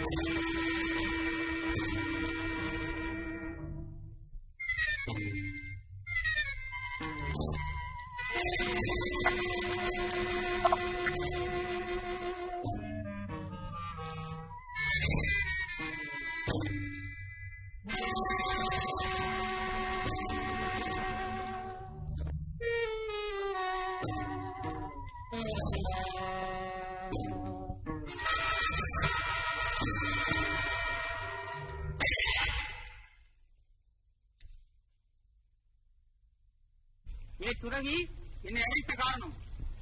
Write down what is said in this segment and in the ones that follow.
ஏ துறவி என்னை அழைத்த காரணம்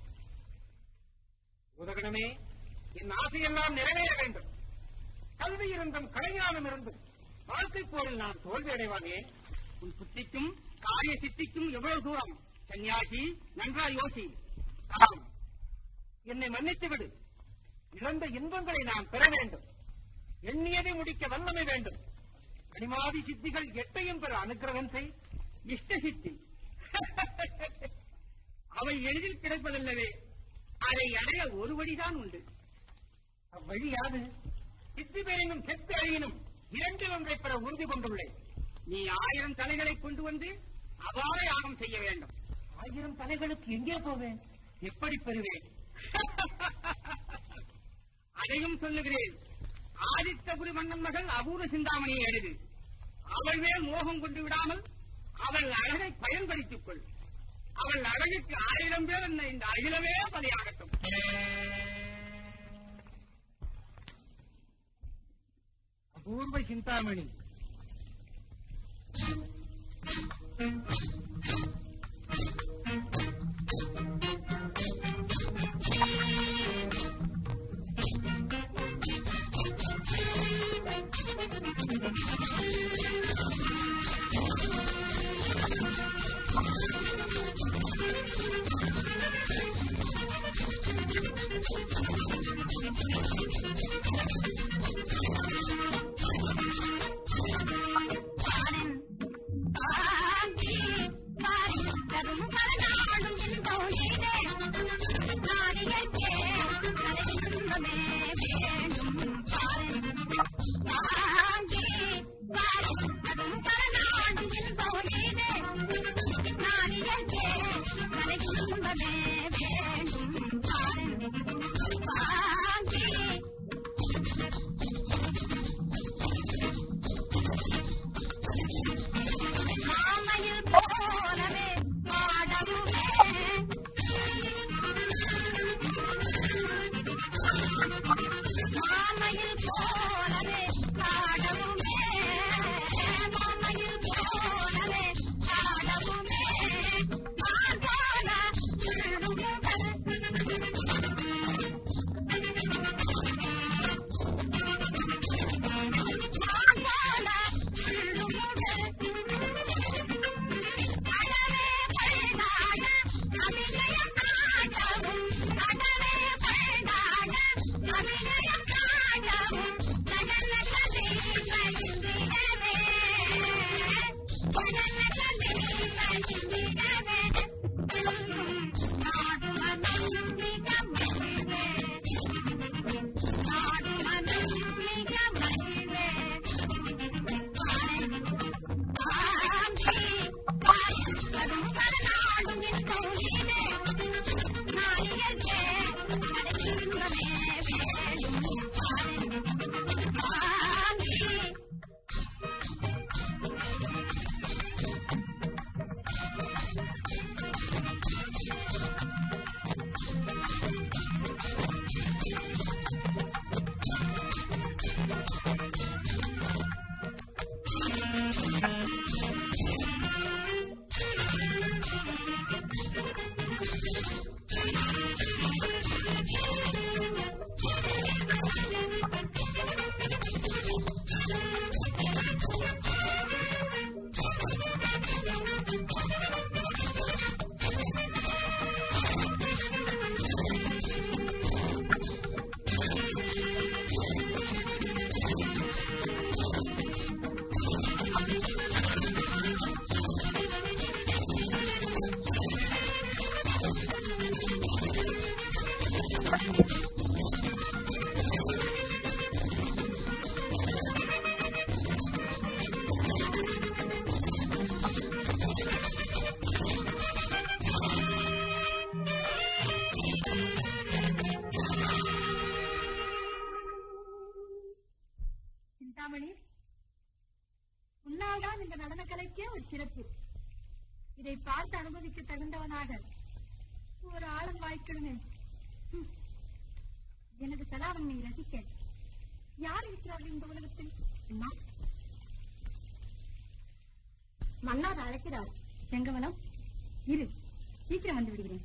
உதகணமே என் ஆசையெல்லாம் நிறைவேற வேண்டும் கல்வி இருந்தும் கலைஞானம் இருந்தும் வாழ்க்கை போரில் நான் தோல்வி அடைவானே உன் புத்திக்கும் காரிய சித்திக்கும் எவ்வளவு தூரம் சன்னியாசி நன்றாய் யோசி காரணம் என்னை மன்னித்து விடு இழந்த இன்பங்களை நான் பெற வேண்டும் எண்ணியதை முடிக்க வல்லமை வேண்டும் கனிமாதி சித்திகள் எட்டையும் பெற அனுக்கிரகம் செய் இஷ்ட சித்தி அவை எளிதில் கிடைப்பதில்லவே அதை அடைய ஒரு வழிதான் உண்டு அவ்வழி யாது சித்தி பெறினும் செத்து அழியினும் இரண்டில் ஒன்றை பெற உறுதி கொண்டுள்ளேன் நீ ஆயிரம் தலைகளை கொண்டு வந்து அவ்வாறே யாகம் செய்ய வேண்டும் ஆயிரம் தலைகளுக்கு எங்கே போவேன் எப்படி பெறுவேன் அதையும் சொல்லுகிறேன் ஆதித்தபுரி மன்னன் மகள் அபூர்வ சிந்தாமணியை எழுது அவள் மேல் மோகம் கொண்டு விடாமல் அவள் அழகை பயன்படுத்திக் கொள் அவள் அழகுக்கு ஆயிரம் பேர் என்ன இந்த அகிலமே பலியாகட்டும் அபூர்வ சிந்தாமணி வேண்டும் சிந்தாமணி உன்னால்தான் இந்த நடனக்கலைக்கே ஒரு சிறப்பு இதை பார்த்து அனுபவிக்க தகுந்தவனாக ஒரு ஆளும் வாய்க்கணுமே ஹம். எனது கலாவண்ணை ரசிக்க யார் இருக்கிறார்கள் இந்த உலகத்தில் அம்மா மன்னார் அழைக்கிறார் செங்கவனம் இரு சீக்கிரம் வந்து விடுகிறேன்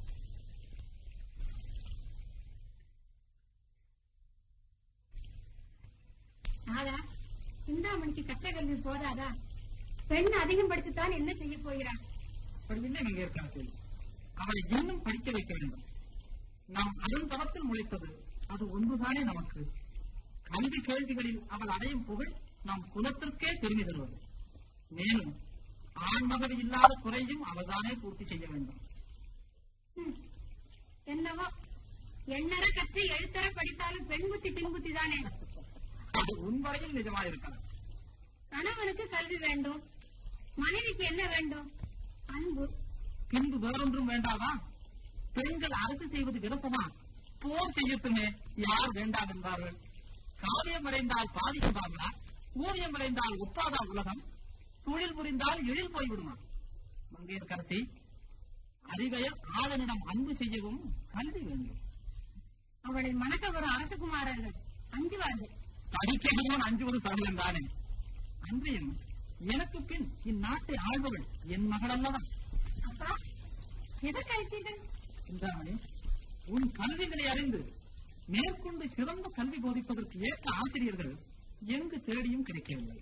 ஆதா சிந்தாமணிக்கு கற்ற கல்வி போதாதா பெண் அதிகம் படித்துத்தான் என்ன செய்ய போகிறார் அப்படி இல்லை நீங்க இருக்கிறது அவளை இன்னும் படிக்க வைக்க வேண்டும் நாம் அதன் தரத்தில் முளைத்தது அது ஒன்றுதானே நமக்கு கல்வி கேள்விகளில் அவள் அடையும் புகழ் நம் குலத்திற்கே பெருமை தருவது மேலும் ஆண்மகவி இல்லாத குறையும் அவள்தானே பூர்த்தி செய்ய வேண்டும் ஹம். என்னவோ எண்ணற கற்று எழுத்தர படித்தாலும் பெண் புத்தி பின் புத்தி தானே அது உன்வரையில் நிஜமாயிருக்கலாம் கணவனுக்கு கல்வி வேண்டும் மனைவிக்கு என்ன வேண்டும் அன்பு பின்பு வேறொன்றும் வேண்டாமா பெண்கள் அரசு செய்வது விருப்பமா போர் செய்யட்டுமே யார் வேண்டாம் என்பார்கள் காவியம் அடைந்தால் பாதிக்குவார்களா ஊதியம் அடைந்தால் ஒப்பாதா உலகம் தொழில் புரிந்தால் எழில் போய்விடுமா மங்கையர்கரசி அறிவையர் ஆளனிடம் அன்பு செய்யவும் கல்வி வேண்டும் அவளை மணக்க வரும் அரசகுமாரர்கள் அஞ்சுவார்கள் படிக்கிறவன் அஞ்சுவது சமயம் தானே அன்றையும் எனக்கு பின் இந்நாட்டை ஆள்பவள் என் மகள் அல்லவா அப்பா எதற்கு அழைத்தீர்கள் சிந்தாமணி உன் கல்விகளை அறிந்து மேற்கொண்டு சிறந்த கல்வி போதிப்பதற்கு ஏற்ற ஆசிரியர்கள் எங்கு தேடியும் கிடைக்கவில்லை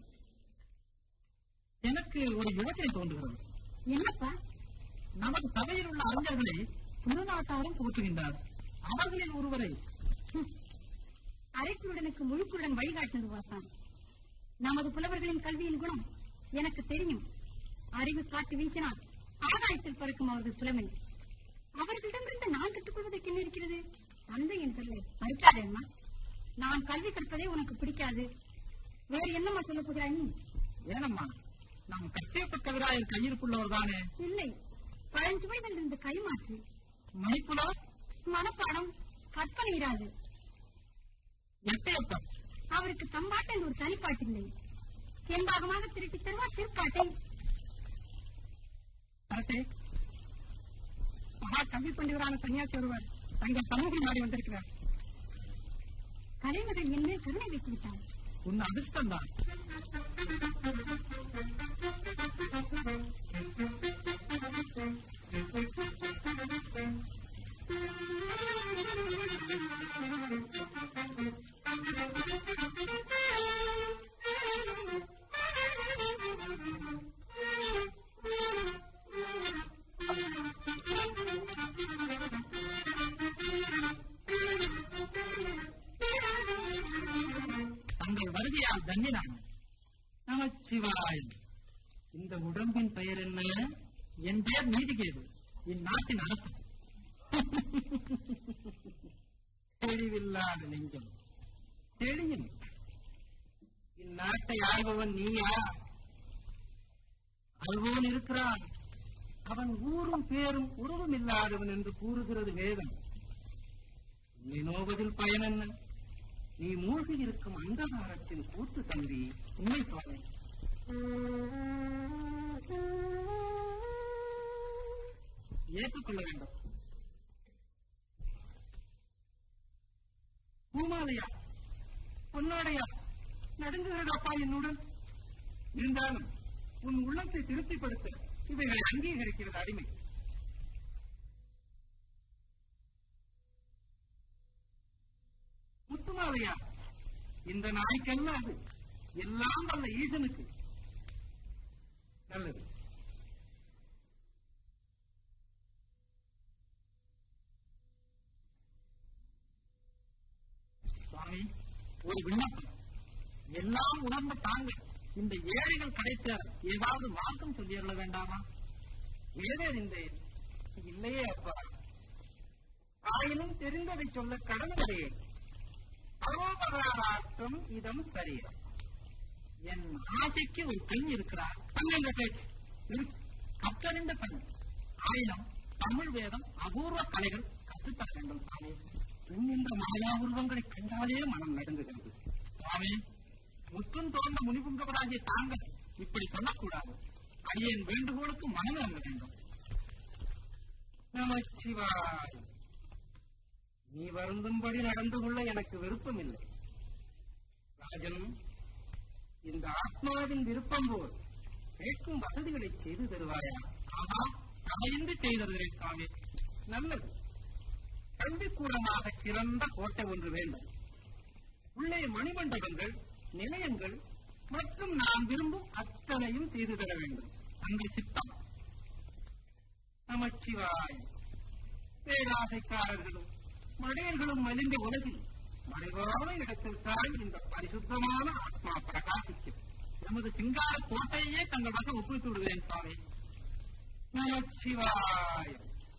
எனக்கு ஒரு யோசனை தோன்றுகிறது என்னப்பா நமது சபையில் உள்ள அறிஞர்களை திருநாட்டாரும் போற்றுகின்றார் அவர்களில் ஒருவரை ஹம். அரைக்குருடனுக்கு முழுக்குடன் வழிகாட்டினது வாசான் நமது புலவர்களின் கல்வியின் குணம் எனக்கு தெரியும் அறிவு காட்டு வீசினால் ஆகாயத்தில் பறக்கும் அவர்கள் புலமை அவர்களிடமிருந்து நான் கற்றுக்கொள்வதற்கு என்ன இருக்கிறது தந்தை என் சொல்லை மறுக்காதே அம்மா நான் கல்வி கற்பதே உனக்கு பிடிக்காது வேறு என்னம்மா சொல்ல போகிறாய் நீ ஏனம்மா நாம் கட்டியப்பட்டவராயர் கையிருப்புள்ளவர் தானே இல்லை பழஞ்சுவைகள் இருந்து கைமாற்று மணிப்புலவர் மனப்பாடம் கற்பனை இராது எட்டையப்பர் அவருக்கு தம்பாட்டில் ஒரு தனிப்பாட்டில்லை செம்பாகமாக திருட்டி தருவார் திருப்பாட்டை அரசே மகா கல்வி பண்டிதரான சன்னியாசி ஒருவர் தங்கள் சமூகம் நாடி வந்திருக்கிறார் கலைமகள் என்ன கருணை வைத்து விட்டார் உன் அதிர்ஷ்டம் தான் தங்கள் வருகையால் தன்னினான் நமச்சிவாயம் இந்த உடம்பின் பெயர் என்ன என் பெயர் நீதிகேது இந்நாட்டின் அரசு தெளிவில்லாத நெஞ்சம் தெளியும் இந்நாட்டை ஆள்பவன் நீயா அல்வோன் இருக்கிறான் அவன் ஊரும் பேரும் உருவம் இல்லாதவன் என்று கூறுகிறது வேதம் உன்னை நோவதில் பயன் என்ன நீ மூழ்கி இருக்கும் அந்தகாரத்தின் கூத்து தம்பி உண்மை சுவாமி ஏற்றுக்கொள்ள வேண்டும் பூமாலையா பொன்னாடையா நடுங்குகிறதப்பா என்னுடன் இருந்தாலும் உன் உள்ளத்தை திருப்திப்படுத்த இவைகளை அங்கீகரிக்கிறது அடிமை முத்துமாலையா இந்த நாய்க்கல்ல அது எல்லாம் வல்ல ஈசனுக்கு நல்லது சுவாமி ஒரு விண்ணப்பம் எல்லாம் உணர்ந்த தாங்கள் இந்த ஏழைகள் கிடைத்த ஏதாவது மார்க்கம் சொல்லியறல வேண்டாமா ஏதறிந்தேன் இல்லையே அப்பா ஆயினும் தெரிந்ததை சொல்ல கடமையே பரோபகாரார்த்தம் இதம் சரீரம் என் ஆசைக்கு ஒரு பெண் இருக்கிறார் பன்னெண்டு பேச்சு இருக்கு. கற்றறிந்த பெண் ஆயினும் தமிழ் வேதம் அபூர்வ கலைகள் கற்றுத்தர வேண்டும் சுவாமி பெண் என்ற மாயா உருவங்களை கண்டாலே மனம் நடுங்குகிறது சுவாமி முத்தும் தோன்ற முனிபுங்கவராகிய தாங்கள் இப்படி சொல்லக்கூடாது அடியேன் வேண்டுகோளுக்கு மனம் இறங்க வேண்டும் நமச்சிவாய் நீ வருந்தும்படி நடந்து கொள்ள எனக்கு விருப்பம் இல்லை ராஜன் இந்த ஆத்மாவின் விருப்பம் போல் கேட்கும் வசதிகளை செய்து தருவாயா ஆஹா தமையின்றி செய்தவர்களை சுவாமி நல்லது கல்விக்கூடமாக சிறந்த கோட்டை ஒன்று வேண்டும் உள்ளே மணிமண்டபங்கள் நிலையங்கள் மற்றும் நான் விரும்பும் அத்தனையும் செய்து தர வேண்டும் தங்கள் சித்தம் நமச்சிவாய் பேராசைக்காரர்களும் மடையர்களும் மலிந்த உலகில் மறைவான இடத்தில் தான் இந்த பரிசுத்தமான ஆத்மா பிரகாசிக்கும் நமது சிங்கார கோட்டையே தங்கள் வசம் ஒப்புவித்து விடுவேன் சுவாமி நமச்சிவாய்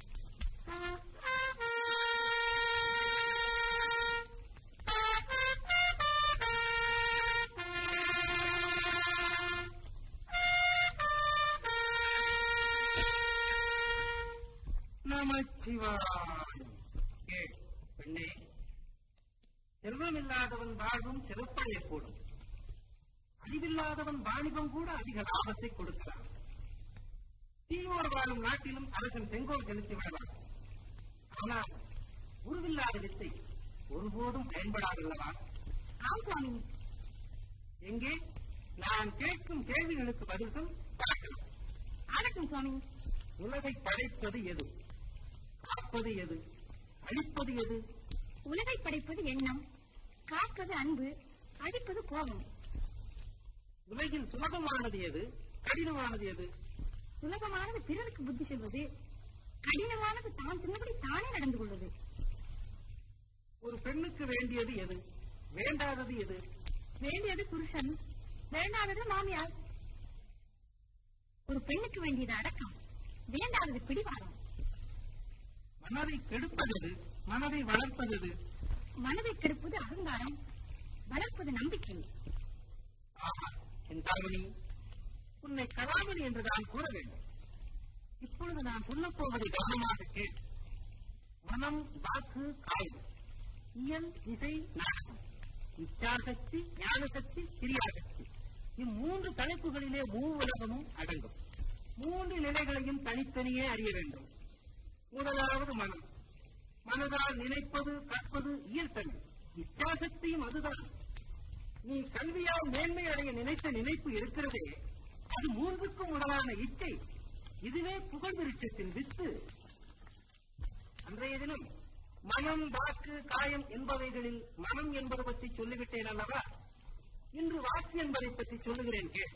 நமச்சிவாய் கேள், பெண்ணே செல்வமில்லாதவன் வாழ்வும் சிறப்படையக்கூடும் அறிவில்லாதவன் வாணிபம் கூட அதிக லாபத்தை கொடுக்கிறான் தீயோர் வாழும் நாட்டிலும் அரசன் செங்கோல் செலுத்தி விடலாம் ஆனால் உருவில்லாத வித்தை ஒருபோதும் பயன்படாதல்லவா ஆம் சுவாமி எங்கே நான் கேட்கும் கேள்விகளுக்கு பதில் சொல் பார்க்கலாம் ஆகட்டும் சுவாமி உலகை படைப்பது எது காப்பது எது அழிப்பது எது உலகை படைப்பது எண்ணம் காப்பது அன்பு அடிப்பது கோபம் உலகில் சுலபமானது எது கடினமானது எது சுலபமானது பிறருக்கு புத்தி சொல்வது கடினமானது தான் சொன்னபடி தானே நடந்து கொள்வது ஒரு பெண்ணுக்கு வேண்டியது எது வேண்டாதது எது வேண்டியது புருஷன் வேண்டாதது மாமியார் ஒரு பெண்ணுக்கு வேண்டியது அடக்கம் வேண்டாதது பிடிவாதம் மனதை கெடுப்பது எது மனதை வளர்ப்பது எது மனதை கெடுப்பது அகங்காரம் வளர்ப்பது நம்பிக்கை ஆஹா என் தாமணி உன்னை கலாமணி என்று நான் கூற வேண்டும் இப்பொழுது நான் சொல்லப் போவதை கவனமாக கேள் மனம் வாக்கு காயம் இயல் இசை நாடகம் இச்சாசக்தி ஞானசக்தி கிரியாசக்தி இம்மூன்று தலைப்புகளிலே மூவுலகமும் அடங்கும் மூன்று நிலைகளையும் தனித்தனியே அறிய வேண்டும் முதலாவது மனம் மனதால் நினைப்பது கற்பது இயற்கை இச்சாசக்தியும் அதுதான் நீ கல்வியால் மேன்மை அடைய நினைத்த நினைப்பு இருக்கிறதே அது மூன்றுக்கும் முதலான இச்சை இதுவே புகழ் விருட்சத்தின் வித்து அன்றைய தினம் மனம் வாக்கு காயம் என்பவைகளில் மனம் என்பது பற்றி சொல்லிவிட்டேன் அல்லவா இன்று வாக்கு என்பதை பற்றி சொல்லுகிறேன் கேள்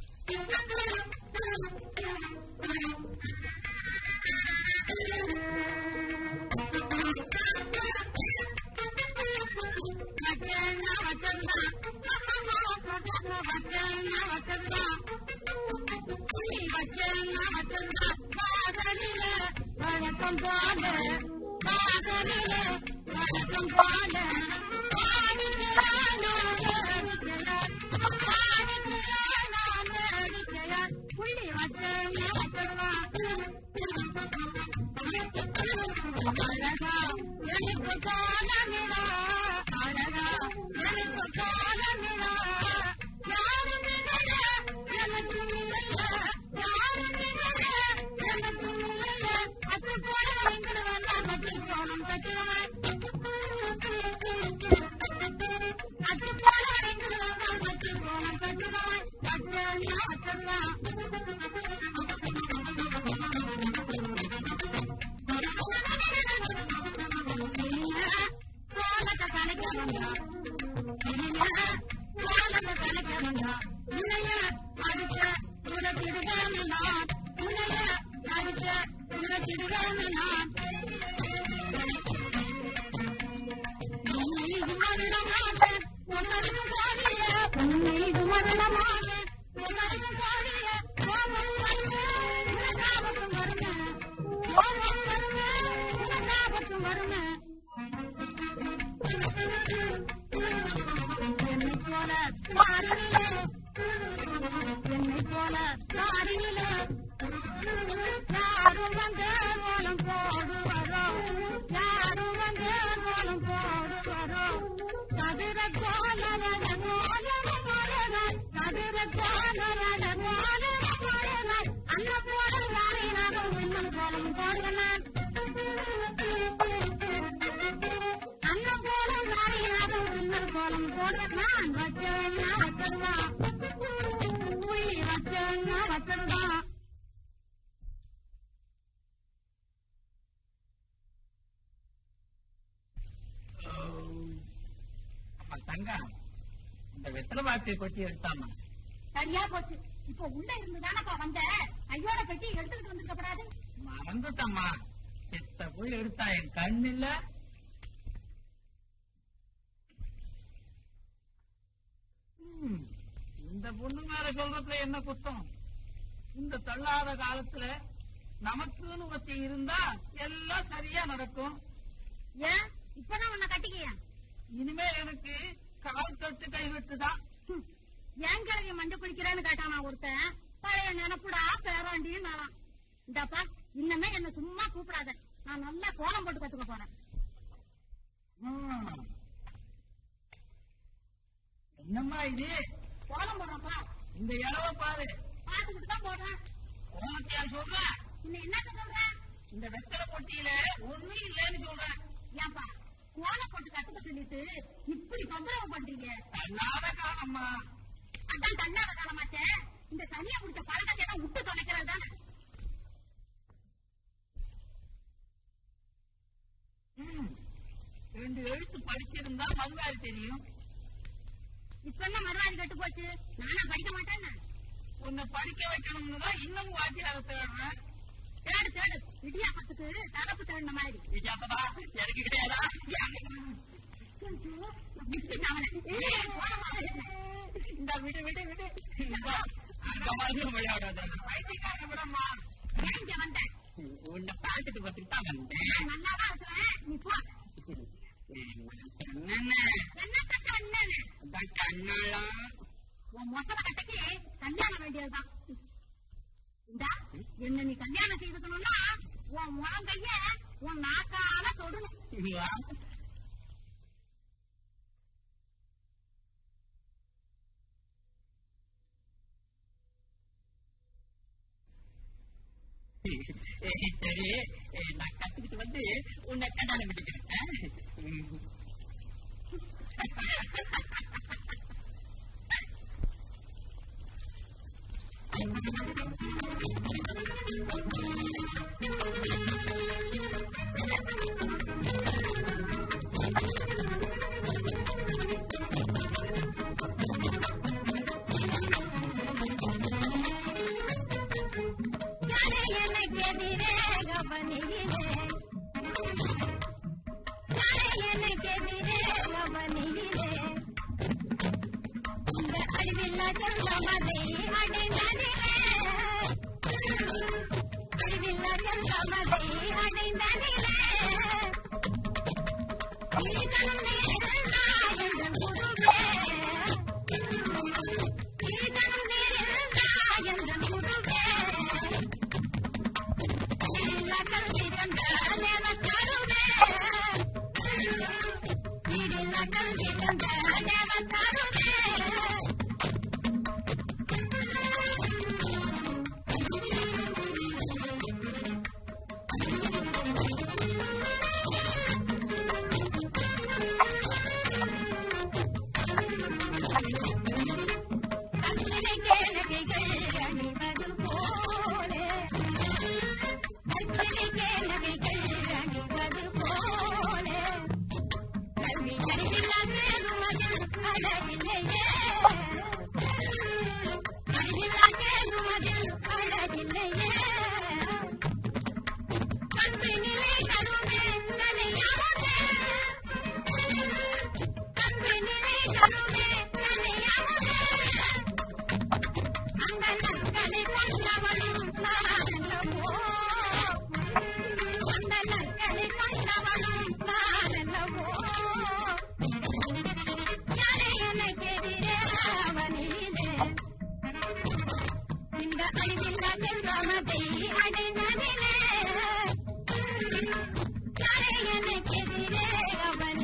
வணக்கம் போல காதலில வணக்கம் போல புள்ளி வச்சேன் அழகா எனக்கு காலமிலா அழகா எனக்கு காலமிலா யாரும் இல்லைய எனக்கு இல்லைய யாரும் இல்லைய எனக்கு இல்லைய அது போல நீங்கள் வேண்டாம் பற்றி போனும் பற்றியவன் அது போல நீங்கள் வேண்டாம் பற்றி போனும் பற்றியவன் பற்றி வருமே என்னை போல மாறினிலே என்னை போல மாறினிலே யாரும் வந்து மூலம் போடுவாரோ யாரும் வந்து மூலம் போடுவாரோ கதிர போல வச்சிருந்தான் அம்மா தங்கம் இந்த வெத்தலை பாத்தியை கொட்டி எடுத்தாமா சரியா போச்சு இப்போ உள்ள இருந்து தானப்பா வந்த ஐயோட பெட்டி எடுத்துக்கிட்டு வந்துருக்க கூடாது மறந்துட்டம்மா செத்த போய் எடுத்தா என் கண்ணு இல்ல ம், இந்த பொண்ணு மேல சொல்றதுல என்ன குத்தம் இந்த தள்ளாத காலத்துல நமக்குன்னு ஒருத்தி இருந்தா எல்லாம் சரியா நடக்கும் ஏன் இப்பதான் உன்னை கட்டிக்கியா இனிமே எனக்கு கால் தொட்டு கை விட்டுதான் ஹம், ஏன் கிழவி மஞ்ச குளிக்கிறேன்னு கேட்டானா ஒருத்தன் பழைய நினப்புடா பேராண்டி நாளாம் இந்தாப்பா இன்னமே என்ன சும்மா கூப்பிடாத நான் நல்லா கோலம் போட்டு கத்துக்க போறேன் ம். என்னம்மா இது கோலம் போடுறப்பா இந்த இளவ பாரு பாத்துக்கிட்டு தான் போடுறேன் உனக்கு யார் சொல்ற இன்னும் என்னத்த சொல்ற இந்த வெத்தலை பொட்டியில ஒண்ணும் இல்லைன்னு சொல்றேன் ஏன்பா கோலம் போட்டு கத்துக்க சொல்லிட்டு இப்படி தொந்தரவு பண்றீங்க தள்ளாத காலம்மா அதான் தன்னாத காலமாச்சே இந்த தனியா குடிச்ச பழக்கத்தை எல்லாம் விட்டு தொலைக்கிறது தானே ம். ரெண்டு எழுத்து படிச்சிருந்தா மதுவாரி தெரியும் இப்ப என்ன மறுவாதி கெட்டு போச்சு நானா படிக்க மாட்டேன்னு உன்னை படிக்க வைக்கணும்னு தான் இன்னமும் வாத்தியார தேடுறேன் தேடு தேடு இடியாப்பத்துக்கு தலப்பு தேடின மாதிரி விஜயாப்பதா எனக்கு கிடையாதா விட்டுட்டு அவனை. ஏய், கோலமா இருக்கேன். இந்த விடு விடு விடு இந்த அந்த மாதிரி விளையாடாத பைத்தியக்கார விடம்மா ஏன் இங்க வந்த உன்னை பார்த்துட்டு பார்த்துட்டு தான் வந்தேன் நான் நல்லாதான் இருக்கிறேன் நீ போ என்னென்ன என்ன கட்ட என்னன்னு இந்த கண்ணெல்லாம் உன் மொத்தல கட்டைக்கு கல்யாணம் வேண்டியதுதான் இந்தா என்ன நீ கல்யாணம் செய்துக்கணும்னா உன் முழங்கைய உன் நாக்கால தொடணும் சரி ஏய், நான் கத்துக்கிட்டு வந்து உன்னை கல்யாணம் பண்ணிக்கிறேன் ஆ? எனக்கு எதிரே கவனியிலே எனக்கு எதிரே கவனியிலே இந்த அறிவில்லா செல்வமதை அடைந்ததிலே அறிவில்லா செல்வமதை அடைந்ததிலே நீதம் நீரல்லா என்ற குருவே நீதம் நீரல்லா என்ற குருவே அணிவது போலே இந்த அழிவில்லா செல்வமதை அடைந்ததிலே எனக்கெதிரே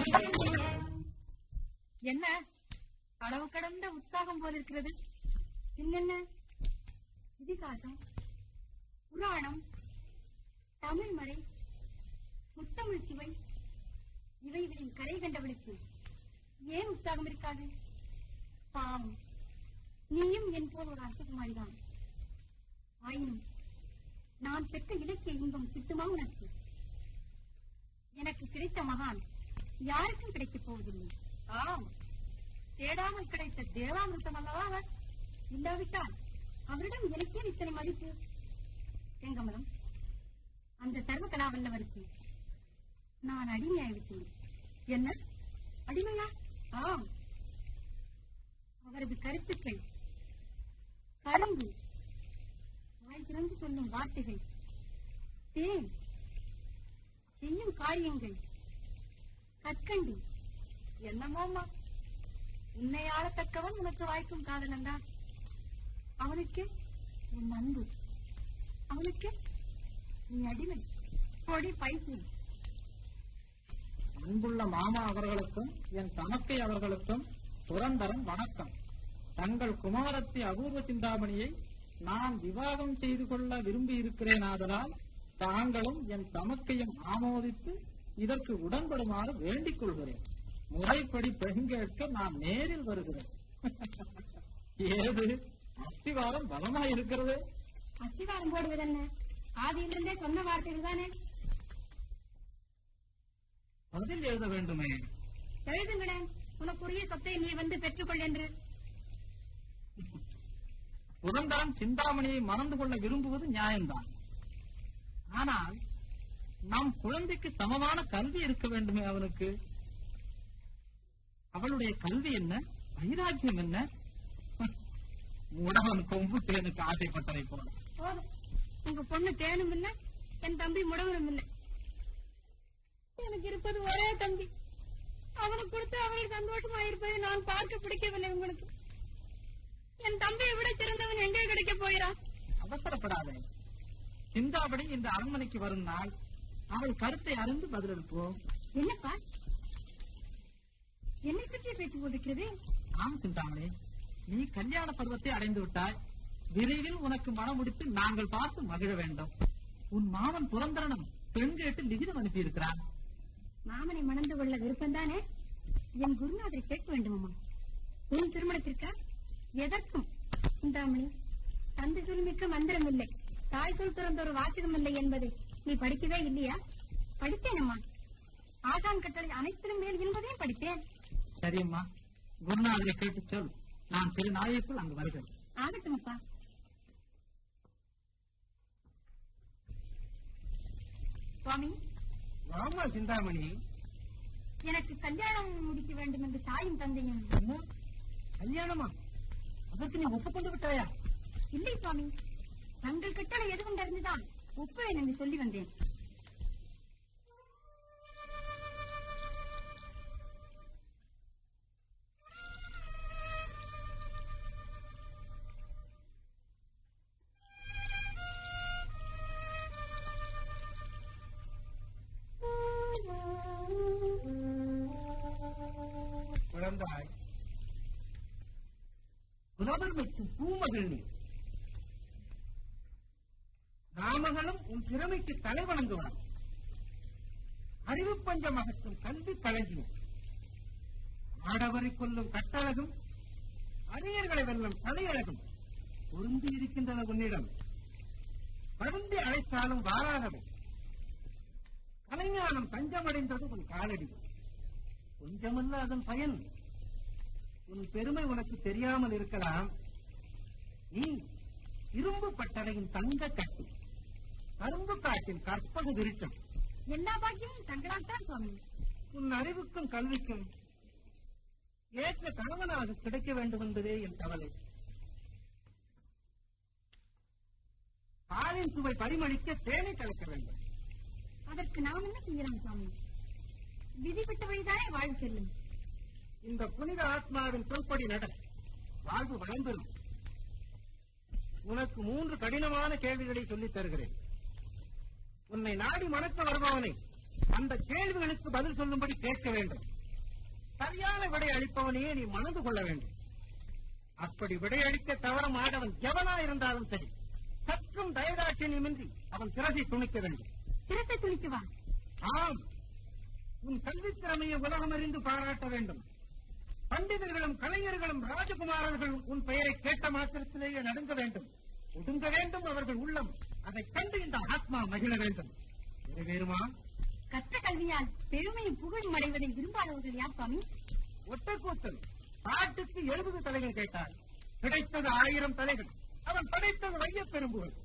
அவனிலே என்ன அளவு கடந்த உற்சாகம் போல இருக்கிறது என்னென்ன இதிகாசம் புராணம் தமிழ் மறை முத்தமிழ் சிவை இவைகளின் கரை கண்டவளுக்கு ஏன் உற்சாகம் இருக்காது பாவம் நீயும் என் போல் ஒரு அரசகுமாரிதான் ஆயினும் நான் பெற்ற இலக்கிய இன்பம் கிட்டுமா உனக்கு எனக்கு கிடைத்த மகான் யாருக்கும் கிடைக்கப் போவதில்லை ஆம் தேடாமல் கிடைத்த தேவாமிருத்தம் அல்லவா அவர் இல்லாவிட்டால் அவரிடம் எனக்கே இத்தனை மதிப்பு செங்கமலம் அந்த சர்வ கலாவல்லவருக்கு நான் அடிமையாகிவிட்டேன் என்ன அடிமையா ஆம் அவரது கருத்துக்கள் கரும்பு வாய் திறந்து சொல்லும் வார்த்தைகள் தேன் செய்யும் காரியங்கள் கற்கண்டு என்னமோமா உன்னை ஆளத்தக்கவன் உனக்கு வாய்க்கும் காதலன் தான் அவனுக்கு உன் அன்பு அவனுக்கு நீ அடிமை கொடி பைசூல் அன்புள்ள மாமா அவர்களுக்கும் என் தமக்கை அவர்களுக்கும் புரந்தரம் வணக்கம் தங்கள் குமாரத்தி அபூர்வ சிந்தாமணியை நான் விவாகம் செய்து கொள்ள விரும்பி இருக்கிறேன் ஆதலால் தாங்களும் என் தமக்கையும் ஆமோதித்து இதற்கு உடன்படுமாறு வேண்டிக் கொள்கிறேன் முறைப்படி பெண் கேட்க நான் நேரில் வருகிறேன் ஏது அஸ்திவாரம் பலமாய் இருக்கிறது அஸ்திவாரம் போடுவதென்ன ஆதியிலிருந்தே சொன்ன வார்த்தைகள் தானே பதில் எழுத வேண்டுமே எழுதுங்களேன் உனக்குரிய சொத்தை நீ வந்து பெற்றுக்கொள் என்று புரந்தரன் சிந்தாமணியை மறந்து கொள்ள விரும்புவது நியாயம்தான் ஆனால் நம் குழந்தைக்கு சமமான கல்வி இருக்க வேண்டுமே அவனுக்கு அவளுடைய கல்வி என்ன வைராக்கியம் என்ன உடவன் கொம்பு தேனுக்கு ஆசைப்பட்டதை போல போதும் உங்க பொண்ணு தேனும் இல்ல என் தம்பி முடவனும் இல்ல எனக்கு இருப்பது ஒரே தம்பி அவனுக்கு கொடுத்து அவனுக்கு சந்தோஷமா இருப்பதை நான் பார்க்க பிடிக்கவில்லை உங்களுக்கு என் தம்பியை விட சிறந்தவன் எங்கே கிடைக்க போகிறான் அவசரப்படாதே சிந்தாபடி இந்த அரண்மனைக்கு வரும் நாள் அவள் கருத்தை அறிந்து பதிலளிப்போம் என்னப்பா என்னை பற்றிய பேச்சு போட்டிருக்கிறது ஆம் சிந்தாமணி நீ கல்யாண பருவத்தை அடைந்து விட்டாய் விரைவில் உனக்கு மனம் முடித்து நாங்கள் பார்த்து மகிழ வேண்டும் உன் மாமன் புரந்தரனும் பெண் கேட்டு லிகிதம் அனுப்பியிருக்கிறான் மாமனை மணந்து கொள்ள விருப்பம்தானே என் குருநாதரை கேட்க வேண்டுமாமா உன் திருமணத்திற்கா எதற்கும் சிந்தாமணி தந்தை சொல்மிக்க மந்திரம் இல்லை தாய் சொல் துறந்த ஒரு வாசகம் இல்லை என்பதை நீ படிக்கவே இல்லையா படித்தேனம்மா ஆசான் கட்டளை அனைத்திலும் மேல் என்பதையும் படித்தேன் சரியம்மா குருநாதரை கேட்டு சொல் நான் சிறு நாளைக்குள் அங்கு வருகிறேன் ஆகட்டும் அப்பா சுவாமி ஆமா சிந்தாமணி எனக்கு கல்யாணம் முடிக்க வேண்டும் என்று தாயும் தந்தையும் என்ன? கல்யாணமா அதற்கு நீ ஒப்புக்கொண்டு விட்டாயா இல்லை சுவாமி தங்கள் கட்டளை எதுவும் அறிந்துதான் ஒப்புவேன் என்று சொல்லி வந்தேன் குழந்தாய் புலவர் மற்றும் பூமகள் நீ நாமகளும் உன் திறமைக்கு தலை வணங்குவார் அறிவு பஞ்சம் அகற்றும் கல்வி கழகியும் ஆடவரை கொல்லும் கட்டழகும் அறிஞர்களை வெல்லும் தலையழகும் பொருந்தி இருக்கின்றன உன்னிடம் வருந்தி அழைத்தாலும் வாராதவை கலைஞானம் தஞ்சமடைந்தது உன் காலடி கொஞ்சமல்ல அதன் பயன் உன் பெருமை உனக்கு தெரியாமல் இருக்கலாம் நீ இரும்பு பட்டறையின் தங்க கட்டி கரும்பு காட்டின் கற்பக விருட்சம் எல்லா பாக்கியமும் தங்களால் தான் சுவாமி உன் அறிவுக்கும் கல்விக்கும் ஏற்ற கணவனாக கிடைக்க வேண்டும் என்பதே என் கவலை பாலின் சுவை பரிமளிக்க தேனை கலக்க வேண்டும் அதற்கு நாம் என்ன செய்யலாம் சுவாமி விதிப்பட்ட வழிதானே வாழ்வு செல்லும் இந்த புனித ஆத்மாவின் சொல்படி நட வாழ்வு வளம்பெறும் உனக்கு மூன்று கடினமான கேள்விகளை சொல்லித் தருகிறேன் உன்னை நாடி மணக்க வருபவனை அந்த கேள்விகளுக்கு பதில் சொல்லும்படி கேட்க வேண்டும் சரியான விடை அளிப்பவனையே நீ மணந்து கொள்ள வேண்டும் அப்படி விடையளிக்க தவற மாடவன் எவனா இருந்தாலும் சரி சற்றும் தயதாட்சியமின்றி அவன் சிறகை துணிக்க வேண்டும் சிரத்தை துணிக்கு வா ஆம் உன் கல்வித் திறமையை உலகம் அறிந்து பாராட்ட வேண்டும் பண்டிதர்களும் கலைஞர்களும் ராஜகுமாரர்களும் உன் பெயரை கேட்ட மாத்திரத்திலேயே நடுங்க வேண்டும் ஒடுங்க வேண்டும் அவர்கள் உள்ளம் அதைக் கண்டு இந்த ஆத்மா மகிழ வேண்டும் நிறைவேறுமா கற்ற கல்வியால் பெருமையும் புகழும் அடைவதை விரும்பாதவர்கள் யார் சுவாமி ஒட்டக்கூத்தன் பாட்டுக்கு எழுபது தலைகள் கேட்டார் கிடைத்தது ஆயிரம் தலைகள் அவன் படைத்தது வையப் பெரும்புகள்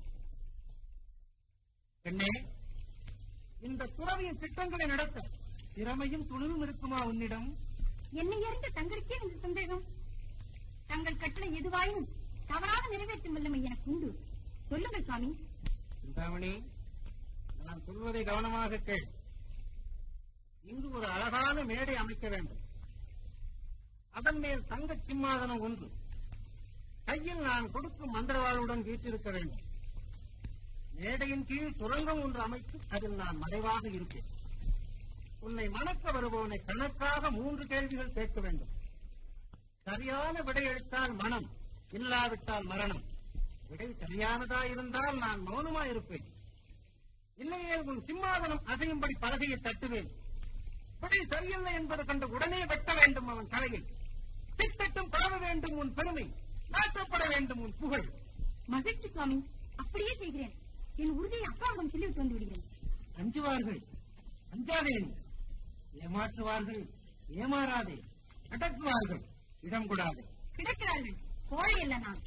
பெண்ணே இந்த துறவியின் திட்டங்களை நடத்த திறமையும் துணிவும் இருக்குமா உன்னிடம் என்னை அறிந்த தங்களுக்கே இந்த சந்தேகம் தங்கள் கட்டளை எதுவாயினும் தவறாக நிறைவேற்றும் வல்லமை எனக்கு உண்டு சொல்லுங்கள் சுவாமி சிந்தாமணி நான் சொல்வதை கவனமாக கேள் இங்கு ஒரு அழகான மேடை அமைக்க வேண்டும் அதன் மேல் தங்கச் சிம்மாதனம் ஒன்று கையில் நான் கொடுக்கும் மந்திரவாளுடன் வீட்டிருக்க வேண்டும் மேடையின் கீழ் சுரங்கம் ஒன்று அமைத்து அதில் நான் மறைவாக இருப்பேன் உன்னை மணக்க வருபவனை கணக்காக மூன்று கேள்விகள் கேட்க வேண்டும் சரியான விடையளித்தால் மனம் இல்லாவிட்டால் மரணம் விடை சரியானதா இருந்தால் நான் மௌனமா இருப்பேன் இல்லையே உன் சிம்மாதனம் அசையும்படி பலகையை தட்டுவேன் விடை சரியில்லை என்பது கண்டு உடனே வெட்ட வேண்டும் அவன் தலையை திட்டட்டும் பரவ வேண்டும் உன் பெருமை நாட்டப்பட வேண்டும் உன் புகழ் மகிழ்ச்சி சுவாமி அப்படியே செய்கிறேன் என் உறுதியை அப்பாவிடம் சொல்லிவிட்டு வந்து விடுகிறேன் அஞ்சுவார்கள் அஞ்சாதே நீ. ஏமாற்றுவார்கள் ஏமாறாதே அடக்குவார்கள் இடம் கூடாது கிடக்கிறார்கள் கோழை அல்ல நான்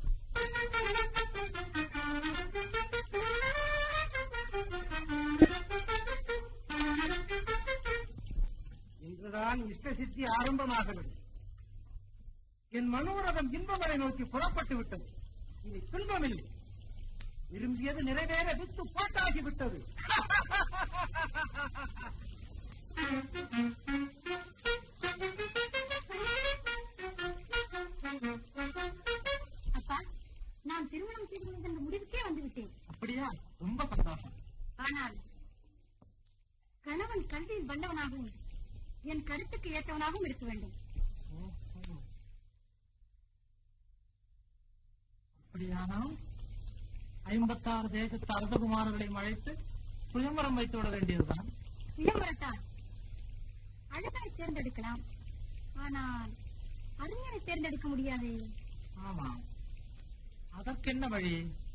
இன்றுதான் இஷ்ட சித்தி ஆரம்பமாகிறது என் மனோரதம் இன்பமலை நோக்கி புறப்பட்டு விட்டது இனி துன்பமில்லை விரும்பியது நிறைவேற வித்து போட்டாகி விட்டது அப்பா நான் திருமணம் செய்து கொள்வது என்ற முடிவுக்கே வந்து விட்டேன் அப்படியா ரொம்ப சந்தோஷம் ஆனால் கணவன் கல்வியில் வல்லவனாகவும் என் கருத்துக்கு ஏற்றவனாகவும் இருக்க வேண்டும் அப்படியானால் ஐம்பத்தாறு தேசத்து அரசகுமாரர்களையும் அழைத்து சுயம்பரம் வைத்து விட வேண்டியதுதான் விளம்பரத்தால் அழகனை தேர்ந்தெடுக்கலாம் ஆனால் அறிஞரை தேர்ந்தெடுக்க முடியாது ஆமா அதற்கென்ன வழி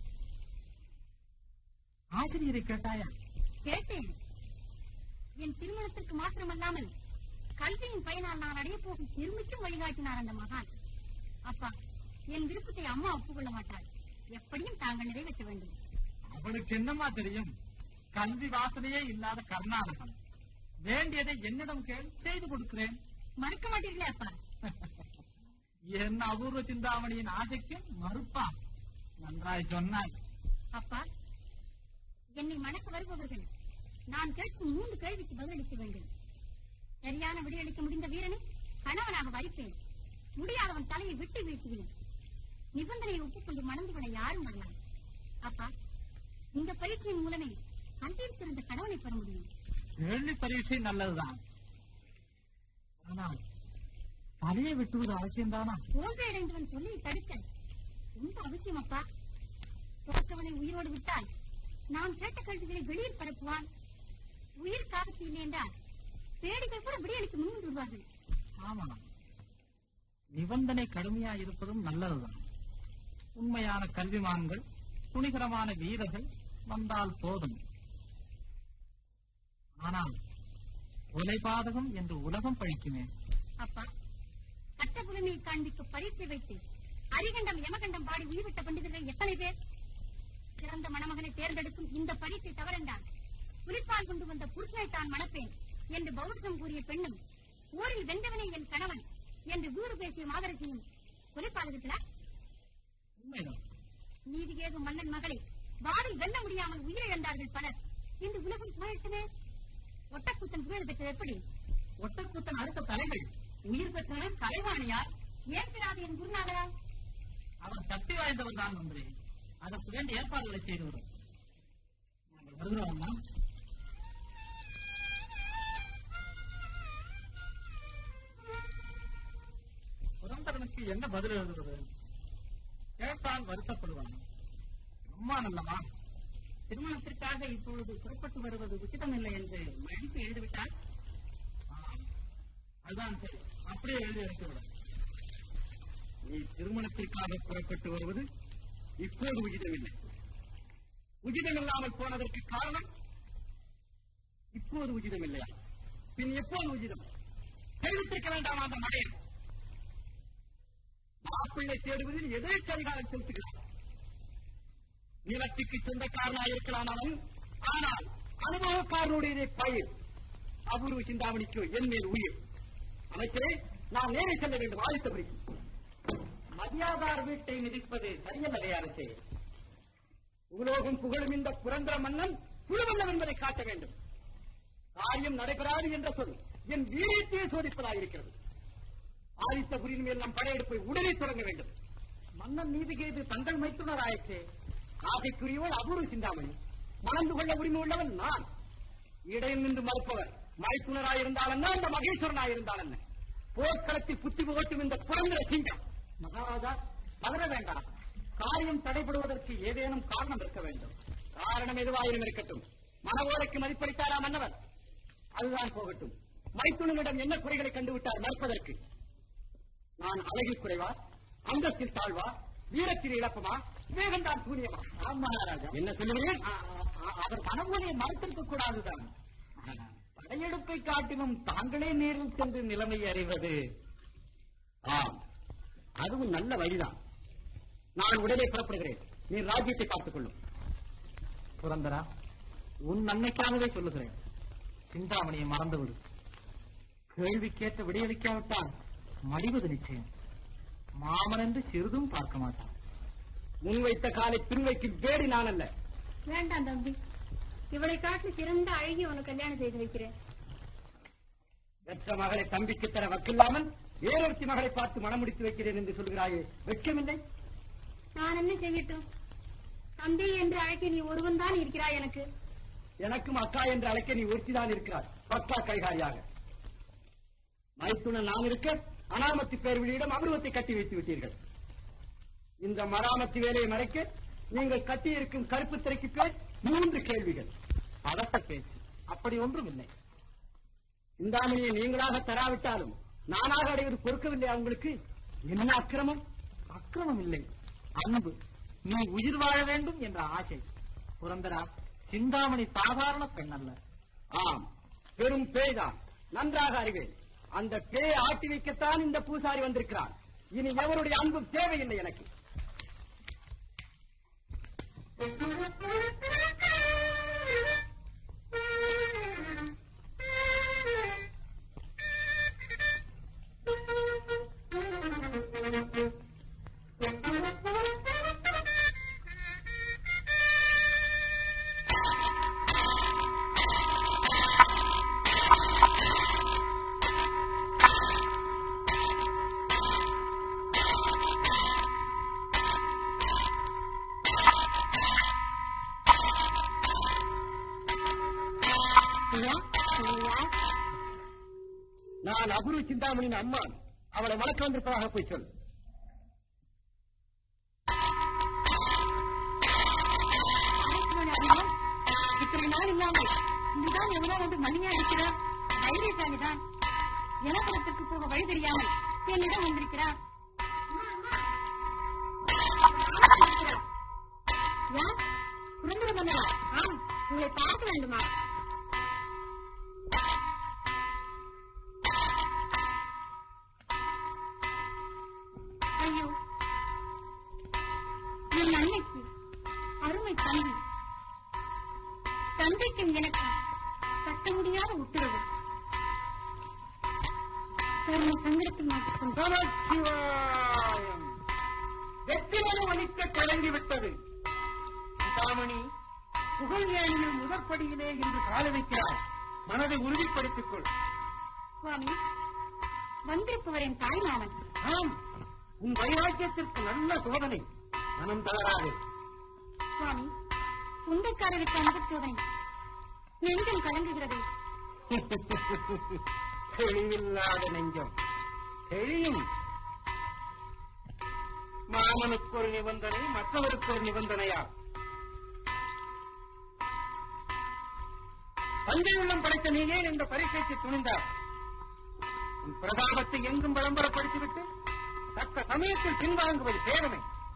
ஆசிரியரை கேட்டாயா கேட்டேன் என் திருமணத்திற்கு மாத்திரமல்லாமல் கல்வியின் பயனால் நான் அடைய போகும் பெருமைக்கும் வழிகாட்டினார் அந்த மகான் அப்பா என் விருப்பத்தை அம்மா ஒப்புக்கொள்ள மாட்டாள் எப்படியும் தாங்கள் நிறைவேற்ற வேண்டும் அவளுக்கு என்னமா தெரியும் கல்வி வாசனையே இல்லாத கர்நாடகம் வேண்டியதை என்னிடம் கேள் செய்து கொடுக்கிறேன் மறுக்க மாட்டீர்களே அப்பா என் அபூர்வ சிந்தாமணியின் ஆசைக்கு மறுப்பா நன்றாய் சொன்னாய் அப்பா என்னை மணக்க வருபவர்கள் நான் கேட்கும் மூன்று கேள்விக்கு பதிலளிக்க வேண்டும் சரியான விடையளிக்க முடிந்த வீரனை கணவனாக வரிப்பேன் முடியாதவன் தலையை விட்டு வீழ்த்துவேன் நிபந்தனையை ஒப்புக்கொண்டு மணந்து கொள்ள யாரும் வரலாம் அப்பா இந்த பயிற்சியின் மூலமே அன்றையில் சிறந்த கணவனை பெற முடியும் கேள்வி பரீட்சை நல்லதுதான் ஆனால் தலையை வெட்டுவது அவசியம்தானா தோல்வி அடைந்தவன் சொல்லி தடுக்க ரொம்ப அவசியம் அப்பா தோற்றவனை உயிரோடு விட்டால் நாம் கேட்ட கல்விகளை வெளியில் பரப்புவான் உயிர் காலத்து இல்லை என்றால் பேடிகள் கூட விடையளிக்க முன் வருவார்கள் ஆமா நிபந்தனை கடுமையா இருப்பதும் நல்லதுதான் உண்மையான கல்விமான்கள் துணிகரமான வீரர்கள் வந்தால் போதும் ஆனால் கொலை பாதகம் என்று உலகம் பழிக்குமே அப்பா சட்ட புலமையை காண்பிக்க பரீட்சை வைத்து அரிகண்டம் யமகண்டம் பாடி உயிர்விட்ட பண்டிதர்கள் எத்தனை பேர் சிறந்த மணமகனை தேர்ந்தெடுக்கும் இந்த பரீட்சை தவறென்றால் புலிப்பால் கொண்டு வந்த புருஷனை தான் மணப்பேன் என்று பௌத்தம் கூறிய பெண்ணும் ஊரில் வென்றவனே என் கணவன் என்று வீடு பேசிய மாதரசியும் கொலைப்பாளர்களா உண்மைதான் நீதி கேகும் மன்னன் மகளை வாரில் வெல்ல முடியாமல் உயிரிழந்தார்கள் பலர் இன்று உலகம் புகழட்டுமே ஒட்டக்கூத்தன் புகழ் பெற்றது எப்படி ஒட்டக்கூத்தன் அடுத்த தலைகள் உயிர் பெற்றவர் கலைவாணியார் ஏன் பெறாது என் குருநாதரா அவர் சக்தி வாய்ந்தவர் தான் நம்புறே அதற்கு வேண்டிய ஏற்பாடுகளை செய்து வரும் நாங்கள் வருகிறோம் அம்மா புரந்தரனுக்கு என்ன பதில் எழுதுகிறது கேட்டால் வருத்தப்படுவான் அம்மா நல்லவா திருமணத்திற்காக இப்பொழுது புறப்பட்டு வருவது உச்சிதமில்லை என்று மன்னிப்பு எழுதிவிட்டார் ஆம். அதுதான் சரி அப்படியே எழுதி வைத்துவிடும் நீ திருமணத்திற்காக புறப்பட்டு வருவது இப்போது உச்சிதமில்லை உச்சிதமில்லாமல் போனதற்கு காரணம் இப்போது உச்சிதமில்லையா பின் எப்போது உச்சிதம் தெரிவித்திருக்க வேண்டாம் அந்த மடையன் மாப்பிள்ளை தேடுவதில் எதே கதிகாரம் செலுத்துகிறார் நிலத்துக்கு சொந்தக்காரனா இருக்கலாம் அவன் ஆனால் அனுபவக்காரனுடைய பயிர் அபூர்வ சிந்தாமணிக்கு என் மேல் உயிர் அமைச்சரே நான் நேரே செல்ல வேண்டும் ஆதித்தபுரி மரியாதார் வீட்டை மிதிப்பது சரியல்லவே அரசே உலோகம் புகழும் இந்த புரந்தர மன்னன் புழுவல்லம் என்பதை காட்ட வேண்டும் காரியம் நடைபெறாது என்ற சொல் என் வீரியத்தையே சோதிப்பதாயிருக்கிறது ஆதித்தபுரியின் மேல் நம் படையெடுப்பை உடனே தொடங்க வேண்டும் மன்னன் நீதி கேது தங்கள் மைத்துனர் ஆயிற்றே ஆசைக்குரியவள் அபூர்வ சிந்தாமணி மணந்து கொள்ள உரிமை உள்ளவன் நான் இடையில் நின்று மறுப்பவர் மைத்துனராயிருந்தால் என்ன அந்த மகேஸ்வரனாயிருந்தால் என்ன போர்க்களத்தில் புத்தி புகட்டும் இந்த புரந்திர சிங்கம் மகாராஜா பதற வேண்டாம் காரியம் தடைபடுவதற்கு ஏதேனும் காரணம் இருக்க வேண்டும் காரணம் எதுவாயினும் இருக்கட்டும் மனவோலைக்கு மதிப்பளித்தாரா மன்னவர் அதுதான் போகட்டும் மைத்துனனிடம் என்ன குறைகளை கண்டுவிட்டார் மறுப்பதற்கு நான் அழகில் குறைவா அந்தஸ்தில் தாழ்வா வீரத்தில் இழப்பமா வேகந்தான் சூரியமா ஆம் மகாராஜா என்ன சொல்லுகிறேன் அவர் மனமொழியை மறுத்திருக்க கூடாதுதான் படையெடுப்பை காட்டிலும் தாங்களே நேரில் சென்று நிலைமை அறிவது ஆம் அதுவும் நல்ல வழிதான் நான் உடனே புறப்படுகிறேன் நீ ராஜ்யத்தை பார்த்துக் கொள்ளும் புரந்தரா உன் நன்மைக்காகவே சொல்லுகிறேன் சிந்தாமணியை மறந்துவிடு கேள்விக்கேற்ற விடையளிக்காவிட்டால் மடிவது நிச்சயம் மாமன் என்று சிறிதும் பார்க்க மாட்டான் முன்வைத்த காலை பின்வைக்கும் வேடி நான் அல்ல வேண்டாம் தம்பி இவளை காட்டு சிறந்த அழகி உனக்கு கல்யாணம் செய்து வைக்கிறேன் பெற்ற மகளை தம்பிக்கு தர வக்கில்லாமல் வேறொருத்தி மகளை பார்த்து மனம் முடித்து வைக்கிறேன் என்று சொல்கிறாயே வெட்கமில்லை நான் என்ன செய்யட்டும் தம்பி என்று அழைக்க நீ ஒருவன் தான் இருக்கிறாய் எனக்கு எனக்கும் அக்கா என்று அழைக்க நீ ஒருத்திதான் இருக்கிறார் பக்கா கைகாரியாக மைத்துடன் நான் இருக்க அனாமத்து பேர்வழியிடம் அபுருவத்தை கட்டி வைத்து விட்டீர்கள் இந்த மராமத்து வேலையை மறைக்க நீங்கள் கட்டி இருக்கும் கருப்பு திரைக்கு பேர் மூன்று கேள்விகள் பதட்ட பேச்சு அப்படி ஒன்றும் இல்லை சிந்தாமணியை நீங்களாக தராவிட்டாலும் நானாக அடைவது பொறுக்கவில்லையா உங்களுக்கு என்ன அக்கிரமம் அக்கிரமம் இல்லை அன்பு நீ உயிர் வாழ வேண்டும் என்ற ஆசை புரந்தரா சிந்தாமணி சாதாரண பெண் அல்ல ஆம் பெரும் பேய்தான் நன்றாக அறிவேன் அந்த பேய் ஆட்டி வைக்கத்தான் இந்த பூசாரி வந்திருக்கிறான் இனி எவருடைய அன்பும் தேவையில்லை எனக்கு நான் அபுரு சிந்தாமணியின் அம்மான் அவளை வளர்க்க வந்திருப்பதாக போய் சொல் இத்தனை நாள் இல்லாமல் இங்குதான் எவ்வளவு வந்து மணியா இருக்கிறார் தைரியசாலிதான் இனப்புறத்திற்கு போக வழி தெரியாமல் என்னிடம் வந்திருக்கிறார் யார் புரந்தர மன்னரா ஆம் உங்களை பார்க்க வேண்டுமா ஐயோ என் அன்னைக்கு அருமை தம்பி தந்தைக்கும் எனக்கு கட்ட முடியாத உத்தரவு கருணை சங்கடத்தில் மாட்டிக்கொண்டு நமச்சிவாயம் வெற்றிமனு அளிக்க தொடங்கிவிட்டது சிந்தாமணி புகழ் ஏணியில் முதற்படியிலே இன்று கால வைக்கிறார் மனதை உறுதிப்படுத்திக் கொள் சுவாமி வந்திருப்பவரின் தாய்மாமன் ஆம் உன் வைராக்கியத்திற்கு நல்ல சோதனை மனம் தளராது சுவாமி சொந்தக்காரருக்கு அன்பு சோதனை நெஞ்சம் கலங்குகிறது தெளிவில்லாத நெஞ்சம் தெளியும் மாமன் ராமனுக்கு ஒரு நிபந்தனை மற்றவருக்கு ஒரு நிபந்தனையா தந்தை உள்ளம் படைத்த நீ ஏன் இந்த பரீட்சைக்கு துணிந்தார் உன் பிரதாபத்தை எங்கும் விளம்பரப்படுத்திவிட்டு தக்க சமயத்தில் பின்வாங்குவது தேவனை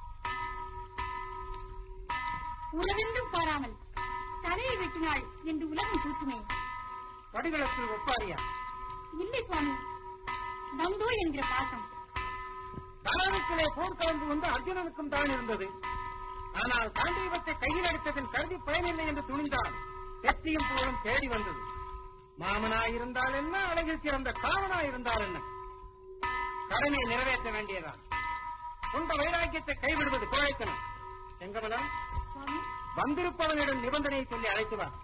உறவென்றும் பாராமல் தலையை வெட்டினாள் என்று உலகம் கூட்டுமே படுகளத்தில் ஒப்பாரியா இல்லை சுவாமி நந்தோ என்கிற பாசம் தாராவிற்கிலே போர் கலந்து வந்து அர்ஜுனனுக்கும் தான் இருந்தது ஆனால் காண்டீபத்தை கையில் எடுத்ததில் கருதி பயனில்லை என்று துணிந்தான் வெற்றியும் புகழும் தேடி வந்தது மாமனாயிருந்தால் என்ன அழகில் சிறந்த காவனாயிருந்தால் என்ன கடமையை நிறைவேற்ற வேண்டியதான் சொந்த வைராக்கியத்தை கைவிடுவது கோழைத்தனம் செங்கமலம் சுவாமி வந்திருப்பவனிடம் நிபந்தனையை சொல்லி அழைத்து வா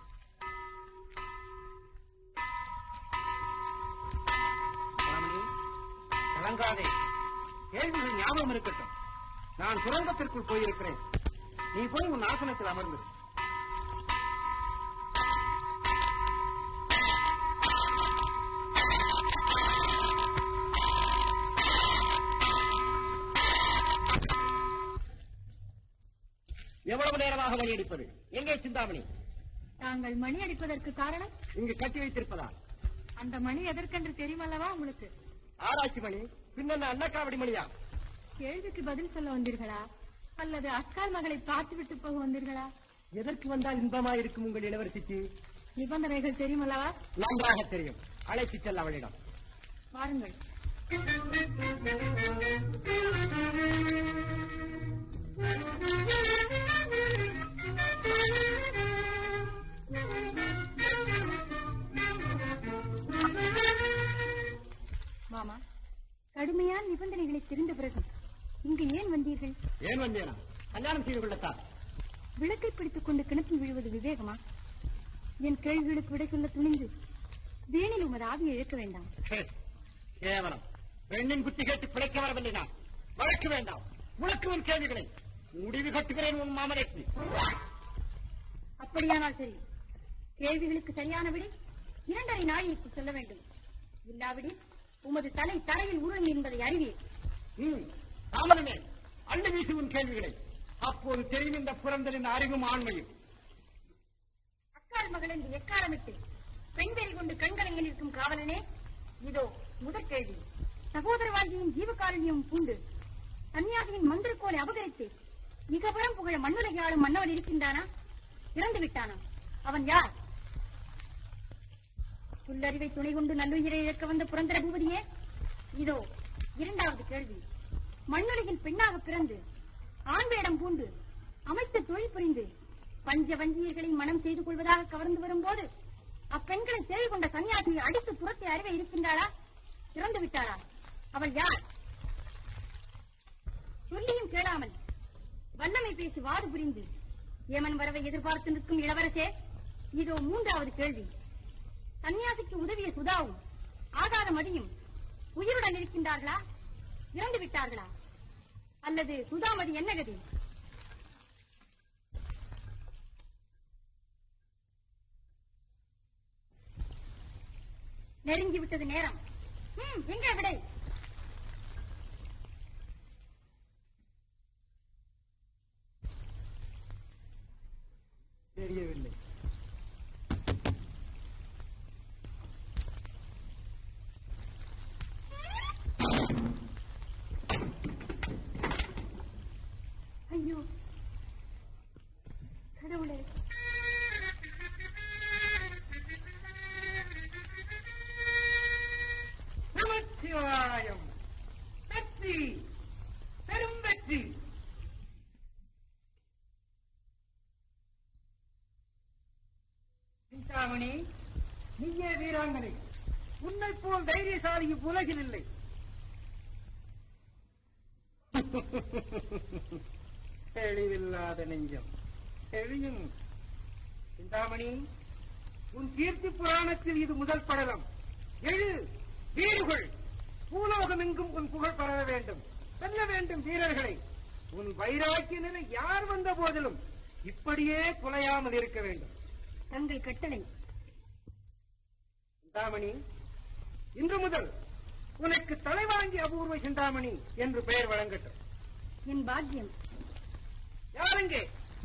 ராமணி, கலங்காதே கேள்விகள் ஞாபகம் இருக்கட்டும் நான் சுரங்கத்திற்குள் போயிருக்கிறேன் நீ போய் உன் ஆசனத்தில் அமர்ந்து எவ்வளவு நேரமாக மணி அடிப்பது எங்கே சிந்தாமணி தாங்கள் மணி அடிப்பதற்கு காரணம் இங்கு கட்டி வைத்திருப்பதா அந்த மணி எதற்கென்று தெரியுமல்லவா உங்களுக்கு ஆராய்ச்சி மணி பின்ன அன்னக்காவடி மணியா கேள்விக்கு பதில் சொல்ல வந்தீர்களா அல்லது அக்கால் மகளை பார்த்துவிட்டு போக வந்தீர்களா எதற்கு வந்தால் இன்பமாயிருக்கும் உங்கள் இளவரசிக்கு நிபந்தனைகள் தெரியுமல்லவா நன்றாக தெரியும் அழைத்து செல்ல அவளிடம் வாருங்கள் மாமா கடுமையான நிபந்தனைகளை தெரிந்த பிறகு இங்கு ஏன் வந்தீர்கள் ஏன் வந்தேனா கல்யாணம் செய்து கொள்ளத்தான் விளக்கை பிடித்துக் கொண்டு கிணற்றில் விழுவது விவேகமா என் கேள்விகளுக்கு விடை சொல்ல துணிந்து வேணில் உமது ஆவியை இழக்க வேண்டாம் ஹே, கேவலம் பெண்ணின் புத்தி கேட்டு பிழைக்க வரவில்லை நான் வழக்கு வேண்டாம் முழக்குவன் கேள்விகளை முடிவு கட்டுகிறேன் உன் மாமனைக்கு அப்படியானால் சரி கேள்விகளுக்கு சரியான விடை இரண்டரை நாளிற்கு சொல்ல வேண்டும் இல்லாவிடில் உமது தலை தரையில் உருளும் என்பதை அறிவீர் ம், தாமதமே அள்ளி வீசு உன் கேள்விகளை அப்போது தெரியும் இந்த புறந்தலின் அறிவும் ஆண்மையும் அக்கால் மகள் என்று எக்காலமிட்டு பெண்களை கொண்டு கண்கலங்கி நிற்கும் காவலனே இதோ முதற் கேள்வி சகோதர வாழ்க்கையின் ஜீவகாரண்யம் பூண்டு சன்னியாசியின் மந்திரக்கோலை அபகரித்து மிகபுறம் புகழ மண்ணுலகை ஆளும் மன்னவன் இருக்கின்றானா இறந்து விட்டானா அவன் யார் புல்லறிவை துணை கொண்டு நல்லுயிரை இழக்க வந்த புரந்தர பூபதியே இதோ இரண்டாவது கேள்வி மண்ணுலகில் பெண்ணாக பிறந்து ஆண் வேடம் பூண்டு அமைத்த தொழில் புரிந்து பஞ்ச வஞ்சியர்களை மனம் செய்து கொள்வதாக கவர்ந்து வரும்போது அப்பெண்களை தேவை கொண்ட சன்னியாசியை அடித்து புறத்தை அறிவ இருக்கின்றாளா இறந்து விட்டாளா அவள் யார் சொல்லியும் கேளாமல் வல்லமை பேசி வாது புரிந்து ஏமன் வரவை எதிர்பார்த்து நிற்கும் இளவரசே இதோ மூன்றாவது கேள்வி சன்னியாசிக்கு உதவிய சுதாவும் ஆகாத மதியும் உயிருடன் இருக்கின்றார்களா இறந்து விட்டார்களா அல்லது சுதாமதி என்ன கதி நெருங்கி விட்டது நேரம் ம், எங்கே விடை தெரியவில்லை ஐயோ கடவுளே நமச்சிவாயம் வெற்றி பெரும் வெற்றி சிந்தாமணி நீயே வீராங்கனை உன்னை போல் தைரியசாலி உலகில் இல்லை தெளிவில்லாத நெஞ்சம் தெளியும் சிந்தாமணி உன் கீர்த்தி புராணத்தில் இது முதல் படலம் எழு வீடுகள் பூலோகம் எங்கும் உன் புகழ் பரவ வேண்டும் வெல்ல வேண்டும் வீரர்களை உன் வைராக்கிய நிலை யார் வந்த போதிலும் இப்படியே குலையாமல் இருக்க வேண்டும் தங்கள் கட்டளை சிந்தாமணி இன்று முதல் உனக்கு தலைவாங்கி அபூர்வ சிந்தாமணி என்று பெயர் வழங்கட்டும் என் பாக்கியம் யாருங்கே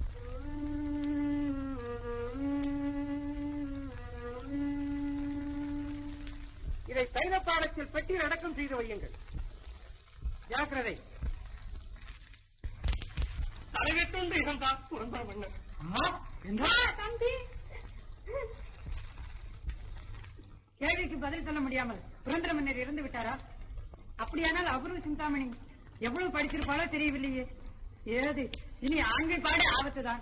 இதை தைல பாடத்தில் பெட்டியில் அடக்கம் செய்து வையுங்கள் ஜாக்கிரதை தலையெட்டு இருந்தால் புறந்தா மன்னர் தம்பி கேள்விக்கு பதில் சொல்ல முடியாமல் சுதந்திர மன்னர் இறந்து விட்டாரா அப்படியானால் அபூர்வ சிந்தாமணி எவ்வளவு படிச்சிருப்பாளோ தெரியவில்லையே ஏது இனி ஆண்மை பாடு ஆபத்துதான்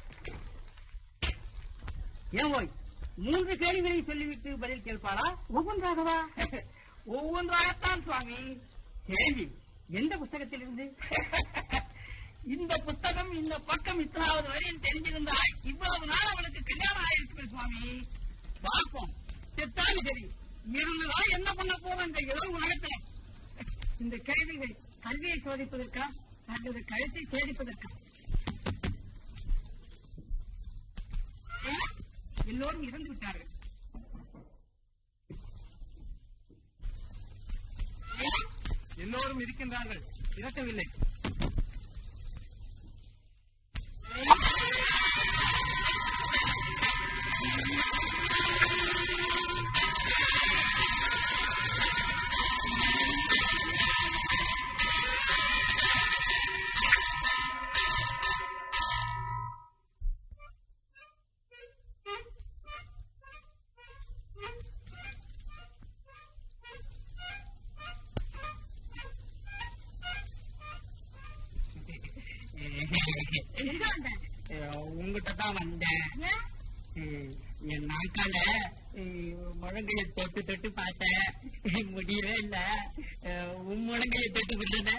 ஏன் போய் மூன்று கேள்விகளை சொல்லிவிட்டு பதில் கேட்பாளா ஒவ்வொன்றாகவா ஒவ்வொன்றாகத்தான் சுவாமி கேள்வி எந்த புத்தகத்திலிருந்து இந்த புத்தகம் இந்த பக்கம் இத்தனாவது வரையும் தெரிஞ்சிருந்தா இவ்வளவு நாள் அவளுக்கு கல்யாணம் ஆயிருக்குமே சுவாமி பார்ப்போம் செத்தாலும் சரி இருந்ததா என்ன பண்ண போறோம் இந்த இரவு உலகத்துல இந்த கேள்விகள் கல்வியை சோதிப்பதற்கா அல்லது கழுத்தை சேதிப்பதற்கா எல்லோரும் இறந்து விட்டார்கள் எல்லோரும் இருக்கின்றார்கள் இறக்கவில்லை எங்க வந்த உங்ககிட்ட தான் வந்தேன் ஏன் ஏய், என் நாக்கால ஏய், முழங்கைய தொட்டு தொட்டு பார்த்தேன் முடியவே இல்ல அஹ், உன் முழங்கைய தொட்டு விட்டுட்டேன்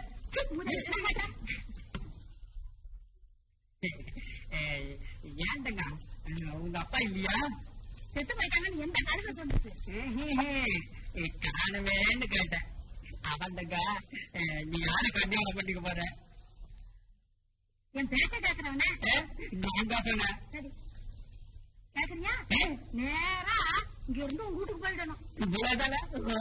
ஏய், ஏன்டங்க அஹ், உங்க அப்பா இல்லையா செத்து போயிட்டாங்கன்னு எந்த கழுத சொன்னது ஏய், காணவேன்னு கேட்டேன் அவன்டங்க அஹ், நீ யாரை கல்யாணம் பண்ணிக்க போற என் பேச்ச கேட்கிறவன அஹ், நான் தான் சொன்னேன் சரி கேக்குறியா நேரா இங்க இருந்து உங்க வீட்டுக்கு போயிடணும் இவ்வளவுதானே?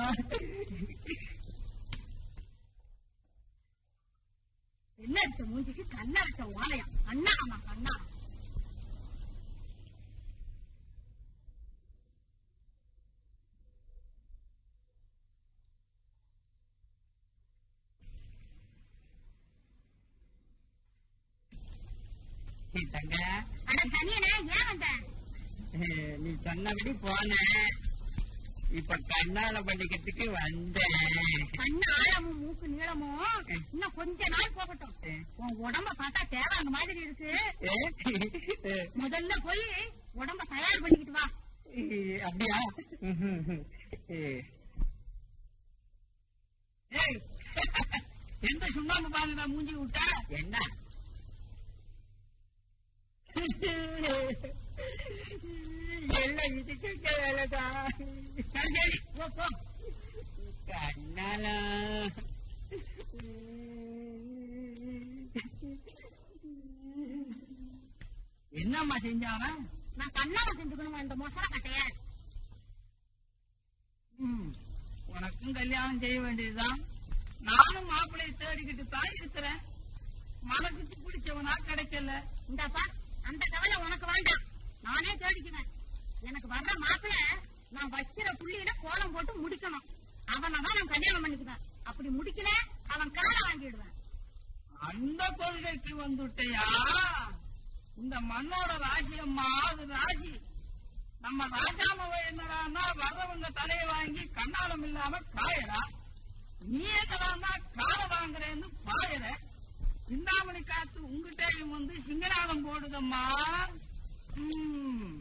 என்ன அடிச்ச மூஞ்சிக்கு கல்ல அடிச்ச ஓலையம் அண்ணா ஆமா அண்ணா ஏய், தங்க அட தனியனே ஏன் வந்த ஏய், நீ சொன்னபடி போனேன் இப்ப கண்ணால பண்ணிக்கிறதுக்கு வந்தேன் கண்ணு ஆழமும் மூக்கு நீளமும் இன்னும் கொஞ்ச நாள் போகட்டும் உன் உடம்ப பார்த்தா தேவாங்க மாதிரி இருக்கு ஏய், முதல்ல போய் உடம்ப தயார் பண்ணிக்கிட்டு வா ஏய், அப்படியா ஏய். ஏய், எந்த சுண்ணாம்பு பாருங்க மூஞ்சி விட்டா என்ன எல்லாம் இதுக்கு வேலைதான் சரி சரி போ போ கண்ணாலா என்னம்மா செஞ்சாவன் நான் கண்ணால செஞ்சுக்கணுமா இந்த மொசர கட்டைய ம், உனக்கும் கல்யாணம் செய்ய வேண்டியதுதான் நானும் மாப்பிள்ளையை தேடிக்கிட்டு தான் இருக்கிறேன் மனசுக்கு பிடிச்சவனா கிடைக்கல இந்தாப்பா அந்த கவலை உனக்கு வேண்டாம் நானே தேடிக்குவேன் எனக்கு வர்ற மாப்பிள்ள நான் வைக்கிற புள்ளியில கோலம் போட்டு முடிக்கணும் அவனை தான் நான் கல்யாணம் பண்ணிக்குவேன் அப்படி முடிக்கல அவன் காலை வாங்கிடுவேன் அந்த கொள்கைக்கு வந்துட்டயா இந்த மண்ணோட ராஜ்யம்மா அது ராஜி நம்ம ராஜாமவை என்னடான்னா வர்றவங்க தலையை வாங்கி கண்ணாலம் இல்லாம காயறா நீ என்னடான்னா காலை வாங்குறேன்னு பாயற சிந்தாமணி காத்து உங்ககிட்டயும் வந்து சிங்கநாதம் போடுதம்மா ம்.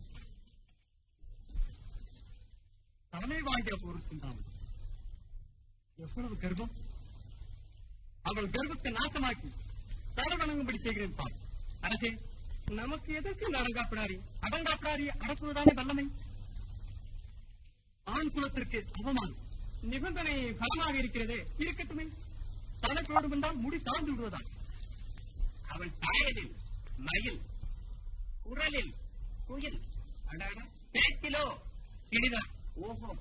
தலைமை வாங்கிய பொருட்கள் எவ்வளவு கர்ப்பம் அவள் கர்ப்பத்தை நாசமாக்கி தரவணங்கும்படி செய்கிறேன் பார் அரசே நமக்கு எதற்கு இந்த அடங்காப்பிடாரி அடங்காப்பிடாரி அடக்குவதான வல்லமை ஆண் குலத்திற்கு அவமானம் நிபந்தனை பலமாக இருக்கிறதே இருக்கட்டுமே தலைப்போடு வந்தால் முடி தாழ்ந்து விடுவதா அவள் தாயலில் மயில் குரலில் குயில் அடாட, பேச்சிலோ இனிதான் ஓஹோ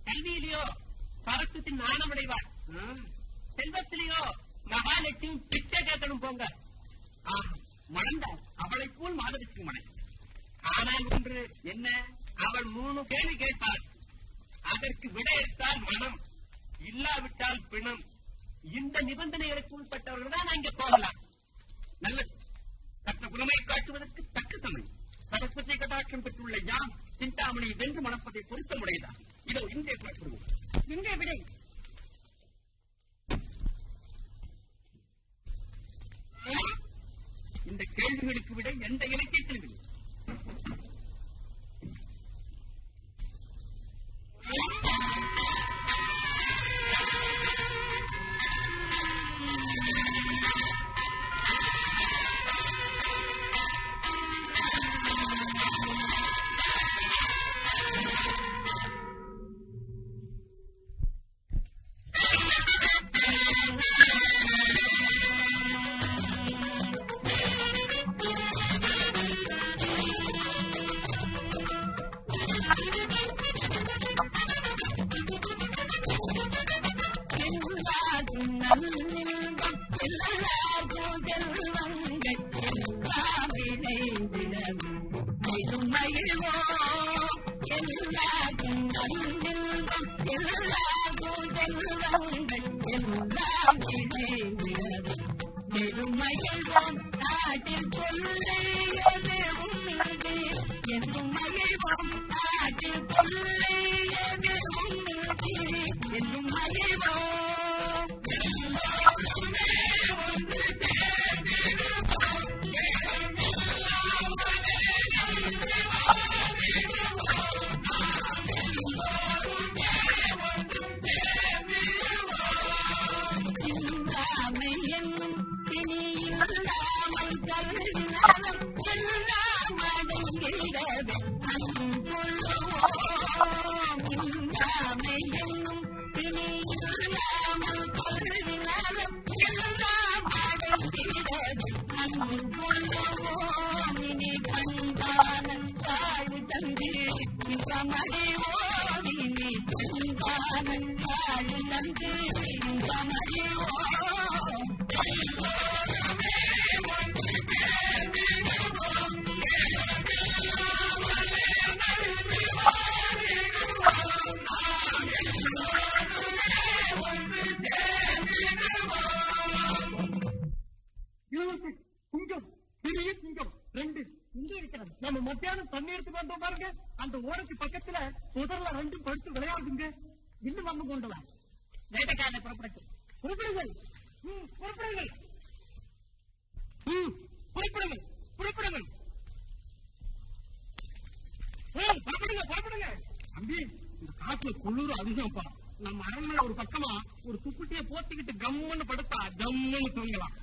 கல்வியிலேயோ சரஸ்வதி நாணமடைவார் செல்வத்திலேயோ மகாலட்சுமி பிச்சை பிச்சை கேட்கணும் போங்க ஆஹா, மணந்தார் அவளை போல் மாதவிக்கு மணன் ஆனால் ஒன்று என்ன அவள் மூணு கேள்வி கேட்பாள் அதற்கு விடையெடுத்தால் மனம் இல்லாவிட்டால் பிணம் இந்த நிபந்தனைகளுக்கு உட்பட்டவர்கள் தான் இங்க போகலாம் நல்லது தக்க குணமை காட்டுவதற்கு தக்க சமயம் சரஸ்வதி கடாட்சம் பெற்றுள்ள யாம் சிந்தாமணியை வென்று மணப்பதை பொருத்தமுடையதான் இதோ இங்கே புறப்படுவோம் எங்கே விடை இந்த கேள்விகளுக்கு விட எந்த இலக்கியத்திலும் இல்லை இளவரசி சிங்கம் பெரிய சிங்கம் ரெண்டு இங்கே இருக்கிறது நம்ம மத்தியானம் தண்ணி எடுத்து வந்தோம் பாருங்க அந்த ஓரத்து பக்கத்துல புதர்ல ரெண்டும் படுத்து விளையாடுங்க இன்னும் வந்து கொண்டு வா வேட்டைக்காரனை புறப்படச்சு புறப்படுங்கள் ம், புறப்படுங்கள் ம், புறப்படுங்கள் புறப்படுங்கள் ம், புறப்படுங்க புறப்படுங்க தம்பி இந்த காட்டுல குளிர் அதிகம்ப்பா நம்ம அரண்மனை ஒரு பக்கமா ஒரு துப்புட்டிய போத்திக்கிட்டு கம்முன்னு படுத்தா கம்முன்னு தூங்கலாம்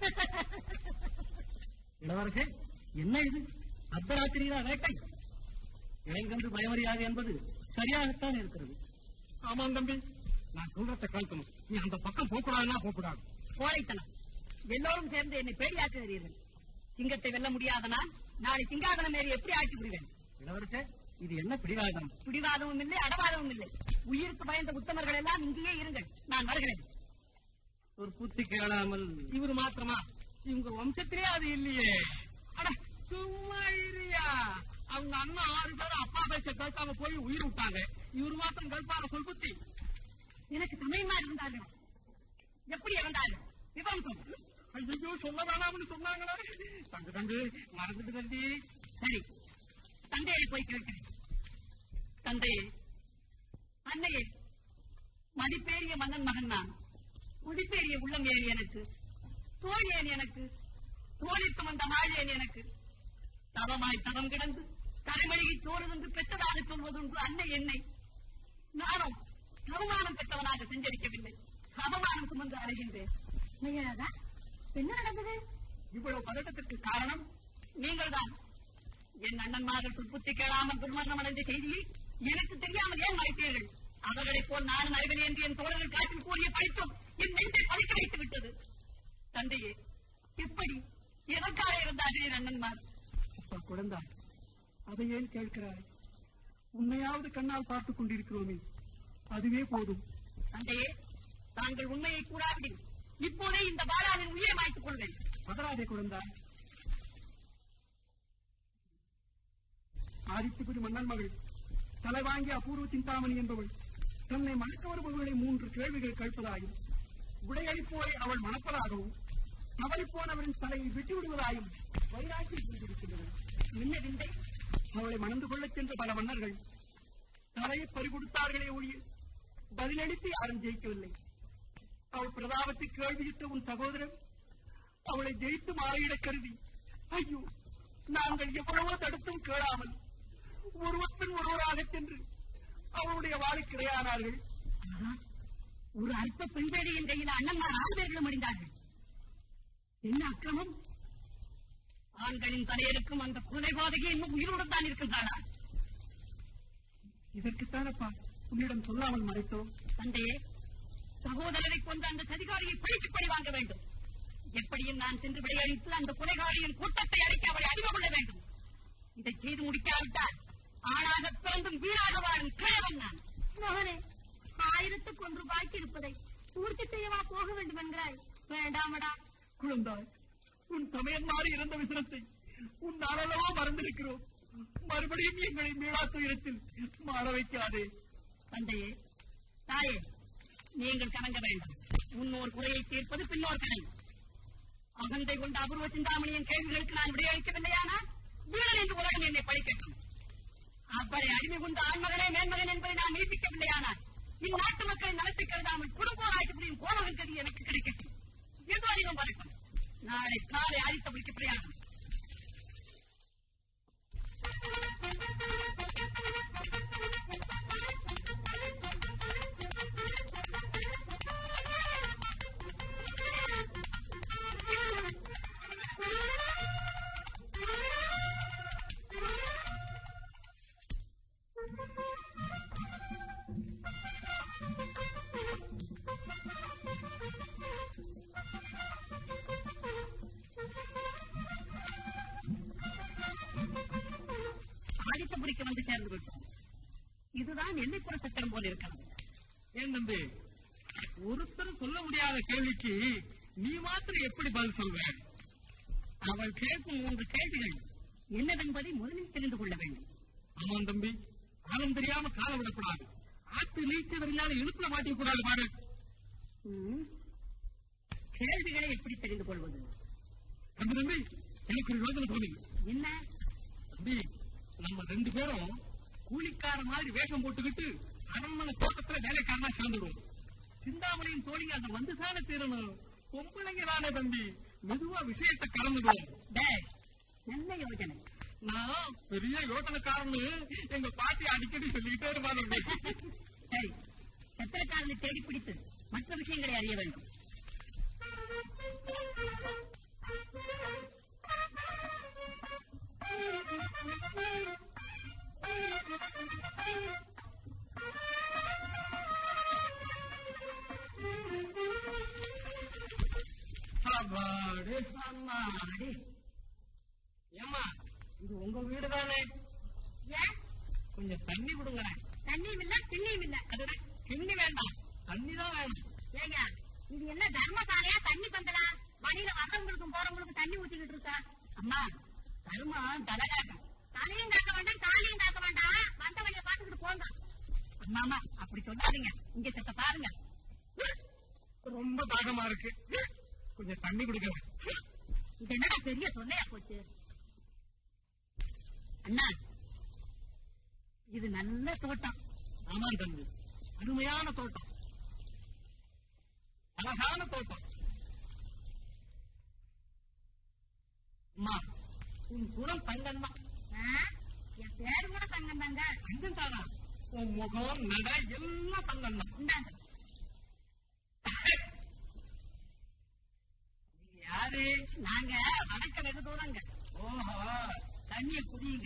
இளவரசே என்ன இது அர்த்தராத்திரிதான் வேட்டை இளைஞன்று பயமறியாது என்பது சரியாகத்தான் இருக்கிறது ஆமாம் தம்பி நான் சொல்றத கேட்கணும் நீ அந்த பக்கம் போகக்கூடாதுன்னா போகக்கூடாது கோழைத்தனம் எல்லோரும் சேர்ந்து என்னை பேடியாக்குகிறீர்கள் சிங்கத்தை வெல்ல முடியாதனால் நாளை சிங்காதனம் ஏறி எப்படி ஆட்சி புரிவேன் இளவரசே இது என்ன பிடிவாதம் பிடிவாதமும் இல்லை அடவாதமும் இல்லை உயிருக்கு பயந்த உத்தமர்கள் எல்லாம் இங்கேயே இருங்கள் நான் வருகிறேன் ஒரு புத்தி கேளாமல் இவரு மாத்திரமா இவங்க வம்சத்திலே அது இல்லையே அட சும்மா இருயா அவங்க அண்ணா ஆறு பேரும் அப்பா பேச கேட்காம போய் உயிர் விட்டாங்க இவரு மாத்திரம் கல்பார சொல் புத்தி எனக்கு சமயமா இருந்தார்கள் எப்படி இறந்தார்கள் விவரம் சொல்லு ஐயோ சொல்ல வேணாம்னு சொன்னாங்களே தங்கு தங்கு மறந்துட்டு தம்பி சரி தந்தையை போய் கேட்கிறேன் தந்தையே அன்னையே மதிப்பேறிய மன்னன் மகன் நான் குடிப்பேறிய உள்ளம் ஏறி எனக்கு தோல் ஏன் எனக்கு தோழித்து வந்த மாள் ஏன் எனக்கு தவமாய் தவம் கிடந்து தலைமொழியை சோறு வந்து பெற்றதாக சொல்வதுண்டு அன்னை என்னை நானும் அவமானம் பெற்றவனாக செஞ்சரிக்கவில்லை அவமானம் சுமந்து அடைகின்றேன் என்ன நடந்தது இவ்வளவு பதட்டத்திற்கு காரணம் நீங்கள்தான் என் அண்ணன்மார்கள் துப்புத்தி கேளாமல் துர்மரணம் அடைந்த செய்தியை எனக்கு தெரியாமல் ஏன் மறைத்தீர்கள் அவர்களைப் போல் நானும் அறிவன் என்று என் தோழர்கள் காட்டில் கூறிய படித்தும் என் நெஞ்சை பறிக்க வைத்து விட்டது தந்தையே எப்படி எதற்காக இருந்தார்கள் என் அண்ணன்மார் அப்பா குழந்தாய் அதை ஏன் கேட்கிறாய் உன்னையாவது கண்ணால் பார்த்துக் கொண்டிருக்கிறோமே அதுவே போதும் தந்தையே தாங்கள் உண்மையை கூறாவிடில் இப்போதே இந்த பாலாவின் உயிரை மாய்த்துக் கொள்வேன் பதறாதே குழந்தா ஆதித்யபுரி மன்னன் மகள் தலை வாங்கிய அபூர்வ சிந்தாமணி என்பவள் தன்னை மணக்க வருபவர்களை மூன்று கேள்விகள் கேட்பதாயும் விடையளிப்போரை அவள் மணப்பதாகவும் தவறிப்போனவரின் தலையை வெட்டி விடுவதாயும் வைராக்கியம் செய்திருக்கின்றன என்ன விந்தை அவளை மணந்து கொள்ளச் சென்ற பல மன்னர்கள் தலையை பறிகொடுத்தார்களே ஒழிய பதிலளித்து யாரும் ஜெயிக்கவில்லை அவள் பிரதாபத்தை கேள்வியிட்ட உன் சகோதரன் அவளை ஜெயித்து மாறியிடக் கருதி ஐயோ நாங்கள் எவ்வளவோ தடுத்தும் கேளாமல் ஒருவத்தின் ஒருவராகச் சென்று அவளுடைய வாழ்க்கை இரையானார்கள் ஒரு அற்ப பெண்பேடியின் கையில் அண்ணன்மார் ஆறு பேர்களும் அடைந்தார்கள் என்ன அக்கிரமம் ஆண்களின் தலையெடுக்கும் அந்த கொலை பாதகி இன்னும் உயிருடன் தான் இருக்கின்றாளா இதற்குத்தானப்பா உன்னிடம் சொல்லாமல் மறைத்தோம் தந்தையே சகோதரரை கொண்ட அந்த சதிகாரியை பிடித்து பழி வாங்க வேண்டும் எப்படியும் நான் சென்று விடையளித்து அந்த கொலைகாரியின் கூட்டத்தை அழைக்க அவளை அறிவு கொள்ள வேண்டும் இதை செய்து முடிக்காவிட்டால் ஆணாக பிறந்தும் வீணாக வாழும் கிழவன் நான் மகனே ஆயிரத்துக்கு ஒன்று பாக்கி இருப்பதை பூர்த்தி செய்யவா போக வேண்டும் என்கிறாய் வேண்டாமடா குழந்தாய் உன் சமயம் மாறி இறந்த விசனத்தை உன் நாளளவோ மறந்திருக்கிறோம் மறுபடியும் எங்களை மீளா துயரத்தில் மாற வைக்காதே தந்தையே தாயே நீங்கள் கலங்க வேண்டாம் முன்னோர் குறையை தீர்ப்பது பின்னோர் கடமை அகந்தை கொண்ட அபூர்வ சிந்தாமணியின் கேள்விகளுக்கு நான் விடையளிக்கவில்லையானால் வீரன் என்று உலகம் என்னை படிக்கட்டும் அப்படி அடிமை கொண்ட ஆண்மகனே மேன்மகன் என்பதை நான் நீட்டிக்கவில்லையானால் இந்நாட்டு மக்களை நலத்தை கருதாமல் குடும்போராய்ச்சி புரியும் கோணவன் கதி எனக்கு கிடைக்கட்டும் என்று அறிவும் வரட்டும் நாளை காலை அழித்த பிடிக்க பிரயாணம் ஆதித்தபுரிக்கு வந்து சேர்ந்து விட்டோம் இதுதான் எல்லைப்புற சட்டம் போல இருக்கிறது ஏன் தம்பி ஒருத்தரும் சொல்ல முடியாத கேள்விக்கு நீ மாத்திரம் எப்படி பதில் சொல்வ அவள் கேட்கும் மூன்று கேள்விகள் என்னவென்பதை முதலில் தெரிந்து கொள்ள வேண்டும் ஆமாம் தம்பி காலம் தெரியாம காலம் விடக்கூடாது ஆத்து நீச்சவர் இல்லாத இழுப்புல மாட்டிக்க கூடாது பாரு ம். கேள்விகளை எப்படி தெரிந்து கொள்வது தம்பி தம்பி எனக்கு ஒரு யோசனை தோணுது என்ன தம்பி நம்ம ரெண்டு பேரும் கூலிக்கார மாதிரி வேஷம் போட்டுக்கிட்டு அரண்மனை தோட்டத்துல வேலைக்காரனா சேர்ந்துடுவோம் சிந்தாமணியின் தோழிங்க அந்த வந்து தானே தீரணும் பொம்பளைங்க தானே தம்பி மெதுவா விஷயத்தை கலந்துடுவோம் டேய், நல்ல யோஜனை நான் பெரிய யோசனைக்காரன்னு எங்க பாட்டி அடிக்கடி சொல்லிக்கிட்டே இருப்பாங்க சரி சத்திரக்காரனை தேடி பிடித்து மற்ற விஷயங்களை அறிய வேண்டும் அம்மாடி. அம்மாடி. ஏம்மா இது உங்க வீடு தானே ஏன் கொஞ்சம் தண்ணி கொடுங்களேன் தண்ணியும் இல்ல திண்ணியும் இல்ல அதுடா கிண்ணி வேண்டாம் தண்ணி தான் வேணும் ஏங்க இது என்ன தர்மசாலையா தண்ணி பந்தலா வழியில வர்றவங்களுக்கும் போறவங்களுக்கும் தண்ணி ஊத்திக்கிட்டு இருக்கா அம்மா தர்மம் தலைகாட்டம் தலையும் காக்க வேண்டாம் காலையும் காக்க வேண்டாம் வந்த வழியை பார்த்துக்கிட்டு போங்க அம்மாமா அப்படி சொல்லாதீங்க இங்க சத்த பாருங்க ரொம்ப தாகமா இருக்கு கொஞ்சம் தண்ணி கொடுக்கிறேன் இது என்னடா பெரிய தொல்லையா போச்சு அண்ணா இது நல்ல தோட்டம் ஆமாம் தம்பி அருமையான தோட்டம் அழகான தோட்டம் அம்மா உன் குரல் தங்கம் தான் ஆ? என் பேரு கூட தங்கம் தாங்க தங்கம் தானா உன் முகம் நட எல்லாம் தங்கம் தான் இந்தாங்க நீங்க யாரு நாங்க வடக்க வெகு தூரங்க ஓஹோ தண்ணிய குடியுங்க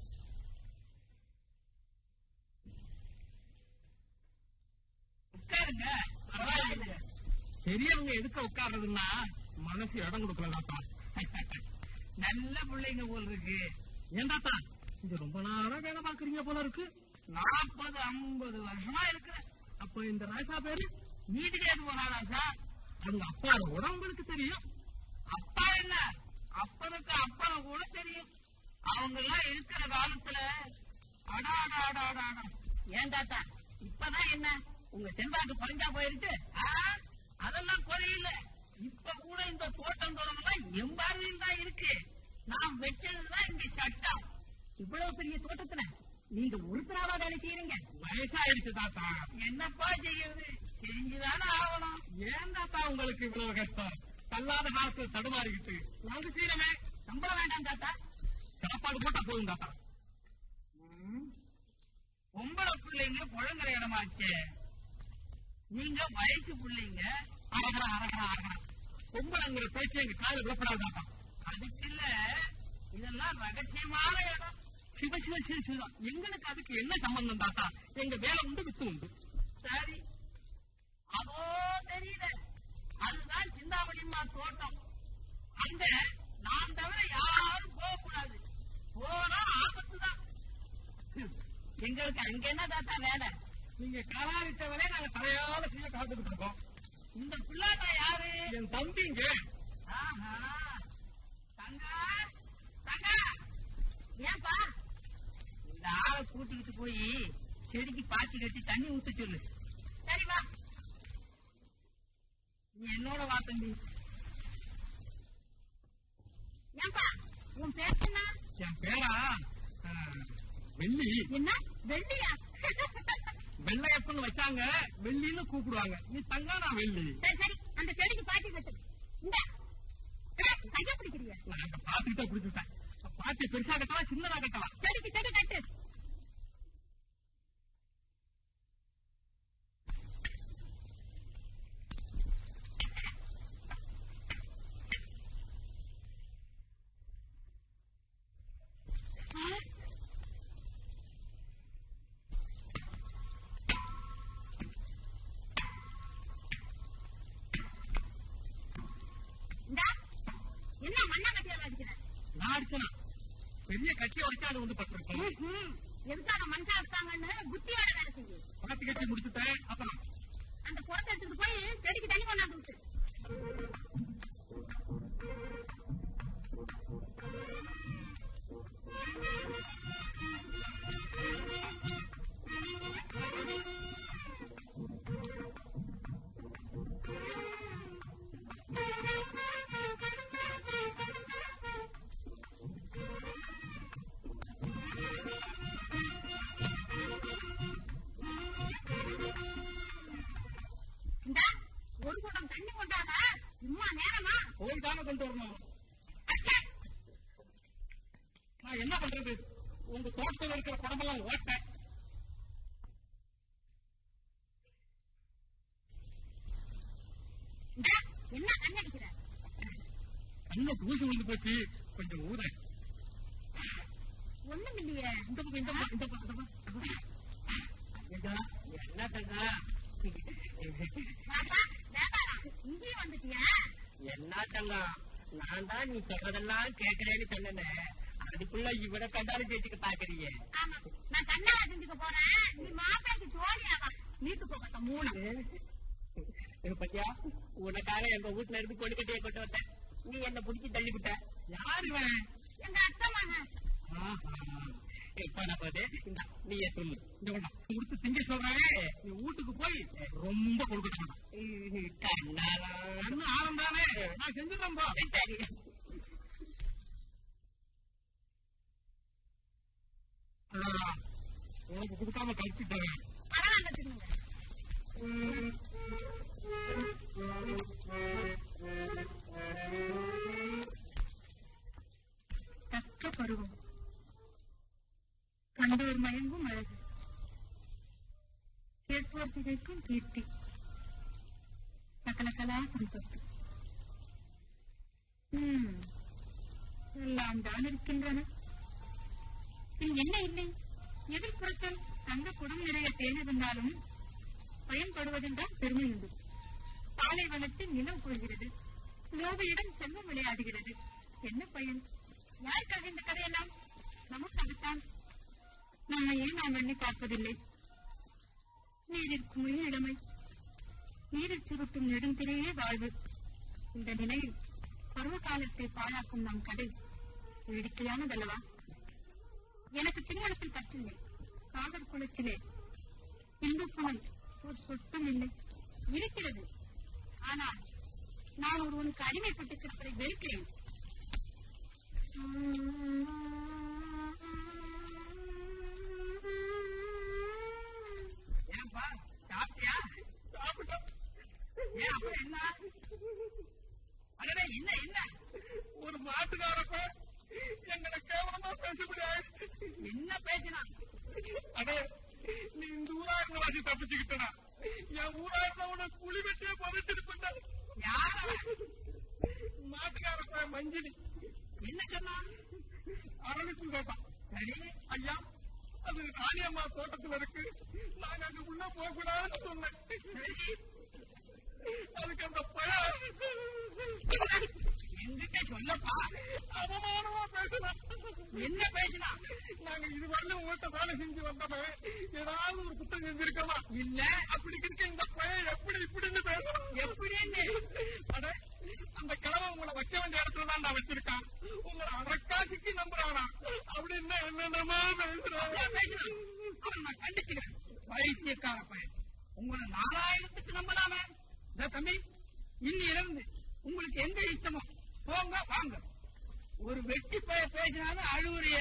உட்காருங்க பரவாயில்லைங்க பெரியவங்க எதுக்கு உட்கார்றதுன்னா மனசு இடம் கொடுக்கலதாப்பா நல்ல பிள்ளைங்க போல இருக்கு ஏண்டாத்தா இது ரொம்ப நாளா வேலை பாக்குறீங்க போல இருக்கு நாற்பது ஐம்பது வருஷமா இருக்கு அப்ப இந்த ராசா பேரு வீட்டுக்கு ஏது போனா ராசா அவங்க அப்பா உடம்புக்கு தெரியும் அப்பா என்ன அப்பனுக்கு அப்பனை கூட தெரியும் அவங்க எல்லாம் இருக்கிற காலத்துல அடா அடா அடா அடா அடா. ஏன் தாத்தா இப்பதான் என்ன உங்க செல்வாக்கு குறைஞ்சா போயிருக்கு ஆ? அதெல்லாம் குறையில இப்ப கூட இந்த தோட்டம் தொடங்கலாம் எம்பார்வையில் தான் இருக்கு நான் வச்சதுதான் இங்க சட்டம் இவ்வளவு பெரிய தோட்டத்துல நீங்க ஒருத்தராவா வேலை செய்யறீங்க வயசாயிடுச்சு தாத்தா என்னப்பா செய்யறது செஞ்சுதானே ஆகணும் ஏன் தாத்தா உங்களுக்கு இவ்வளவு கஷ்டம் தள்ளாத காலத்துல தடுமாறிக்கிட்டு நாங்க செய்யறமே நம்ப வேண்டாம் தாத்தா சாப்பாடு போட்டா போதும் தாத்தா பொம்பளை பிள்ளைங்க புழங்குற இடமாச்சு நீங்க வயசு பிள்ளைங்க அரகரா அரகரா அரகரா பொம்பளைங்கிற பேச்சு எங்க கால விடப்படாது தாத்தா அதுக்கு இல்ல இதெல்லாம் ரகசியமான இடம் சிவ சிவ சிவ சிவா எங்களுக்கு அதுக்கு என்ன சம்பந்தம் தாத்தா எங்க வேலை உண்டு வித்து உண்டு சரி அதோ தெரியல அதுதான் சிந்தாமணிமா தோட்டம் அங்க நான் தவிர யாரும் போகக்கூடாது போனா ஆபத்து தான் எங்களுக்கு அங்க என்ன தாத்தா வேலை நீங்க கலாரித்தவரே நாங்க தலையால செய்ய காத்துக்கிட்டு இருக்கோம் இந்த பிள்ளாட்டா யாரு என் தம்பிங்க ஆஹா. தங்கா தங்கா ஏன்பா இந்த ஆளை கூட்டிக்கிட்டு போய் செடிக்கு பாத்தி கட்டி தண்ணி ஊத்த சொல்லு சரிப்பா நீ என்னோட வா தம்பி ஏன்பா உன் பேர் என்ன என் பேரா ஆ, வெள்ளி என்ன வெள்ளியா வெள்ளையப்பன்னு வச்சாங்க வெள்ளின்னு கூப்பிடுவாங்க நீ தங்கா நான் வெள்ளி சரி சரி அந்த செடிக்கு பாட்டி கட்டு இந்த கைய பிடிக்கிறிய நான் அங்க பாத்துக்கிட்டே குடிச்சுட்டேன் பாத்தி பெருசா கட்டலாம் சின்னதா கட்டலாம் செடிக்கு செடி கட்டு இந்தா, என்ன மண்ணா கட்டியால அடிக்கிற நான் அடிச்சனா பெரிய கட்டி வச்சு அது வந்து பட்டிருக்கோம் ம்ஹும். எதுக்காக மனுஷா எடுத்தாங்கன்னு புத்தியோட வேலை செய்யு பாத்தி கட்டி முடிச்சுட்டேன் அப்புறம் அந்த குடத்தை எடுத்துட்டு போய் செடிக்கு தண்ணி கொண்டாந்து விட்டு இந்தா, ஒரு குடம் தண்ணி கொண்டாங்க சும்மா நேரமா போய் தானே கொண்டு வரணும் அச்சே, நான் என்ன பண்றது உங்க தோட்டத்தில் இருக்கிற குடம்பெல்லாம் ஓட்டேன் இந்தா, என்ன கண்ணு அடிக்கிற கண்ணு தூசி விழுந்து போச்சு கொஞ்சம் ஊத ஒண்ணும் இல்லையே இந்த பக்கம் இந்த பக்கம் இந்த பக்கம் இந்த பக்கம். ஐயா, என்ன தங்கா பாப்பா, வேண்டாம் இங்கேயும் வந்துட்டியா என்ன தங்கா நான் தான் நீ சொல்றதெல்லாம் கேட்கிறேன்னு சொன்னேன் அதுக்குள்ள இவட கண்டாலும் பேச்சுக்க பாக்குறீங்க ஆமா நான் கண்ணால செஞ்சுக்க போறேன் நீ மாப்பிளைக்கு ஜோலியாவா வீட்டு போகத்த மூணு பத்தியா உனக்காக எங்க வீட்டுல இருந்து கொழுக்கட்டையை கொண்டு வந்தேன் நீ என்ன புடிச்சு தள்ளி விட்ட யாரு இவன் எங்க அத்தை மகன் ஆஹா. இப்ப நான் பாரு, இந்தா, நீயே சொல்லு இந்த கொண்டா. கொடுத்து திங்க சொல்றேன் நீ வீட்டுக்கு போய் ரொம்ப கொடுக்க கண்ணு ஆனந்தானே நான் செஞ்சுதான் போ சரி உனக்கு கொடுக்காம கழிச்சுட்டேன் பரவாயில்ல திரும்ப தக்க பருவம் கண்டோர் மயங்கும் அழகு கேட்போர் திகைக்கும் கீர்த்தி சகல கலா சம்பத்து ம், எல்லாம் தான் இருக்கின்றன பின் என்ன இல்லை எதிர்ப்புறத்தில் தங்க குடம் நிறைய தேன் இருந்தாலும் பயன்படுவதென்றால் பெருமை உண்டு பாலைவனத்தில் நிலம் கொள்கிறது லோகையிடம் செல்வம் விளையாடுகிறது என்ன பயன் யாருக்காக இந்த கதையெல்லாம் நமக்காகத்தான் நம்மையே நாம் எண்ணி பார்ப்பதில்லை நீரிற்கும் இளமை நீரில் சுருட்டும் நெடுந்திரையே வாழ்வு இந்த நிலையில் பருவ காலத்தை பாழாக்கும் நம் கடல் வேடிக்கையானதல்லவா எனக்கு திருமணத்தில் பற்றில்லை காதல் குளத்திலே இந்து புனல் ஒரு சொட்டும் இல்லை இருக்கிறது ஆனால் நான் ஒருவனுக்கு அடிமைப்பட்டு கிடப்பதை வெறுக்கிறேன் ஏன்பா சாப்பிட்டியா சாப்பிட்டோம் ஏன் அப்புறம் என்ன அடடே என்ன என்ன ஒரு மாட்டுக்காரப்ப எங்களை கேவலமா பேச முடியாது என்ன பேசினா அடே நீ இந்த ஊரா இருந்தவாசி தப்பிச்சுக்கிட்டனா என் ஊரா இருந்தவன குழி வெட்டியே புதைச்சிருப்பா யார மாட்டுக்காரப்ப மஞ்சினி என்ன சொன்னா அரளிப்பு கேட்டான் சரி ஐயா அது ராணியம்மா தோட்டத்துல இருக்கு நாங்க அங்க உள்ள போக கூடாதுன்னு சொன்னேன் சரி அதுக்கு அந்த பழம் எங்கிட்ட சொல்லப்பா அவமானமா பேசினா என்ன பேசினா நாங்க இதுவரையிலும் உங்கள்கிட்ட வேலை செஞ்சு வந்தவன் ஏதாவது ஒரு குத்தம் செஞ்சிருக்கமா இல்ல அப்படி இருக்க இந்த பையன் எப்படி இப்படின்னு பேசணும் எப்படின்னு அட அந்த கிழமை உங்களை வைக்க வேண்டிய இடத்துல தான் நான் வச்சிருக்கான் உங்களை அடக்காசிக்கு நம்புறானா அப்படின்னு என்னென்னமா பேசுறான் அவன் நான் கண்டிச்சுக்கிறேன் பைத்தியக்கார பையன் உங்களை நாலாயிரத்துக்கு நம்பலாமே இதோ தம்பி இன்னிலிருந்து உங்களுக்கு எங்க இஷ்டமோ போங்க வாங்க ஒரு வெட்டி பய பேசினாலும் அழுவுறிய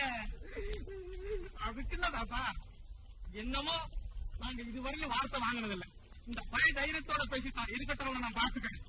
அதுக்கு இல்லதாப்பா என்னமோ நாங்க இதுவரையிலும் வார்த்தை வாங்கினதில்ல இந்த பழைய தைரியத்தோட பேசிட்டான் இருக்கட்டும் நான் பாத்துக்கிறேன்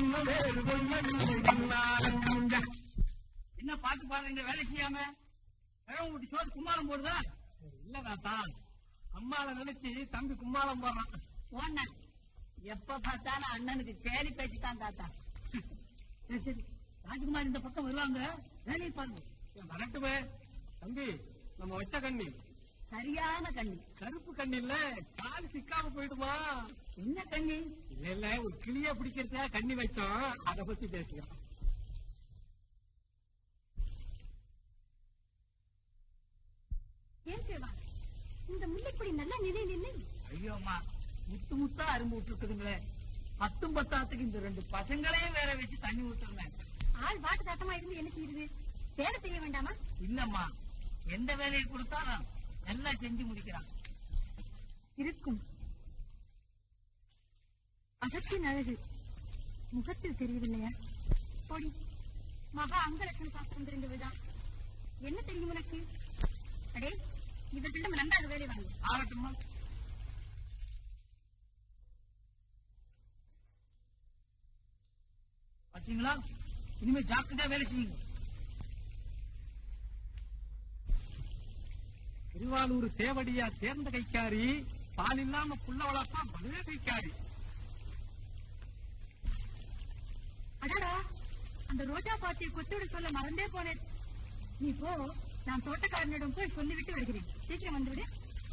என்ன பாத்து பாருங்க இந்த வேலை செய்யாம பழம் ஊட்டி சோறு கும்மாளம் போடுதா இல்ல தாத்தா அம்மாவை நினைச்சு தம்பி கும்மாளம் போடுறான் ஓண்ணா எப்ப பார்த்தாலும் அண்ணனுக்கு கேலி பேச்சு தான் தாத்தா சரி சரி ராஜகுமார் இந்த பக்கம் வருவாங்க வேலையை பாருங்க ஏன் வரட்டுமே தம்பி நம்ம வச்ச கண்ணி சரியான கண்ணி கருப்பு கண்ணி இல்ல கால் சிக்காம போயிடுமா என்ன கண்ணி இல்ல இல்ல ஒரு கிளிய பிடிக்கிறதா கண்ணி வச்சோம் அத பத்தி பேசிக்கிறோம் ஏன் தேவா இந்த முல்லைப்பொடி நல்ல நிலையில் இல்லை ஐயோ அம்மா முத்து முத்தா அரும்பு விட்டுருக்குதுங்களே பத்தும் பத்தாத்துக்கு இந்த ரெண்டு பசங்களையும் வேற வச்சு தண்ணி ஊத்துறேன் ஆள் வாட்டு தாத்தமா இருந்து என்ன செய்யுது தேட செய்ய வேண்டாமா இல்லம்மா எந்த வேலையை கொடுத்தாலும் நல்லா செஞ்சு முடிக்கிறான் இருக்கும் அகத்தின் அழகு முகத்தில் தெரியவில்லையா பொடி மகா அங்கலட்சணம் சாஸ்திரம் தெரிந்து விடா என்ன தெரியும் உனக்கு அடே இவர்களிடம் நன்றாக வேலை வாங்க ஆகட்டும்மா பாத்தீங்களா இனிமே ஜாக்கிரதையா வேலை செய்யுங்க திருவாரூர் தேவடியா தேர்ந்த கைக்காரி பால் இல்லாம புள்ள வளர்ப்பா பலே கைக்காரி அடடா அந்த ரோஜா பாத்தியை கொத்தோடு சொல்ல மறந்தே போனேன் நீ போ நான் தோட்டக்காரனிடம் போய் சொல்லிவிட்டு வருகிறேன் சீக்கிரம் வந்துவிடு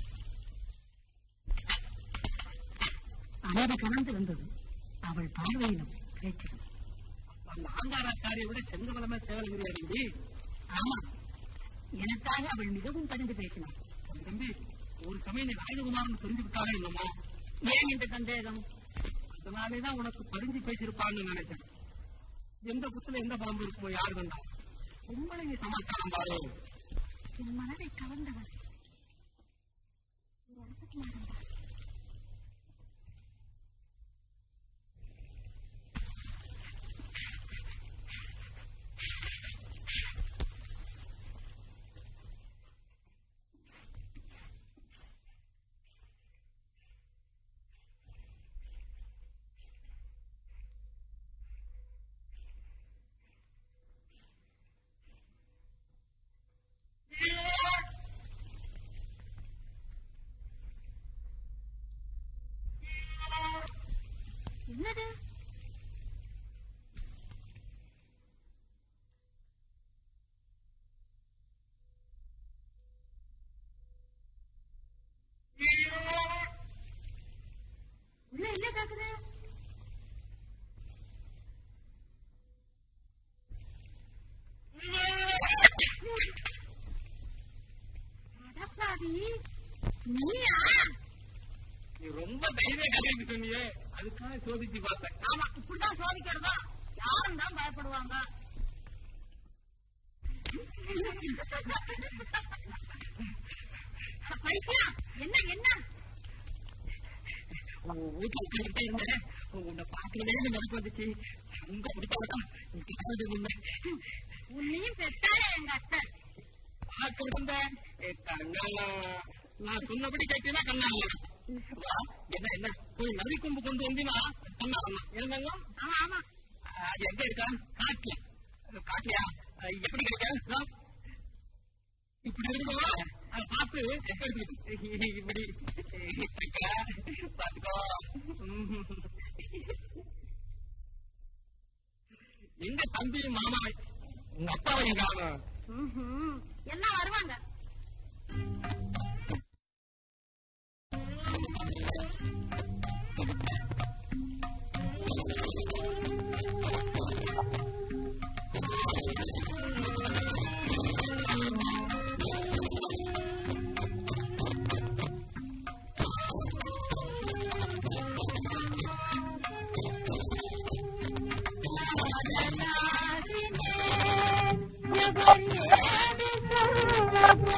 அமைதி கலந்து வந்தது அவள் பார்வையிலும் பேச்சிலும் அந்த ஆங்காரக்காரியை விட செங்கமலமே சேவல்கிறியாடி ஆமா எனக்காக அவள் மிகவும் பணிந்து பேசினாள் தம்பி ஒரு சமயம் நீ ராஜகுமாரன் தெரிஞ்சு விட்டாலே இல்லமோ ஏன் இந்த சந்தேகம் அதனாலேதான் உனக்கு பறிஞ்சு பேசியிருப்பான்னு நினைச்சேன் எந்த புத்துல எந்த பாம்பு இருக்குமோ யாரு கண்டா உண்மையை நீ சமாச்சாரம் பாரு என் மனதை கவர்ந்தவள் ஒரு அரசகுமாரன் தான். என்னது உள்ள என்ன கேக்குது அடப்பாவி நீயா நீ ரொம்ப தைரிய கதைன்னு சொன்னியே அதுக்காக சோதிச்சு பார்த்தேன் ஆமா இப்படிதான் சோதிக்கிறதா யாரும் தான் பயப்படுவாங்க பைத்தியம் என்ன என்ன உன் வீட்டுல உட்காந்துட்டே இருந்தேன் உன்னை பார்க்கவே நினைப்பு வந்துச்சு அங்க பிடிச்சாதான் உன்னையும் பெற்றாலே எங்க அத்தை பார்க்க இருந்தேன் கண்ணாலா நான் சொன்னபடி கேட்டீங்கன்னா கண்ணாலா வா, என்ன என்ன போய் நதி கொம்பு கொண்டு வந்தீங்கன்னா கண்ணாலா இருந்தாங்க ஆமா ஆமா அது எங்க இருக்கா காட்டுல காட்டியா எப்படி கிடைக்க இப்படி இருக்குமா அதை பார்த்து இப்படி இருக்கா? பார்த்துக்கோ எங்க தம்பி மாமா உங்க அப்பாவை எங்க காணோம்? ம்ஹும். எல்லாம் வருவாங்க Thank you.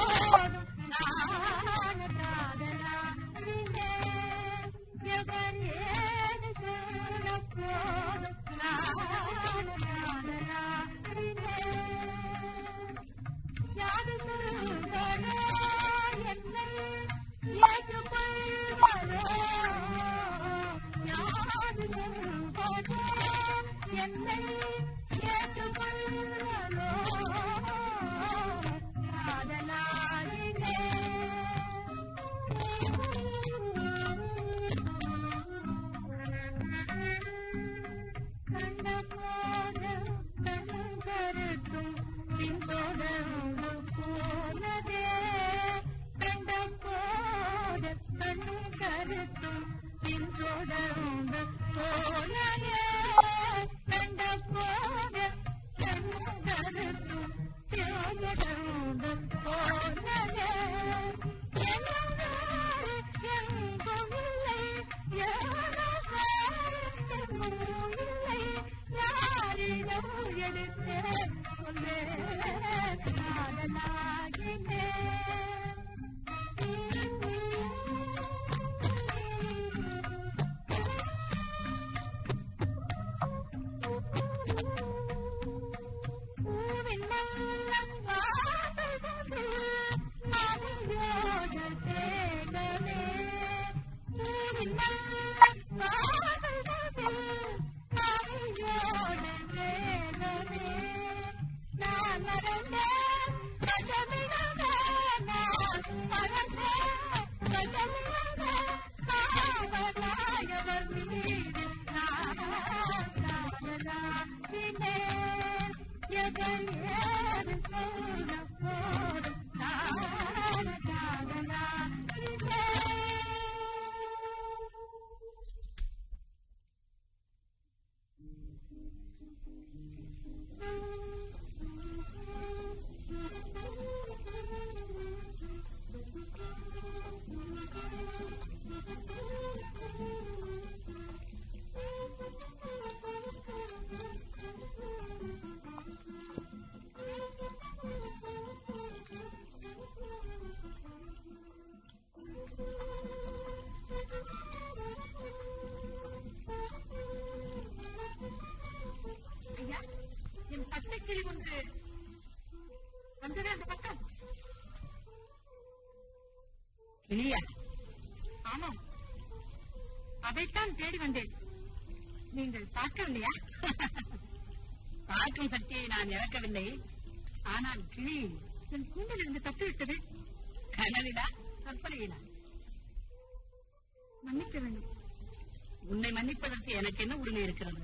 இல்லையா ஆமாம் அதைத்தான் தேடி வந்தேன் நீங்கள் பார்க்கவில்லையா பார்க்கும் சக்தியை நான் இழக்கவில்லை ஆனால் கிளி என் கூண்டிலிருந்து தப்பிவிட்டது கனவிலா கற்பனையிலா மன்னிக்க வேண்டும் உன்னை மன்னிப்பதற்கு எனக்கு என்ன உரிமை இருக்கிறது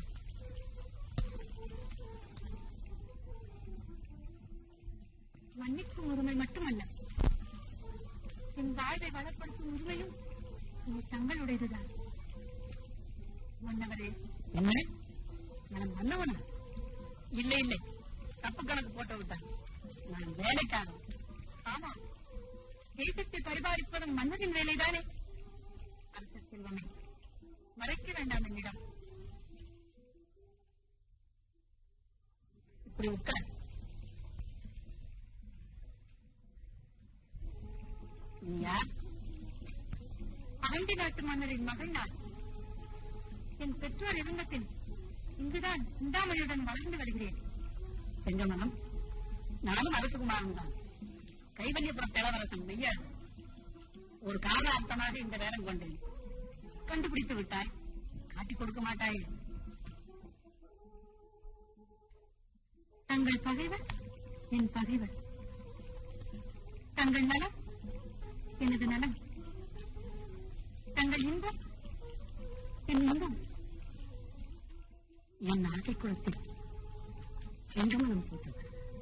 மன்னிக்கும் உரிமை மட்டுமல்ல என் வாழ்வை வளப்படுத்தும் உரிமையும் இது தங்களுடையதுதான் மன்னவரே என்ன நான் மன்னவனா இல்லை இல்லை தப்பு கணக்கு போட்டு விட்டான் நான் வேலைக்காரன் ஆமா தேசத்தை பரிபாலிப்பதும் மன்னரின் வேலைதானே அரச செல்வமே மறைக்க வேண்டாம் என்னிடம் இப்படி உட்கார் நீ யார் அகண்டி நாட்டு மன்னரின் மகள் நான் என் பெற்றோர் இருந்த பின் இங்குதான் சிந்தாமணியுடன் வளர்ந்து வருகிறேன் செங்கமனம் நானும் அரசகுமாரன் தான் கைவல்யபுரம் பேரரசன் மெய்யாள் ஒரு கால அர்த்தமாக இந்த வேடம் கொண்டேன் கண்டுபிடித்து விட்டாய் காட்டிக் கொடுக்க மாட்டாய் தங்கள் பகைவர் என் பகைவர் தங்கள் நலம் எனது நலம் தங்கள் இன்பம் என் இன்பம் என் ஆசை குளத்தில் செங்கமனம் போட்டது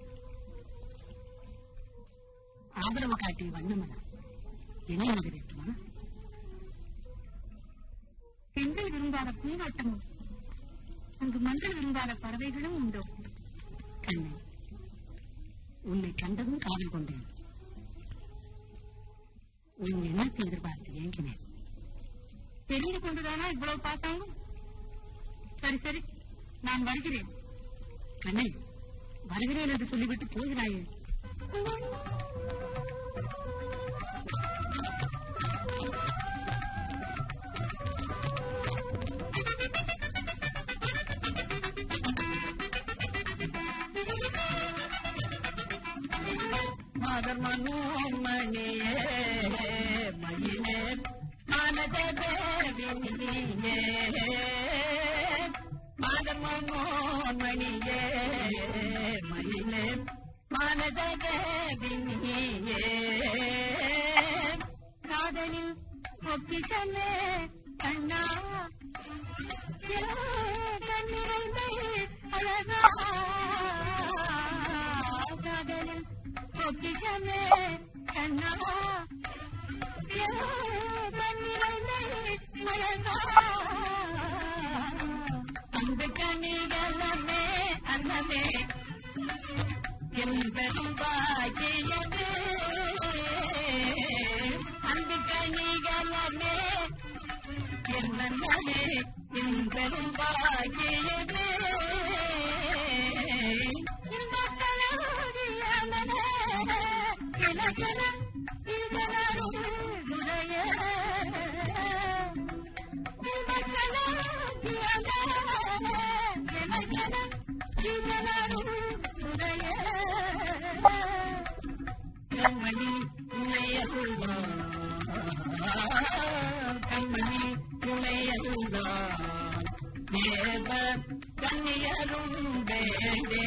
ஆதரவு காட்டிய வண்ணமனம் என்ன நகரட்டுமா பெண்கள் விரும்பாத பூங்காட்டமும் அங்கு மங்கள் விரும்பாத பறவைகளும் உண்டோ கண்ணே உன்னை கண்டதும் காதல் கொண்டேன் உன் எண்ணத்தை எதிர்பார்த்து ஏங்கினேன் தெரிந்து கொண்டுதானா இவ்வளவு பார்த்தாங்க சரி சரி நான் வருகிறேன் கண்ணே வருகிறேன் என்று சொல்லிவிட்டு போகிறாயே மதர் மனோமணியே மயிலே மனதேவினியே மதர் மனோமணியே மயிலே மனதேவினியே காதலில் ஒப்பிட்டமே கண்ணா கண்ணிறைந்தே அழகா காதலில் ஒப்பிட்டமே கண்ணா கண்ணிறைந்தே அழகா அந்த கனிகளமே அன்னமே என் பெரும் பாக்கியமே அந்த கனிகளமே என் நன்னமே என் பெரும் பாக்கியமே கண்மணி உன்னையருள்வா கண்மணி உன்னையருள்வா தேவ கண்ணியரும் வேண்டே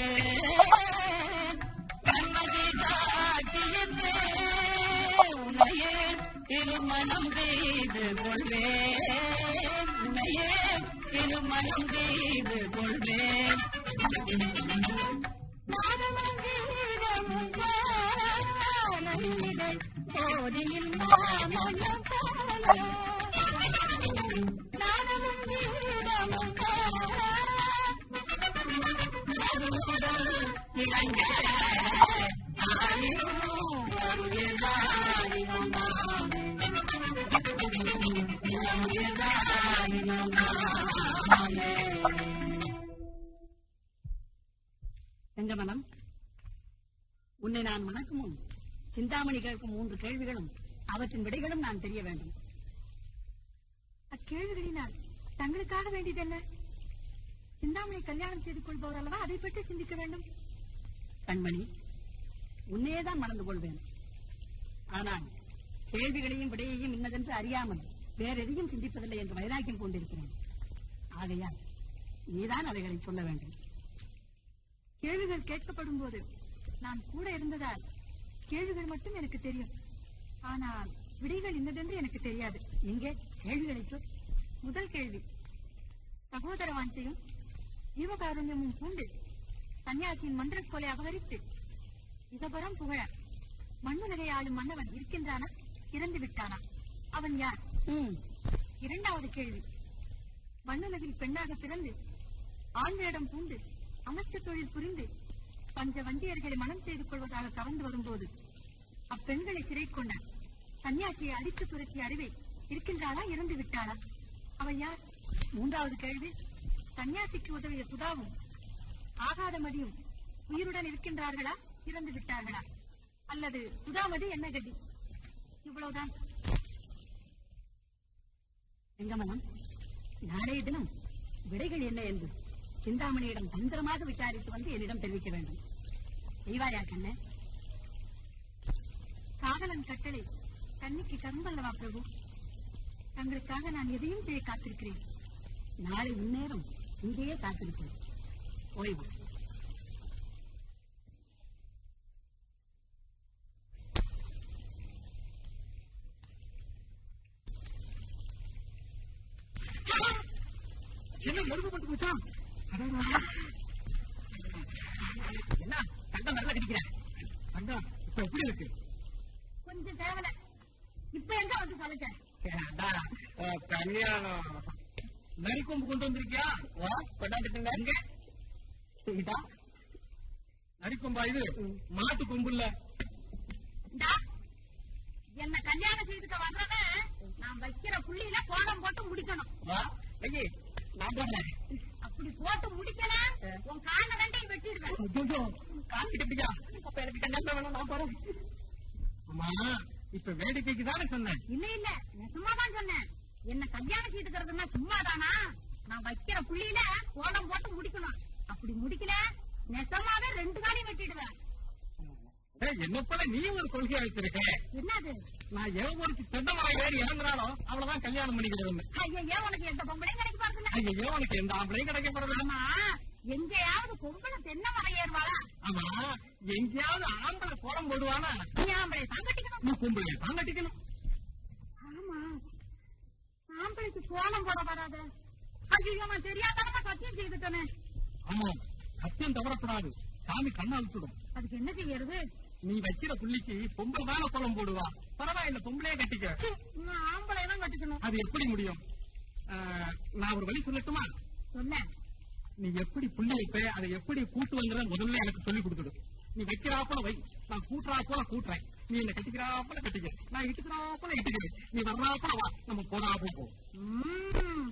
கண்மணி காட்டியதே உன்னையே திருமணம் செய்து கொள்வேன் உன்னையே திருமணம் செய்து கொள்வேன் செங்கமனம் உன்னை நான் மணக்கும் முன் சிந்தாமணி கேட்கும் மூன்று கேள்விகளும் அவற்றின் விடைகளும் நான் தெரிய வேண்டும் அக்கேள்விகளினால் தங்களுக்காக வேண்டியதல்ல சிந்தாமணி கல்யாணம் செய்து கொள்பவர் அல்லவா அதை பற்றி சிந்திக்க வேண்டும் கண்மணி உன்னையே தான் மணந்து கொள்வேன் ஆனால் கேள்விகளையும் விடையையும் இன்னதென்று அறியாமல் வேற எதையும் சிந்திப்பதில்லை என்று வைராக்கியம் கொண்டிருக்கிறேன் ஆகையால் நீதான் அவைகளை சொல்ல வேண்டும் கேள்விகள் கேட்கப்படும் போது நான் கூட இருந்ததால் கேள்விகள் மட்டும் எனக்கு தெரியும் ஆனால் விடைகள் இன்னதென்று எனக்கு தெரியாது எங்கே கேள்விகளை சொல் முதல் கேள்வி சகோதர வாஞ்சையும் ஜீவகாருண்யமும் பூண்டு சன்னியாசியின் மந்திரக்கோலை அபகரித்து இதபுறம் புகழ மண்ணுலகை ஆளும் மன்னவன் இருக்கின்றானா இறந்து விட்டானா அவன் யார் இரண்டாவது கேள்வி மண்ணுலகில் பெண்ணாக பிறந்து ஆண் வேடம் பூண்டு அமைச்ச தொழில் புரிந்து பஞ்ச வந்தியர்களை மனம் செய்து கொள்வதாக கவர்ந்து வரும்போது அப்பெண்களை சிறை கொண்ட சன்னியாசியை அடித்து துரத்திய அறிவை இருக்கின்றாளா இறந்து விட்டாளா அவள் யார் மூன்றாவது கேள்வி சன்னியாசிக்கு உதவிய சுதாவும் ஆகாதமதியும் உயிருடன் இருக்கின்றார்களா இறந்து விட்டார்களா அல்லது சுதாமதி என்ன கதி இவ்வளவுதான் எங்கமனம் நாளைய தினம் விடைகள் என்ன என்று சிந்தாமணியிடம் தந்திரமாக விசாரித்து வந்து என்னிடம் தெரிவிக்க வேண்டும் செய்வாயா கண்ண காதலன் கட்டளை கண்ணிக்கு கரும்பல்லவா பிரபு தங்களுக்காக நான் எதையும் செய்ய காத்திருக்கிறேன் நாளை முன்னேறும் இங்கேயே காத்திருப்பேன் ஓய்வு என்ன நெருக்கப்பட்டு போச்சா என்ன கண்டம் நல்லா கடிக்கிறேன் கண்டம் இப்ப எப்படி இருக்கு கொஞ்சம் தேவல இப்ப எங்க வந்து தொலைச்ச கல்யாணம் நரிக்கொம்பு கொண்டு வந்திருக்கியா கொண்டாந்துட்டுங்க எங்க இதா நரிக்கொம்பா இது மாட்டு கொம்பு இல்ல இந்தா, என்ன கல்யாணம் செய்துக்க வர்றத நான் வைக்கிற புள்ளியில கோலம் போட்டு முடிக்கணும் ஐயே நான் போடுறேன் அப்படி போட்டு முடிக்கல உன் கால ரெண்டையும் வெட்டிடுவேன் காமிக்கிட்டியா அப்ப எனக்கு கல்யாணம் வேணும் நான் போறேன் அம்மா இப்ப வேடிக்கைக்கு தானே சொன்னேன் இல்ல இல்ல நான் சும்மா தான் சொன்னேன் என்ன கல்யாணம் செய்துக்கிறதுன்னா சும்மாதானா நான் வைக்கிற புள்ளியில கோலம் போட்டு முடிக்கணும் அப்படி முடிக்கல நெசமாவே ரெண்டு காலையும் வெட்டிடுவேன் டேய், என்ன போல நீ ஒரு கொள்கையா வச்சிருக்க என்னது நான் எவன் ஒரு தென்னை மரம் ஏறி இறங்குறாலும் அவ்வளவுதான் கல்யாணம் பண்ணிக்கிறேன் ஐயா ஏன் உனக்கு எந்த பொம்பளையும் கிடைக்க பாருங்க ஐயோ உனக்கு எந்த ஆம்பளையும் கிடைக்க போறது ஆமா எங்கேயாவது பொம்பளை தென்னை மரம் ஏறுவாளா ஆமா எங்கேயாவது ஆம்பளை கோலம் போடுவானா நீ ஆம்பளை தான் கட்டிக்கணும் நீ கும்பலையை தான் கட்டிக்கணும் ஆமா ஆம்பளைக்கு கோலம் போட வராது ஐயோ நான் தெரியாதனமா சத்தியம் செய்துட்டேனே ஆமா சத்தியம் தவறக்கூடாது சாமி கண்ணை அழுத்துடும் அதுக்கு என்ன செய்யறது நீ வைக்கிற புள்ளிக்கு பொம்பளை தானே கோலம் போடுவா பரவாயில்ல பொம்பளையே கட்டிக்க ச்சீ, நான் ஆம்பளை தான் கட்டிக்கணும் அது எப்படி முடியும் ஆஹ், நான் ஒரு வழி சொல்லட்டுமா சொல்ல நீ எப்படி புள்ளி வைப்ப அதை எப்படி கூட்டுவங்கிற முதல்ல எனக்கு சொல்லி கொடுத்துடு நீ வைக்கிறாப்பல வை நான் கூட்டுறாப்போல கூட்டுறேன் நீ என்ன கட்டிக்கிறாப்பல கட்டிக்க நான் இட்டுக்கிறாப்பல இட்டுக்கிறேன் நீ வர்றாப்பல வா நம்ம போறாப்போ போ ம்ம்.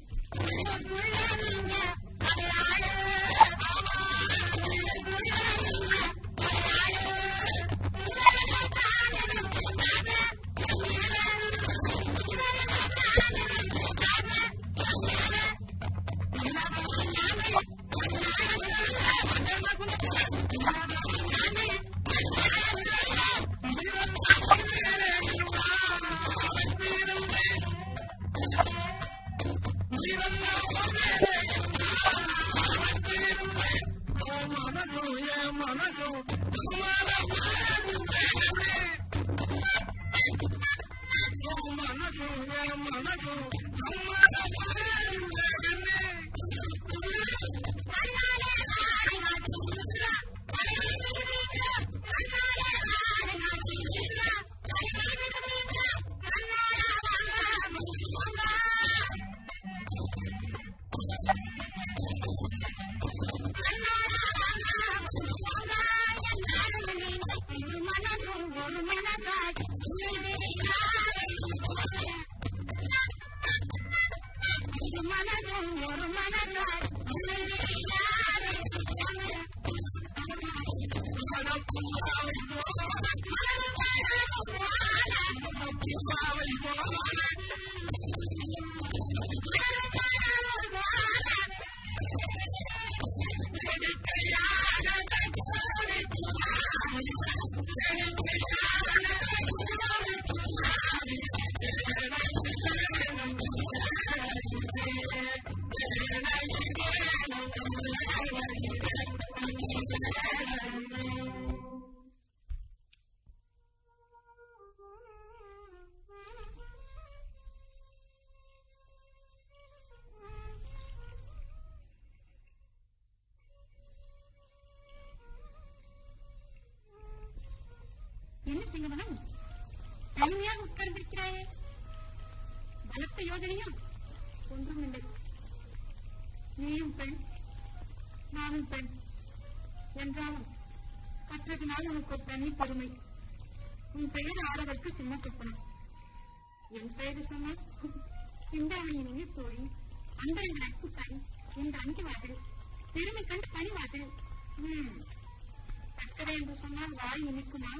சிங்கமனம் தனிமையாக உட்கார்ந்திருக்கிறாயே பலத்த யோஜனையும் ஒன்றும் இல்லை நீயும் பெண் நானும் பெண் என்றாலும் கற்றதினால் உனக்கு ஒரு தனி பெருமை உன் பெயர் ஆடவருக்கு சின்ன சொப்பனம் என் பெயர் சொன்னால் சிந்தாமணியின் இனிய தோழி அந்த இந்த நட்புக்காரி இந்த அஞ்சுவாது பெருமை கண்டு பணிவாது ம் கற்கரை என்று சொன்னால் வாய் இனிக்குமா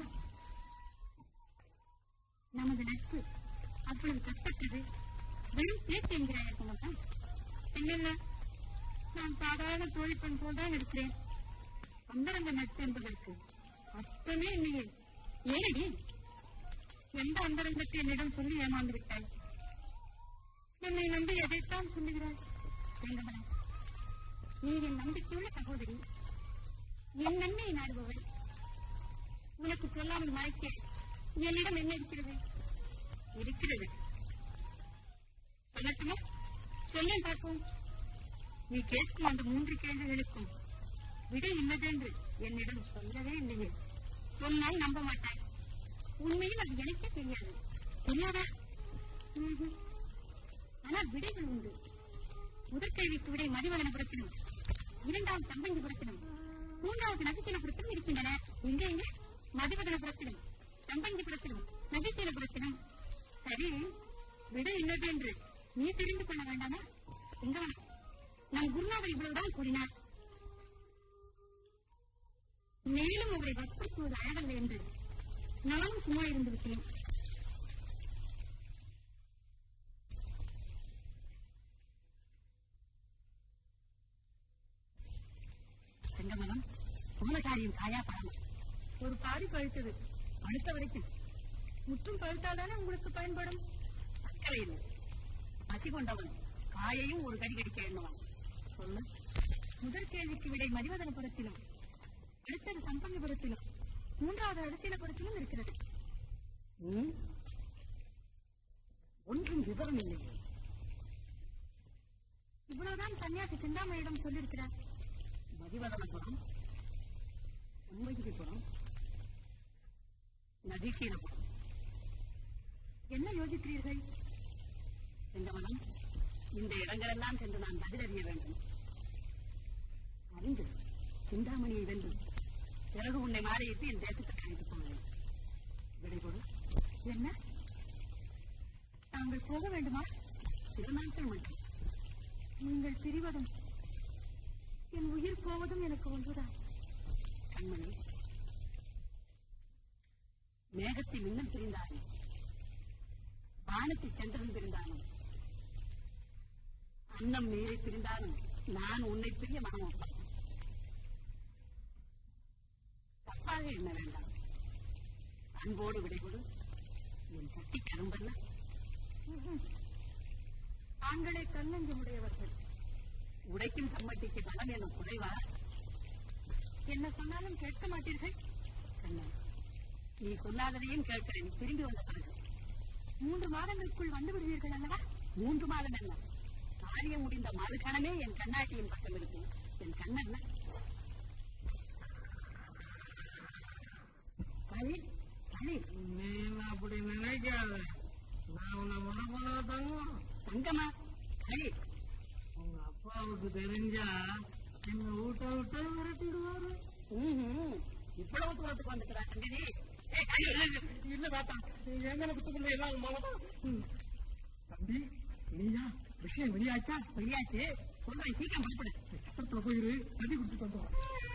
நமது நட்பு அவ்வளவு கற்பட்டது வெறும் பேச்சு என்கிறாய சுமந்தா என்னென்ன நான் சாதாரண தோழி பெண் போல்தான் இருக்கிறேன் அந்தரங்க நட்பு என்பதற்கு அத்தனை இல்லையே ஏனடி எந்த அந்தரங்கத்தை என்னிடம் சொல்லி ஏமாந்து விட்டாய் என்னை நம்பி எதைத்தான் சொல்லுகிறாய் வேங்கமலா நீ என் நம்பிக்கையுள்ள சகோதரி என் நன்மையை நாடுபவள் உனக்கு சொல்லாமல் மறைக்க என்னிடம் என்ன இருக்கிறது இருக்கிறது சொல்லட்டுமா சொல்ல பார்ப்போம் நீ கேட்கும் அந்த மூன்று கேள்விகளுக்கும் விடை இன்னதென்று என்னிடம் சொல்லவே இல்லையே சொன்னால் நம்ப மாட்டாய் உண்மையில் அது எனக்கே தெரியாது தெரியாதா ம்ஹும். ஆனால் விடைகள் உண்டு முதற் கேள்விக்கு விடை மதிவதனபுரத்திலும் இரண்டாம் சம்பங்கிபுரத்திலும் மூன்றாவது நபிசீலபுரத்திலும் இருக்கின்றன எங்க எங்க மதிவதனபுரத்திலும் சம்பங்கிபுரத்திலும் நபிசீலபுரத்திலும் சரி விடை இன்னது என்று நீ தெரிந்து கொள்ள வேண்டாமா எங்க வா? நம் குருநாதர் இவ்வளவுதான் கூறினார் மேலும் அவரை வற்புறுத்துவது அழகல்ல என்று நானும் சும்மா இருந்து விட்டேன் செங்கமலம் போன காரியம் காயா பழமா ஒரு பாதி பழுத்தது பழுத்த வரைக்கும் முற்றும் பழுத்தால்தானே உங்களுக்கு பயன்படும் அக்கறை இல்லை பசி கொண்டவன் காயையும் ஒரு கடி கடிக்க எண்ணுவான் சொல்லு முதல் கேள்விக்கு விடை மதிவதனபுரத்திலும் அடுத்தது சம்பங்கபுரத்திலும் மூன்றாவது அரிசீலபுரத்திலும் இருக்கிறது ஒன்றும் விவரம் இல்லை இவ்வளவுதான் சன்னியாசி சிந்தாமணியிடம் சொல்லியிருக்கிறார் மதிவதனபுரம் உண்மைகிரிபுரம் நதிசீலபுரம் என்ன யோசிக்கிறீர்கள் சென்றவனம் இந்த இடங்களெல்லாம் சென்று நான் பதிலறிய வேண்டும் அறிந்து சிந்தாமணியை வென்று பிறகு உன்னை மாறியிட்டு என் தேசத்துக்கு அழைத்துக் போவேன் விடைபொரு என்ன தாங்கள் போக வேண்டுமா சில நாட்கள் மட்டும் நீங்கள் பிரிவதும் என் உயிர் போவதும் எனக்கு ஒன்றுதான் கண்மணி மேகத்தில் மின்னல் பிரிந்தாலும் வானத்தில் சந்திரன் பிரிந்தாலும் அன்னம் நீரை பிரிந்தாலும் நான் உன்னை பிரிய மனம் ஒப்பான் தப்பாக எண்ண வேண்டாம் அன்போடு விடைகொடு என் கட்டி கரும்பல்ல ஆண்களே கண்ணஞ்சமுடையவர்கள் உடைக்கும் சம்மட்டிக்கு பலம் என குறைவா என்ன சொன்னாலும் கேட்க மாட்டீர்கள் கண்ணா நீ சொல்லாததையும் கேட்கிறேன் திரும்பி வந்த பிறகு மூன்று மாதங்களுக்குள் வந்து விடுவீர்கள் அல்லவா மூன்று மாதம் என்ன காரியம் முடிந்த மறுகணமே என் கண்ணாட்டியின் பக்கம் இருக்கும் என் கண்ணல்ல களி களி நீ அப்படி நினைக்காத நான் உன்னை முன்ன தங்கம் தங்கமா களி உங்க அப்பாவுக்கு தெரிஞ்சா என்ன ஊட்ட விட்டு விரட்டிடுவாரு ம்ஹும். இவ்வளவு தூரத்துக்கு வந்துக்கிறா தங்கதி ஏய், களி, இல்ல தாத்தா எங்க புத்தகம் எல்லாம் மனதா தம்பி நீயா விஷயம் வெளியாச்சா வெளியாச்சு சொல்றேன் சீக்கிரம் புறப்படு சத்திரத்துல போயிரு தண்ணி குடிச்சிட்டு வந்தோம்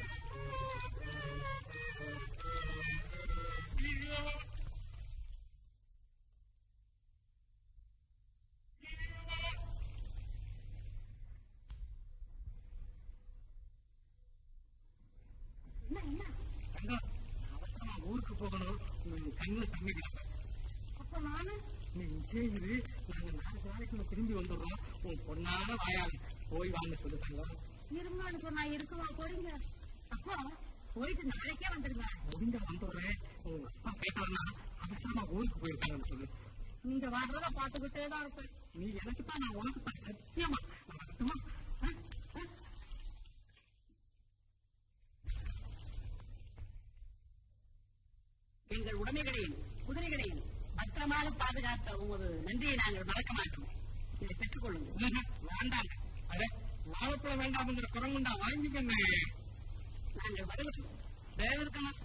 என்ன என்ன தங்கம் அவசரமா ஊருக்கு போகணும் நீ கண்ணுல தண்ணி விடாம அப்ப நானும் நீ இங்கே நாங்க நாலு நாளைக்குள்ள திரும்பி வந்துடுறோம் உன் பொண்ணான வாயாளி போய் வாங்க சொல்லு தங்கம் இருமான்னு சொன்னா இருக்குமா போறீங்க அப்போ போயிட்டு நாளைக்கே வந்துருங்க முடிஞ்ச வந்துடுறேன் உங்க அப்பா கேட்டாங்கன்னா அவசரமா ஊருக்கு போயிருக்காங்கன்னு சொல்லு நீங்க வர்றத பாத்துக்கிட்டே தான் இருப்பேன் நீ எனக்கு தான் நான் உனக்கு தான் சத்தியமா நான் வரட்டுமா? ஆ? ஆ? எங்கள் உடைமைகளையும் குதிரைகளையும் பத்திரமாக பாதுகாத்த உமது நன்றியை நாங்கள் மறக்க மாட்டோம் இதை பெற்றுக் கொள்ளுங்கள் வேண்டாம் அடே வாழைப்பழம் வேண்டாம்ங்கிற குரங்குண்டா வாங்கிக்கங்க நாங்கள் வருகிறோம் வேவிருக்கணும்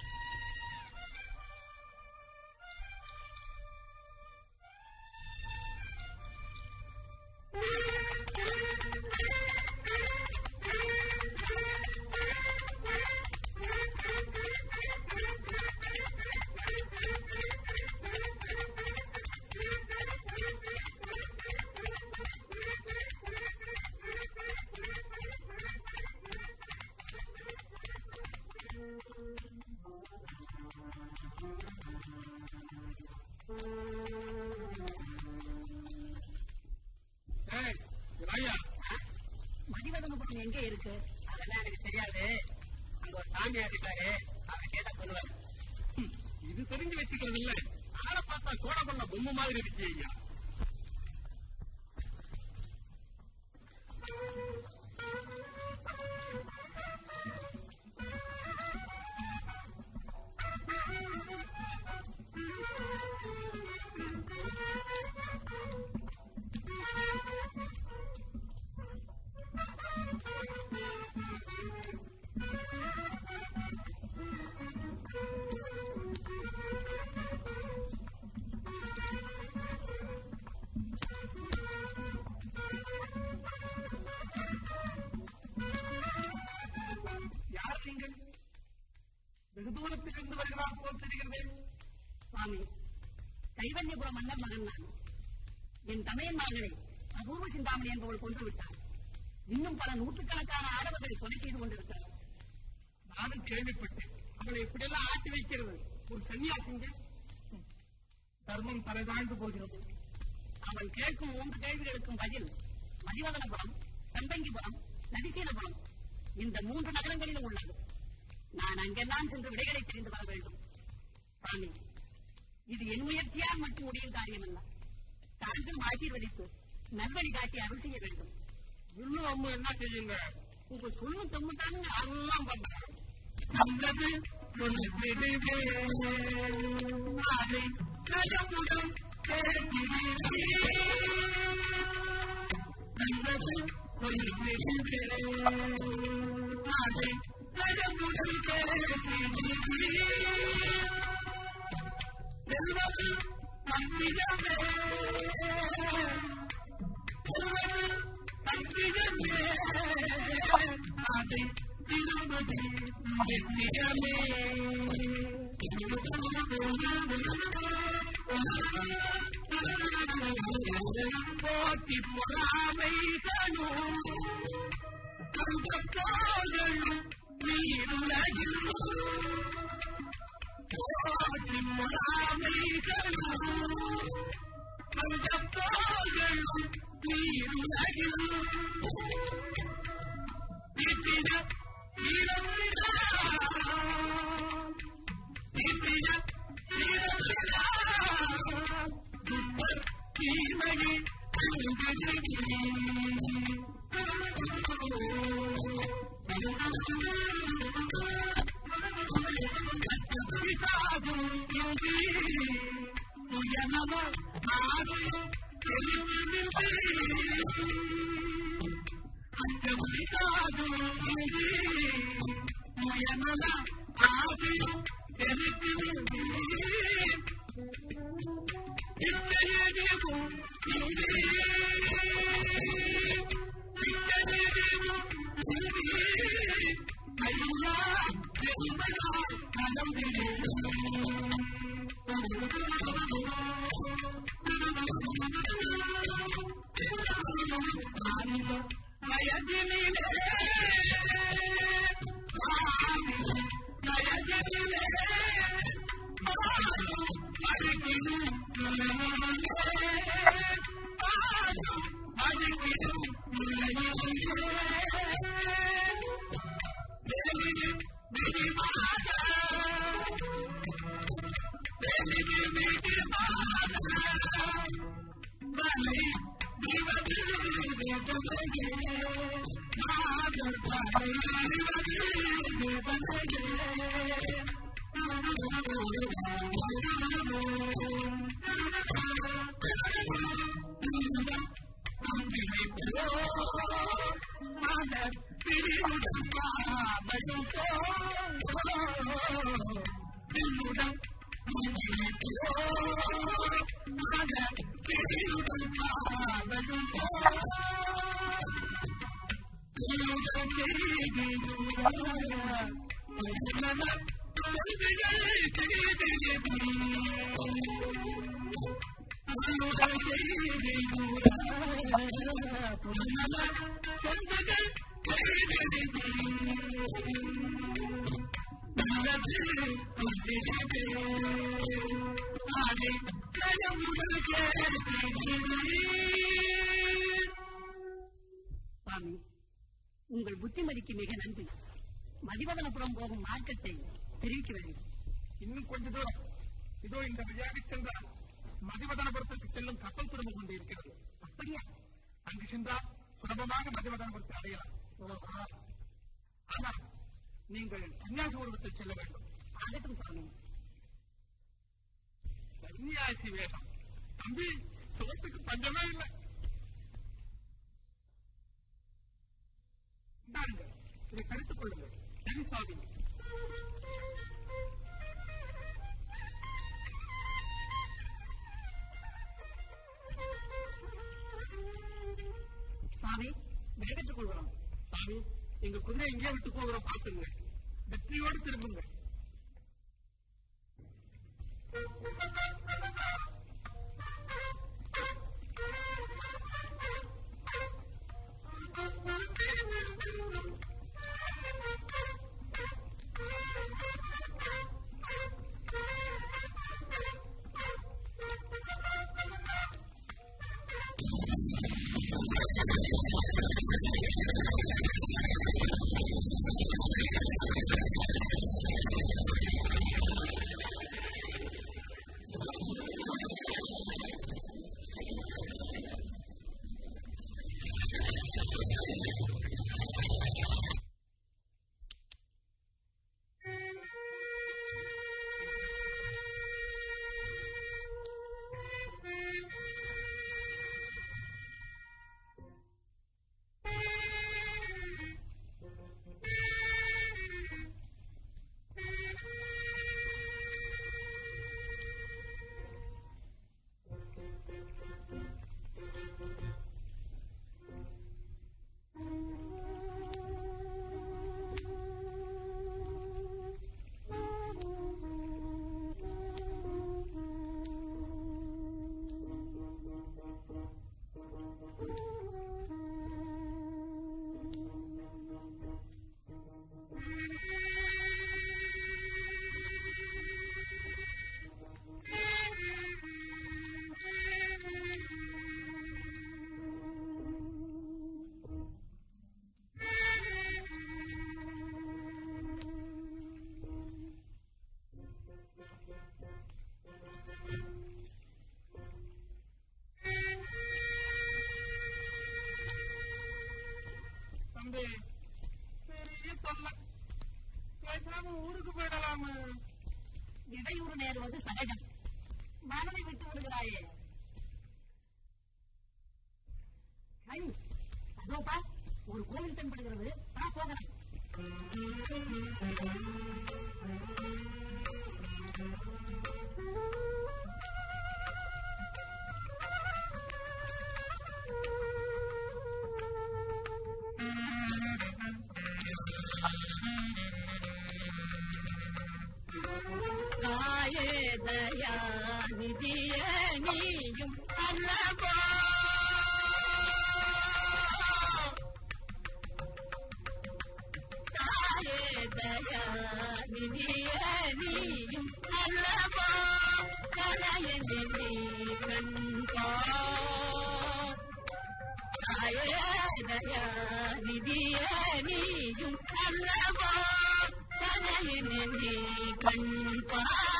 ஏய், ராயா மதிவதனபுரம் எங்கே இருக்கு அதெல்லாம் எனக்கு தெரியாது அங்க ஒரு சாமியார் இருக்காரு அவரை கேட்டா சொல்லுவாரு ம், இது தெரிஞ்சு வச்சுக்கிறது இல்ல ஆளை பார்த்தா கோட பண்ண பொம்மை மாதிரி இருக்கு ஐயா யார் நீங்கள் வெகு தூரத்தில் இருந்து வருகிறார் போல் தெரிகிறது சுவாமி கைவல்யபுரம் மன்னர் மகன் நான் என் தமையன் மகளை அபூர்வ சிந்தாமணி என்பவள் கொன்று விட்டார் இன்னும் பல நூற்றுக்கணக்கான ஆடவர்களை கொலை செய்து கொண்டிருக்கிறார் நானும் கேள்விப்பட்டேன் அவளை இப்படியெல்லாம் ஆட்டி வைக்கிறது ஒரு சன்னியாசிங்க ம், தர்மம் தலைதாழ்ந்து போகிறது அவன் கேட்கும் மூன்று கேள்விகளுக்கும் பதில் மதிவதனபுரம் சந்தங்கிபுரம் நதிசீலபுரம் இந்த மூன்று நகரங்களிலும் உள்ளது நான் அங்கெல்லாம் சென்று விடைகளை தெரிந்து வர வேண்டும் சுவாமி இது என் முயற்சியால் மட்டும் முடியும் காரியமல்ல தாங்கள் ஆசீர்வதித்து நல்வழி காட்டி அருள் செய்ய வேண்டும் இன்னும் அம்மா என்ன செய்யுங்க உங்க சொல்லு தம்மு தானுங்க எல்லாம் பண்றாங்க நல்லது சொல்லிடுவே அதை கடவுளும் கேட்கிறீரே. நல்லது சொல்லிடுவே அதை கடவுளும் கேட்கிறீரே. செல்வது தம்மிடமே அதை திரும்பதி என்னிடமே போட்டி பொறாமைகளும் அந்த காதலும் நீருலகில் போட்டி பொறாமைகளும் அந்த காதலும் நீருலகில் நித்திய இரவிலா நித்திய இரவிலா துப்ப தீமையை உயர்னமோ ஆதியும் உங்கள் புத்திமதிக்கு மிக நன்றி மதிவதனபுரம் போகும் மார்க்கத்தை தெரிவிக்க வேண்டும் இன்னும் கொஞ்ச தூரம் இதோ இந்த வழியாக சென்றால் மதிவதனபுரத்திற்கு செல்லும் கப்பல் துறைமுகம் கொண்டு இருக்கிறது அப்படியா அங்கு சென்றால் சுலபமாக மதிவதனபுரத்தை அடையலாம் ஓஹோ ஆனால் நீங்கள் சன்னியாசி உருவத்தில் செல்ல வேண்டும் ஆகட்டும் சுவாமி சன்னியாசி வேஷம் தம்பி சுகத்துக்கு பஞ்சமே இல்லை இந்தாருங்கள் இதை கருத்துக் கொள்ளுங்கள் சரி சுவாமி சுவாமி விடைபெற்றுக் கொள்கிறோம் சாமி எங்க குதிரை எங்கே விட்டு போகிறோம் பார்த்துங்க வெற்றியோடு திரும்புங்க தம்பி பெரிய தொல்லை பேசாம ஊருக்கு போயிடலாமே இடையூறு நேருவது சகஜம் மனதை விட்டு விடுகிறாயே ஐ, அதோப்பா ஒரு கோவில் தென்படுகிறது நான் போகிறேன் தாயே தயா நிதிய நீயும் அல்லவா தாயே தயா நிதிய நீயும் அல்லவா கலையனி நீ கண்பா தாயே தயா நிதிய நீயும் அல்லவா கலையனி நீ கண்பா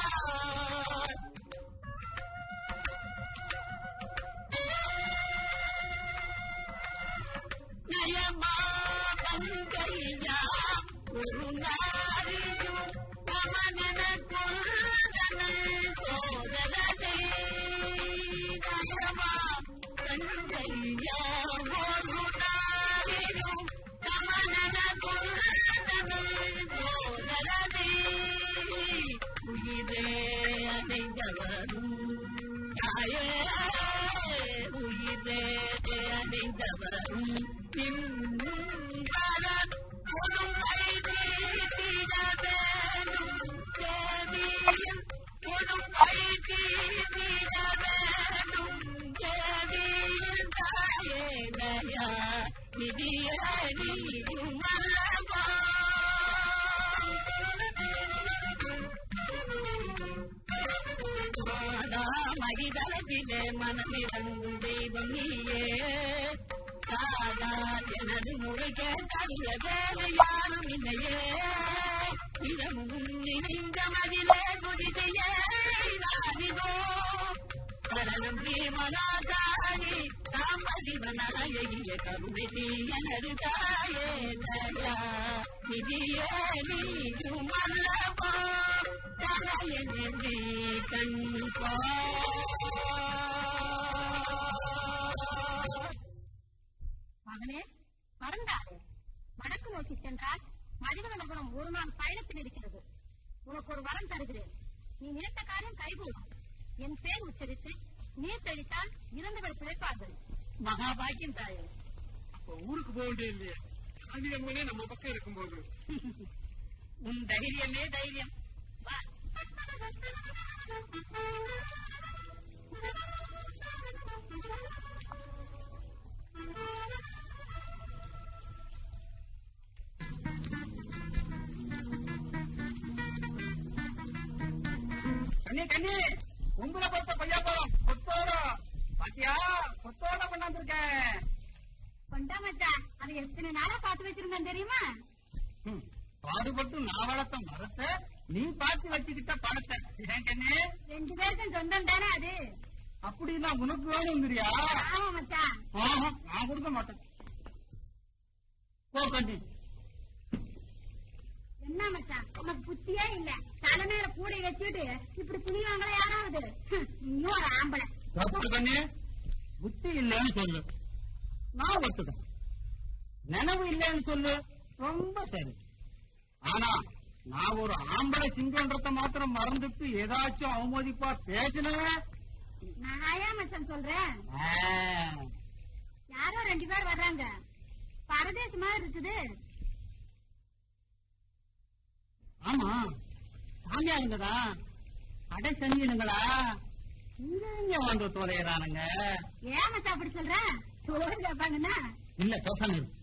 நயமா கங்கையா ஒரு நாரியும் அவனெனக்குள் தன்னை சோதரதே நயமா கங்கையா ஒரு நாரியும் அவனெனக்குள் தன்னை சோதரதே உயிரே அடைந்தவரும் தாயே உயிரே அடைந்தவரும் பின்வர கொடுமை தீட்டிட வேண்டும் தேவியின் கொடுமை தீட்டிட வேண்டும் தேவியின் தாயே தயா நிதியடியும் அல்லவா மாதா மகிதளத்திலே மனமிறங்கும் தெய்வம் நீயே தாயா எனது முறை கேட்டறிய வேறு யாரும் இல்லையே இடமும் நினைந்த மதிலே குதிதையே நாடிதோ கரணம் பீமனாதானி தாமதிவனாய கருணை தீயனது தாயே தயா விதியே நீயும் அல்லவோ தனையனே நீ கண் மகனே மறந்தாரு வடக்கு நோக்கி சென்றால் மதிவதனபுரம் ஒரு நாள் பயணத்தில் இருக்கிறது உனக்கு ஒரு வரம் தருகிறேன் நீ நினைத்த காரியம் கைகூடும் என் பேர் உச்சரித்து நீர் தெளித்தால் இறந்தவர் பிழைப்பார்கள் மகாபாக்கியம் தாயே அப்ப ஊருக்கு போக வேண்டிய இல்லையே ஆங்கிலங்களே நம்ம பக்கம் இருக்கும்போது உன் தைரியமே தைரியம் வா கண்ணி கண்ணி உங்களை பார்த்த பையா பழம் கொத்தோட பாத்தியா கொத்தோட கொண்டாந்துருக்கேன் கொண்டா மச்சான் அதை எத்தனை நாளா பார்த்து வச்சிருந்தேன் தெரியுமா ம், பாடுபட்டு நான் வளர்த்த மரத்தை நீ பார்த்து வச்சுக்கிட்ட பழத்தை ஏன் கண்ணு ரெண்டு பேருக்கும் சொந்தம் தானே அது அப்படின்னா உனக்கு வேணுங்கிறியா ஆமா மச்சான் ஆஹா, நான் கொடுக்க மாட்டேன் போ கண்ணி என்ன மச்சான் உனக்கு புத்தியே இல்ல தலை மேல கூடை வச்சுட்டு இப்படி புனிவாங்களா யாராவது ஹம், நீயும் ஒரு ஆம்பளை தப்பு கண்ணு புத்தி இல்லைன்னு சொல்லு நான் ஒத்துக்கிறேன் நினைவு இல்லைன்னு சொல்லு ரொம்ப சரி ஆனா நான் ஒரு ஆம்பளை சிங்கன்றத மாத்திரம் மறந்துட்டு ஏதாச்சும் அவமதிப்பா பேசினேன் நான் ஏன் மச்சான் சொல்றேன் யாரோ ரெண்டு பேர் வர்றாங்க பரதேசி மாதிரி இருக்குது ஆமா சாமியாருங்கதா அடை செஞ்சினுங்களா இங்க இங்க வந்து தொலைகிறானுங்க ஏன் மச்சான் அப்படி சொல்ற சோறு கேட்பாங்கன்னா இல்ல பேசாம இரு.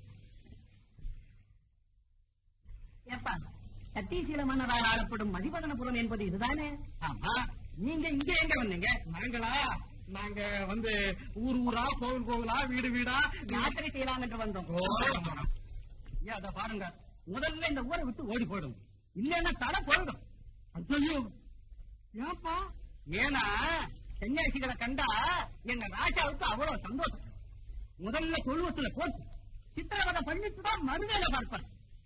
ஏப்பா சத்தீசீல மன்னரால் ஆளப்படும் மதிவதனபுரம் என்பது இதுதானே ஆமா நீங்க இங்க எங்க வந்தீங்க நாங்களா நாங்க வந்து ஊர் ஊரா கோவில் கோவிலா வீடு வீடா யாத்திரை செய்யலாம் என்று வந்தோம் ஓ, ஐயா, அத பாருங்க முதல்ல இந்த ஊரை விட்டு ஓடி போயிடும் இல்லன்னா தலை போயிடும் ஐயோ ஏப்பா ஏன்னா சன்னியாசிகளை கண்டா எங்க ராஜாவுக்கு அவ்வளவு சந்தோஷம் முதல்ல தொழுவத்துல போட்டு சித்திரவதை பண்ணிட்டு தான் மறுவேலை பார்ப்பார்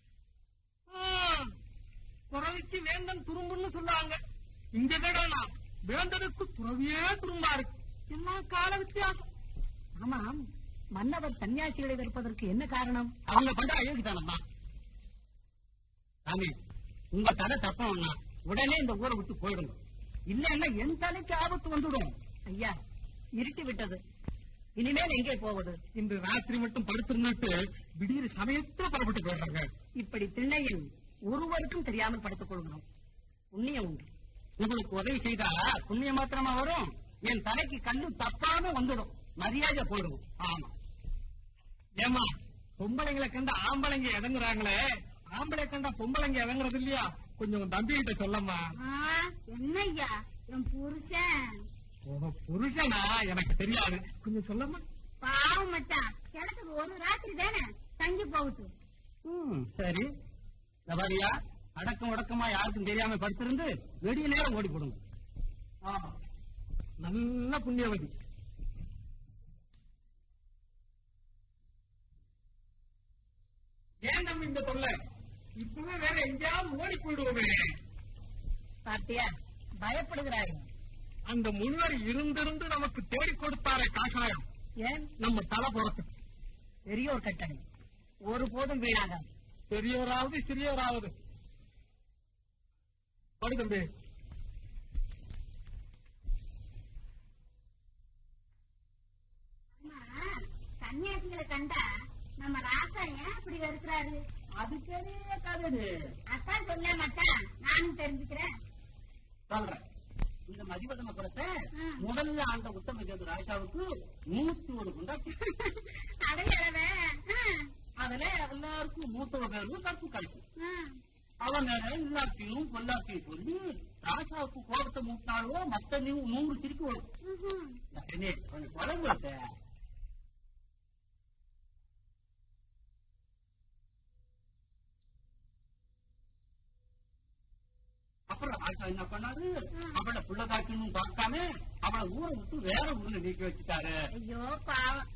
துறவிக்கு வேந்தன் துரும்புன்னு சொல்லுவாங்க இங்க கடனா வேந்தனுக்கு துறவியே துரும்பா இருக்கு என்ன கால வித்தியாசம் ஆமாம் மன்னவர் சன்னியாசிகளை வெறுப்பதற்கு என்ன காரணம் அவங்க பண்ற அயோக்கிதானம்மா சாமி உங்க தலை தப்பம்னா உடனே இந்த ஊரை விட்டு போயிடுங்க இல்லைன்னா என் தலைக்கு ஆபத்து வந்துடும் ஐயா இருட்டி விட்டது இனிமேல் எங்கே போவது இன்று ராத்திரி மட்டும் படுத்திருந்துட்டு திடீர் சமயத்துல புறப்பட்டு போயிடுறாங்க இப்படி திண்ணையில் ஒருவருக்கும் தெரியாமல் படுத்துக் கொள்கிறோம் புண்ணியம் உண்டு உங்களுக்கு உதவி செய்தா புண்ணியம் மாத்திரமா வரும் என் தலைக்கு கண்ணு தப்பாம வந்துடும் மரியாதை போயிடும் ஆமா ஏமா பொம்பளைங்களை கண்ட ஆம்பளைங்க இறங்குறாங்களே ஆம்பளை கண்டா பொம்பளைங்க இறங்குறது இல்லையா கொஞ்சம் உன் தம்பி கிட்ட சொல்லம்மா ஆ, என்ன ஐயா என் புருஷன் ஓஹோ புருஷனா எனக்கு தெரியாது கொஞ்சம் சொல்லம்மா பாவம் மச்சான் கிடத்துக்கு ஒரு ராத்திரி தானே தங்கி போகட்டும் ம், சரி நபாரியா அடக்கம் உடக்கமா யாருக்கும் தெரியாம படுத்திருந்து வெடிய நேரம் ஓடி போடுங்க ஆமா நல்ல புண்ணியவதி ஏன் நம்ம இந்த தொல்லை இப்பவே வேற எங்கேயாவது ஓடி போயிடுவோமே பாத்தியா பயப்படுகிறாய் அந்த முன்னர் இருந்திருந்து நமக்கு தேடி கொடுத்தாரே காஷாயம் ஏன் நம்ம தலை புறத்து பெரியோர் கட்டளை ஒருபோதும் வீணாகாது பெரியோராவது சிறியோராவது படு தம்பி அம்மா, சன்னியாசிகளை கண்டா நம்ம ராசா ஏன் இப்படி வெறுக்கிறாரு அது பெரிய கதை அதான் சொல்ல மச்சான் நானும் தெரிஞ்சுக்கிறேன் சொல்றேன் இந்த மதிவதன குலத்தை ம். முதல்ல ஆண்ட உத்தமகேது ராஜாவுக்கு நூத்தி ஒரு குண்டாட்டி அடையறவ அதுல எல்லாருக்கும் மூத்தவ பேரும் கற்பு கிடைக்கும் அவங்க எல்லாத்தையும் பொல்லாத்தையும் சொல்லி ராஜாவுக்கு கோபத்தை மூட்டாளோ மத்த நீ நூறு திருப்பி வரும் என்ன, கொஞ்சம் குழம்பு வைக்க. ராஜா என்ன பண்ணாரு அவளை புள்ள காய்ச்சணும் பார்க்காம அவளை ஊரை விட்டு வேற ஊர்ல நீக்கி வச்சுட்டாரு ஐயோ பாவம்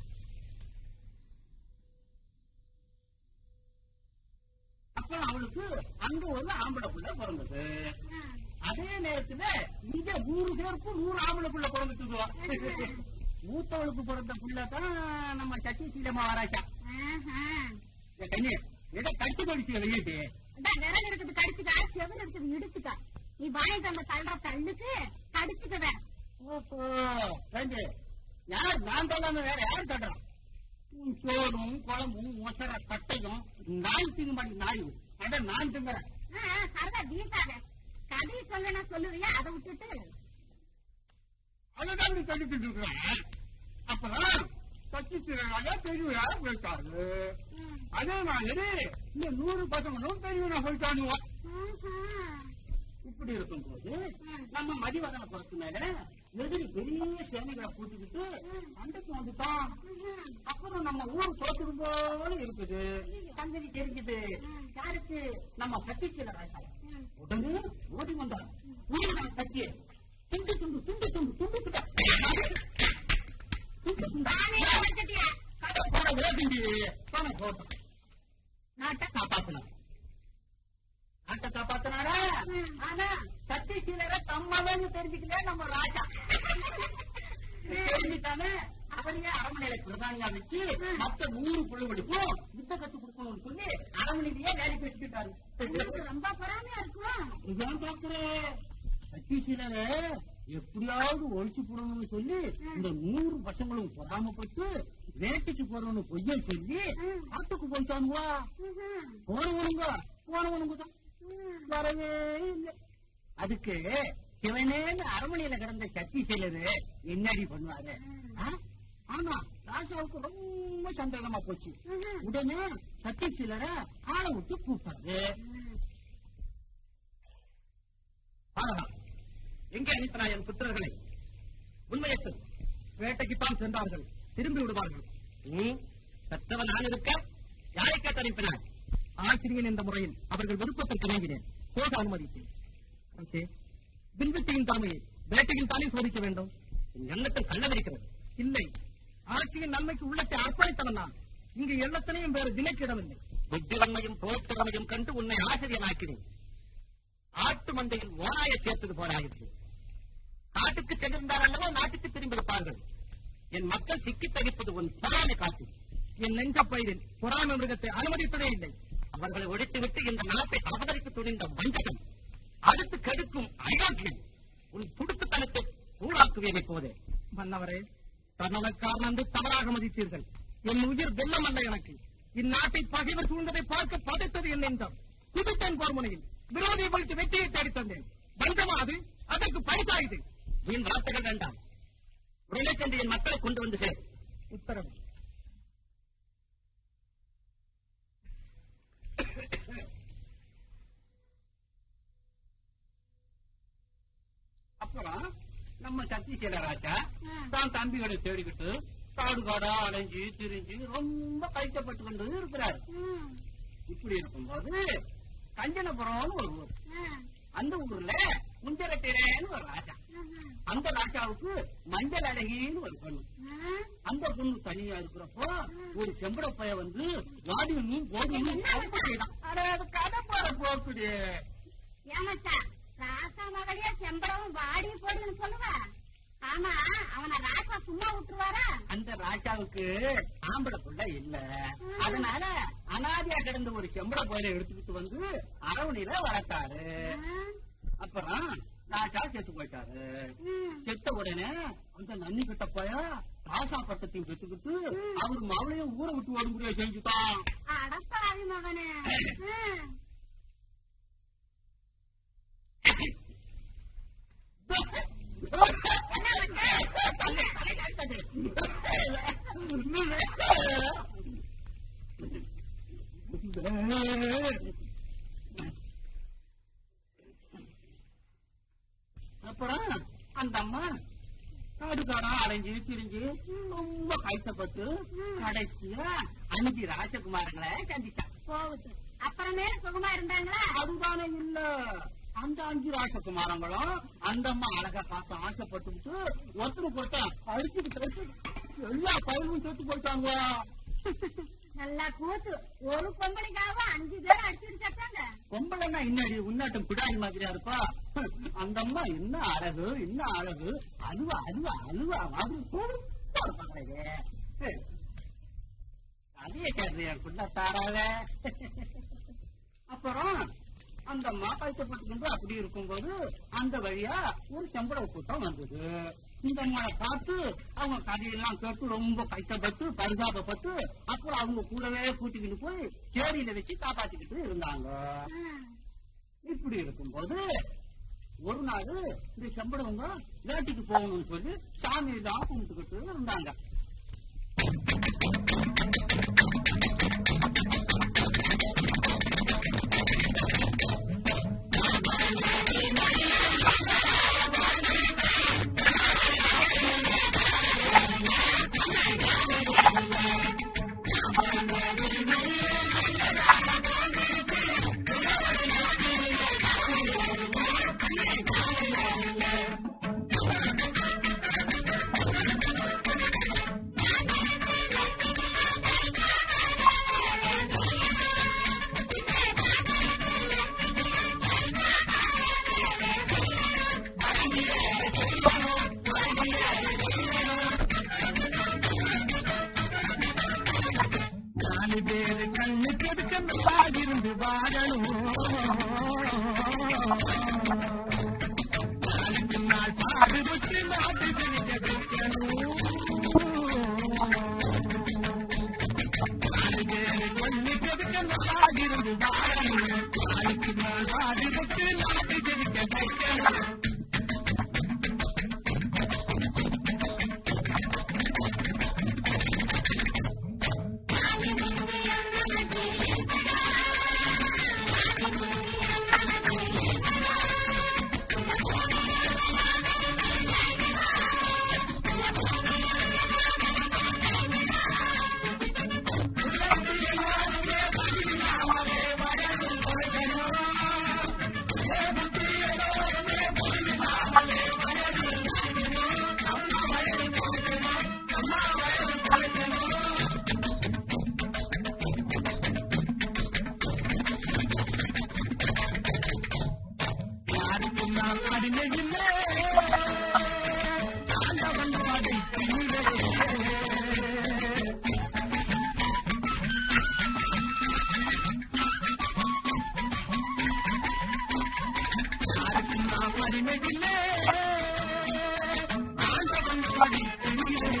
அப்புறம் அவளுக்கு அங்க ஒரு ஆம்பளை புள்ள பிறந்தது ம். அதே நேரத்துல இங்க நூறு பேருக்கும் நூறு ஆம்பளை புள்ள பிறந்துட்டு மூத்தவளுக்கு பிறந்த புள்ள தான் நம்ம சச்சி சீலமா வராச்சா ஆஹா. கண்ணு எதை கட்டு படிச்சு வெளியிட்டு அதான் விறகு இருக்குது கடிச்சுக்கா செவல் இருக்குது இடிச்சுக்கா நீ வாங்கிட்டு வந்த தள்ளுற தள்ளுக்கு கடிச்சுக்கத ஓஹோ ரெண்டு யார் நான் சொல்லாம வேற யார் தட்டுறான் உன் சோறும் குழம்பும் மொசர கட்டையும் நாய் திங்க மாட்டேங்க நாய் அட நான் திங்குறேன் சரதா வீசாத கதை சொல்லனா சொல்லுவியா அதை விட்டுட்டு அதுதான் நீ கட்டிட்டு இருக்கிறேன் அப்பதான் கட்சி திருநாளா பெரியவரா போயிட்டாரு ம். அதே மாதிரி இந்த நூறு பசங்களும் பெரியவனா போயிட்டானுவா ஆஹா. இப்படி இருக்கும்போது ம். நம்ம மதிவதன புறத்து மேல எதிரி பெரிய சேனைகளை கூட்டிக்கிட்டு சண்டைக்கு வந்துட்டான் ம்ஹும். அப்புறம் நம்ம ஊர் தோத்துடும் போல இருக்குது சந்ததி தெரிஞ்சது யாருக்கு நம்ம சத்தியல ராஜா ம். உடனே ஓடி வந்தார் ஊரில் சத்திய துண்டு துண்டு துண்டு துண்டு துண்டு துண்டு துண்டு துண்டு நானே வச்சுட்டியா? கடை போட ஓடிஞ்சு பணம் போட்டோம் நாட்டை காப்பாத்தினார் நாட்டை காப்பாத்தினாரா ம். ஆனா சத்தியசீலரை தம்மதன்னு தெரிஞ்சுக்கல நம்ம ராஜா தெரிஞ்சுட்டானே அவரையே அரண்மனையில பிரதானியா வச்சு மத்த நூறு பிள்ளைகளுக்கும் யுத்த கத்து கொடுக்கணும்னு சொல்லி அரண்மனையிலேயே வேலைக்கு வச்சுக்கிட்டாரு உங்களுக்கு ரொம்ப பொறாமையா இருக்கும் இதுதான் பாக்குறேன் சத்தியசீலரை எப்படியாவது ஒழிச்சு போடணும்னு சொல்லி இந்த நூறு பசங்களும் பொறாமப்பட்டு வேட்டைக்கு போறவனு பொய்ய சொல்லி ஆட்டுக்கு போயிட்டானுவா ம்ஹும். போனவனுங்க போனவனுங்க தான் ம். வரவே இல்லை அதுக்கு சிவனேன்னு அரண்மனையில கிடந்த சக்தி சிலரு என்னடி பண்ணுவாரு ஆ? ஆனா ராஜாவுக்கு ரொம்ப சந்தேகமா போச்சு ம்ஹும். உடனே சக்தி சிலர ஆளை விட்டு கூப்பிட்டாரு ஆகலாம். எங்கே அனுப்பினா என் புத்திரர்களை உண்மையத்து வேட்டைக்குத்தான் சென்றார்கள் திரும்பி விடுவார்கள் ம், பெற்றவன் நான் இருக்க யாரை கேட்டு அனுப்பினான் ஆசிரியன் என்ற முறையில் அவர்கள் விருப்பத்திற்கு இணங்கினேன் போக அனுமதித்தேன் ஓகே. வில்வித்தையின் தலைமையை வேட்டையில் தானே சோதிக்க வேண்டும் என் எண்ணத்தில் கள்ளவிருக்கிறது இல்லை ஆட்சியின் நன்மைக்கு உள்ளத்தை அர்ப்பணித்தவன் நான் இங்கு எண்ணத்தினையும் வேறு தினக்கிடவில்லை புத்திவன்மையும் போர்த்திறமையும் கண்டு உன்னை ஆசிரியனாக்கிறேன் ஆட்டு மந்தையில் ஓனாய சேர்த்தது போலாயிற்று காட்டுக்கு சென்றிருந்தார் அல்லவா நாட்டுக்கு திரும்பியிருப்பார்கள் என் மக்கள் சிக்கி தவிப்பது உன் பொறாமை காட்டு என் நெஞ்ச பயிரில் பொறாமை மிருகத்தை அனுமதித்ததே இல்லை அவர்களை ஒழித்துவிட்டு இந்த நாட்டை அவதரிக்க துணிந்த வஞ்சகம் அடுத்து கெடுக்கும் அயோக்கியம் உன் துடுக்குத்தனத்தை ஊழாக்குவேன் இப்போதே மன்னவரே தன்னலக்காரன் என்று தவறாக மதித்தீர்கள் என் உயிர் வெள்ளம் அல்ல எனக்கு இந்நாட்டை பகைவர் சூழ்ந்ததை பார்க்க பதைத்தது என் நெஞ்சம் குதித்தேன் போர்முனையில் விரோதியை வைத்து வெற்றியை தேடித் தந்தேன் வஞ்சமா அது அதற்கு பரிசாயுது வீண் வார்த்தைகள் வேண்டாம் உடனே சென்று என் மக்களை கொண்டு வந்து சேர் உத்தரவு அப்புறம் நம்ம சத்தீஸ்வர ராஜா தான் தம்பிகளை தேடிக்கிட்டு காடு காடா அலைஞ்சு திரிஞ்சு ரொம்ப கஷ்டப்பட்டு கொண்டு இருக்கிறார் ம். இப்படி இருக்கும்போது கஞ்சனபுரம்னு ஒரு ஊர் ம். அந்த ஊர்ல முஞ்சரத்திரேன்னு ஒரு ராஜா ம்ஹும். அந்த ராஜாவுக்கு மஞ்சள் அழகின்னு ஒரு பொண்ணு ம். அந்த பொண்ணு தனியா இருக்கிறப்போ ஒரு செம்பட பைய வந்து வாடியும் போடியும் கதை போற போக்குது ஏமாச்சா ராசா மகளே செம்பரவும் வாடி போடுன்னு சொல்லுவா ஆமா அவன ராசா சும்மா விட்டுருவாரா அந்த ராஜாவுக்கு ஆம்பளை புள்ள இல்ல அதனால அனாதையா கிடந்த ஒரு செம்பட பயிரை எடுத்துக்கிட்டு வந்து அரவணையில வளர்த்தாரு ம். அப்புறம் ராஜா செத்து போயிட்டாரு ம். செத்த உடனே அந்த நன்னி கிட்ட போயா ராசா பட்டத்தையும் பெற்றுக்கிட்டு அவர் மவளையும் ஊரை விட்டு ஓடும்படியா செஞ்சுட்டான் அடப்பாவி மகனே ம். அப்புறம் அந்த அம்மா காடு காடா அலைஞ்சு திரிஞ்சு ரொம்ப கஷ்டப்பட்டு கடைசியா அஞ்சு ராஜகுமாரங்களை சந்திச்சான் போகுது அப்புறமே சுகமா இருந்தாங்களா அதுதானே இல்ல அந்த அஞ்சு ராசகுமாரங்களும் அந்த அம்மா அழகா பார்த்து ஆசைப்பட்டுக்கிட்டு ஒருத்தர் போட்டா அடிச்சுக்கிட்டு எல்லா பயிலும் செத்து போயிட்டாங்க நல்லா கூத்து ஒரு பொம்பளைக்காக அஞ்சு பேர் அடிச்சுட்டு சட்டாங்க பொம்பளைன்னா இன்னடி உன்னாட்டம் பிடாரி மாதிரியா இருப்பா அந்த அம்மா என்ன அழகு என்ன அழகு அழுவா அழுவா அழுவா மாதிரி பொறுப்பா இருப்பாங்களே அதைய கேட்றியா குண்டா தாராவ அப்புறம் அந்த அம்மா கஷ்டப்பட்டுக்கிட்டு அப்படி இருக்கும்போது அந்த வழியா ஒரு செம்பட கூட்டம் வந்தது இந்த அம்மாவை பார்த்து அவங்க கதையெல்லாம் கேட்டு ரொம்ப கஷ்டப்பட்டு பரிதாபப்பட்டு அப்புறம் அவங்க கூடவே கூட்டிக்கிட்டு போய் சேரியில வச்சு காப்பாத்திக்கிட்டு இருந்தாங்க இப்படி இருக்கும்போது ஒரு நாள் இந்த செம்படவங்க வேட்டைக்கு போகணும்னு சொல்லி சாமி தான் கும்பிட்டுக்கிட்டு இருந்தாங்க நாலு பேரு கண்ணுக்கு எதுக்கு இருந்து வாழணும் நாளுக்கு நாள் பாடுபட்டு நாட்டு பிடிக்க வைக்கணும் நாலு பேரு கண்ணுக்கு எதுக்கு இருந்து வாழணும் நாளுக்கு நாள் பாடுபட்டு நாட்டு பிடிக்க வைக்கணும் யாருக்கும் நான் அடிமை இல்லை ஆண்டவன் படைப்பில்லை. யாருக்கும் நான் அடிமை இல்லை ஆண்டவன் படைப்பில்லை.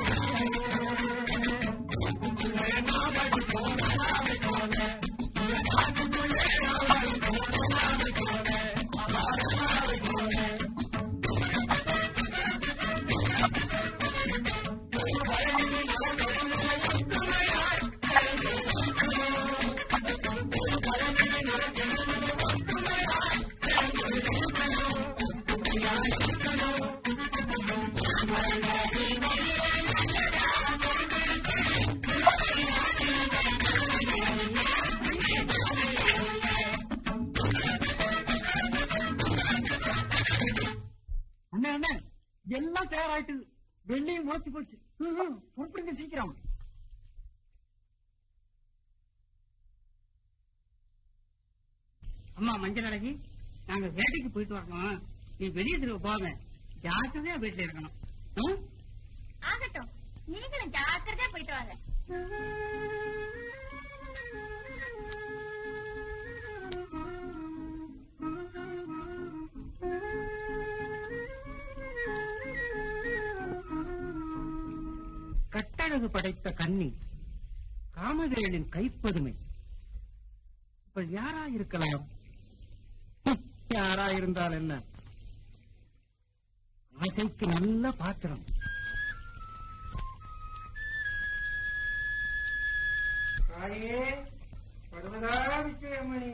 அண்ணே அண்ணே எல்லாம் தயாராயிட்டு வெள்ளியும் முளைச்சு போச்சு ம், ம், புறப்படுங்க சீக்கிரம் அம்மா மஞ்சள் அழகி நாங்க வேட்டைக்கு போயிட்டு வரணும் நீ வெளியே திரும்ப போங்க ஜாக்கிரதையா வீட்டுல இருக்கணும் ம்? ஆகட்டும் நீங்களும் ஜாக்கிரதையா போயிட்டு வாங்க கட்டழகு படைத்த கண்ணி காமவேலின் கைப்பதுமை இப்ப யாரா இருக்கலாம் ஹம், யாரா இருந்தால் என்ன ஆசைக்கு நல்ல பாத்திரம் தாயே படுவதா விஜயமணி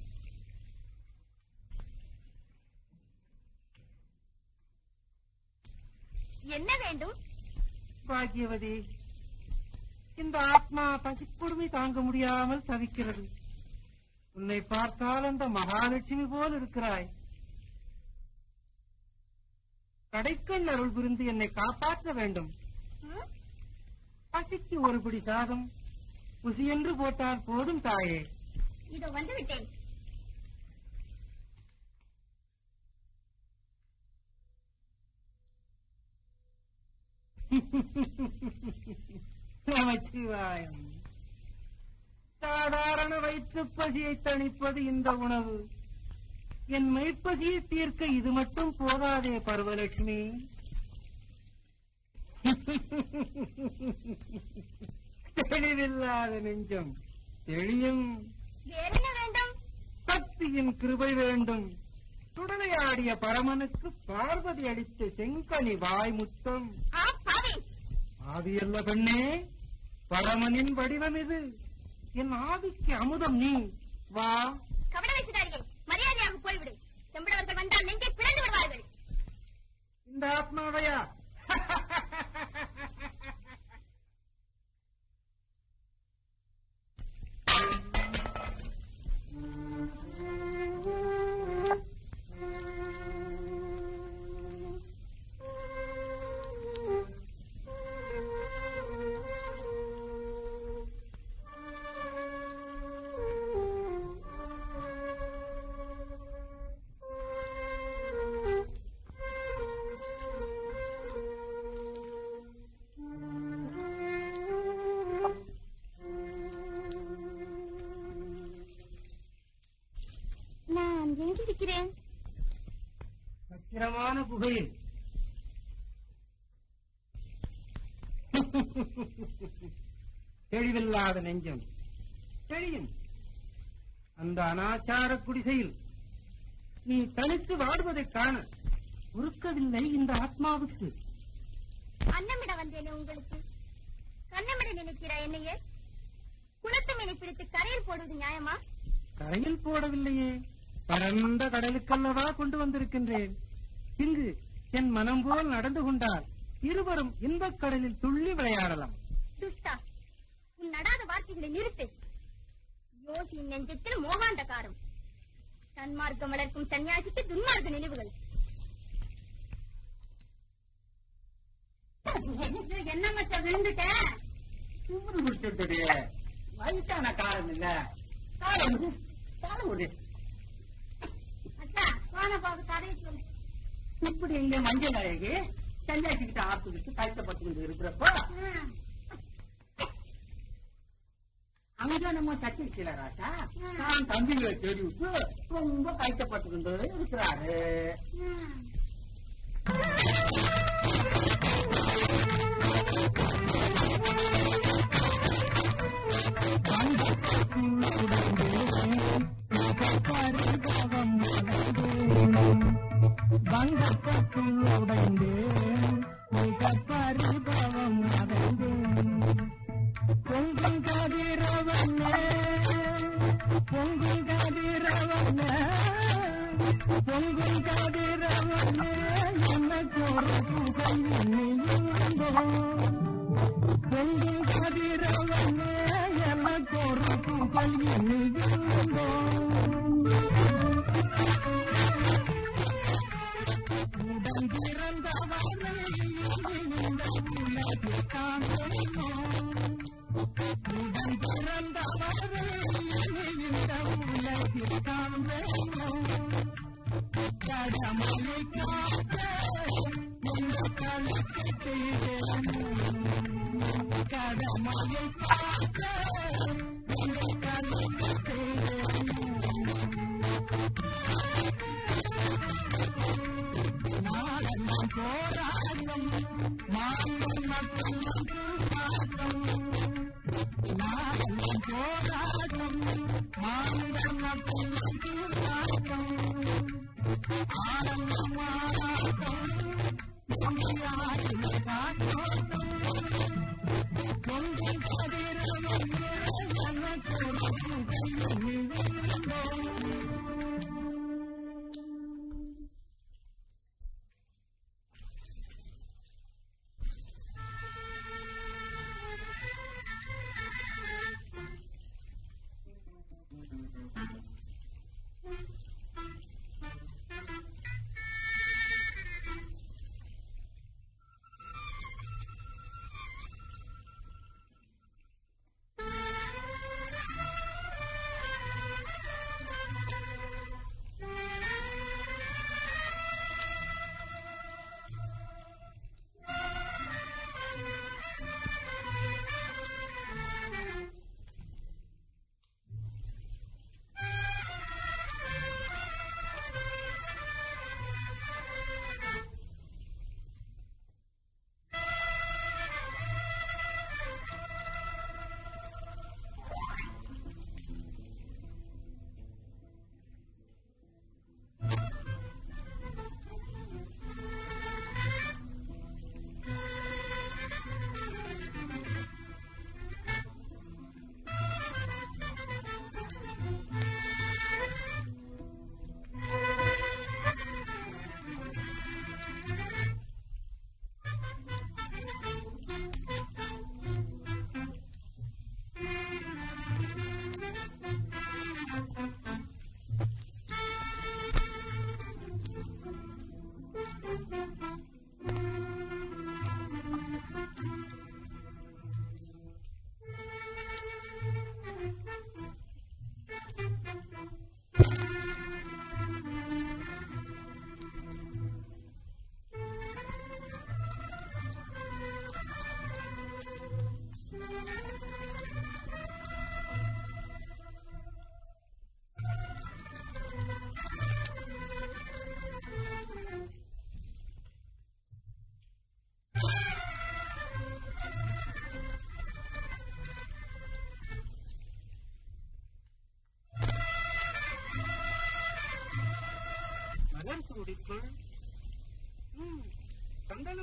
என்ன வேண்டும் பாக்கியவதி இந்த ஆத்மா பசிக்கொடுமை தாங்க முடியாமல் தவிக்கிறது உன்னை பார்த்தால் அந்த மகாலட்சுமி போல் இருக்கிறாய் கடைக்கண் அருள் புரிந்து என்னை காப்பாற்ற வேண்டும் ம்? பசிக்கு ஒரு பிடி சாதம் குசி என்று போட்டால் போதும் தாயே இதோ வந்து விட்டேன் நமச்சிவாயம் சாதாரண வயிற்றுப் பசியை தணிப்பது இந்த உணவு என் மெய்ப்பசியை தீர்க்க இது மட்டும் போதாதே பர்வலட்சுமி தெளிவில்லாத நெஞ்சம் தெளியும் வேற என்ன வேண்டும் சக்தியின் கிருபை வேண்டும் சுடலையாடிய பரமனுக்கு பார்வதி அளித்த செங்கனி வாய்முத்தம் ஆ பாவி ஆவியல்ல பெண்ணே பரமனின் வடிவம் இது என் ஆவிக்கு அமுதம் நீ வா கவன வயசுதாரியே மரியாதையாக போய்விடு செம்பிடவர்கள் வந்தால் நெஞ்சை பிறந்து விடுவார்கள் இந்த ஆத்மாவையா நான் எங்கிருக்கிறேன் பத்திரமான குகையில் தெளிவில்லாத நெஞ்சம் தெளியும் அந்த அனாச்சார குடிசையில் நீ தனித்து வாடுவதைக் காண உருக்கவில்லை இந்த ஆத்மாவுக்கு அன்னமிட வந்தேனே உங்களுக்கு கண்ணமிட நினைக்கிற என்னையே குளத்து மீனை பிடித்து கரையில் போடுவது நியாயமா கரையில் போடவில்லையே பரந்த கடலுக்கல்லவா கொண்டு வந்திருக்கின்றேன் இங்கு என் மனம் போல் நடந்து கொண்டால் இருவரும் இன்பக் கடலில் துள்ளி விளையாடலாம் துஷ்டா உன் நடாத வார்த்தைகளை நிறுத்து யோகியின் நெஞ்சத்தில் மோகாந்தகாரம் சன்மார்க்கம் வளர்க்கும் சன்னியாசிக்கு துன்மார்க்க நினைவுகள் என்ன மச்சம் விழுந்துட்ட கும்பிடு முடிச்சுட்டு வயசான காலம் இல்ல காலம் காலம் ஒரு அச்சா வான பாபு கதையை சொல்லு இப்படி இங்க மஞ்சள் அழகி சன்னியாசிக்கிட்ட ஆப்பு விட்டு கழுத்தப்பட்டு கொண்டு இருக்கிறப்போ ம், அங்க நம்ம சத்திருக்கல ராசா நான் தம்பிகளை தேடி விட்டு ரொம்ப கழுத்தப்பட்டு கொண்டு இருக்கிறாரு ம். வங்கப்பட்டுள் உடைந்தேன் மிக பரிபவம் அடைந்தேன் பொங்கும் கதிரவனே பொங்கும் கதிரவனே பொங்கும் கதிரவனே எனக்கு ஒரு புகை எண்ணியுண்டோ பொங்கும் கதிரவனே எனக்கு ஒரு புகை எண்ணியுண்டோ உடன் பிறந்தவரை இந்த உலகில் காண்கிறோம் உடன் பிறந்தவரை இந்த உலகில் காண்கிறோம் கடமையை காக்க இந்த கலக்கத்தை கடமையை காக்க இந்த கலக்கத்தை நாடெல்லாம் போராடும் மாங்கள் மற்றும் மாற்றம் நாடெல்லாம் போராடும் மாங்கள் மற்றும் மாற்றம் ஆடெல்லாம் மாறாட்டம் இந்தியாவில் காற்றோட்டம் பொங்கும் கதிரவன் எனக்கு ஒரு புகை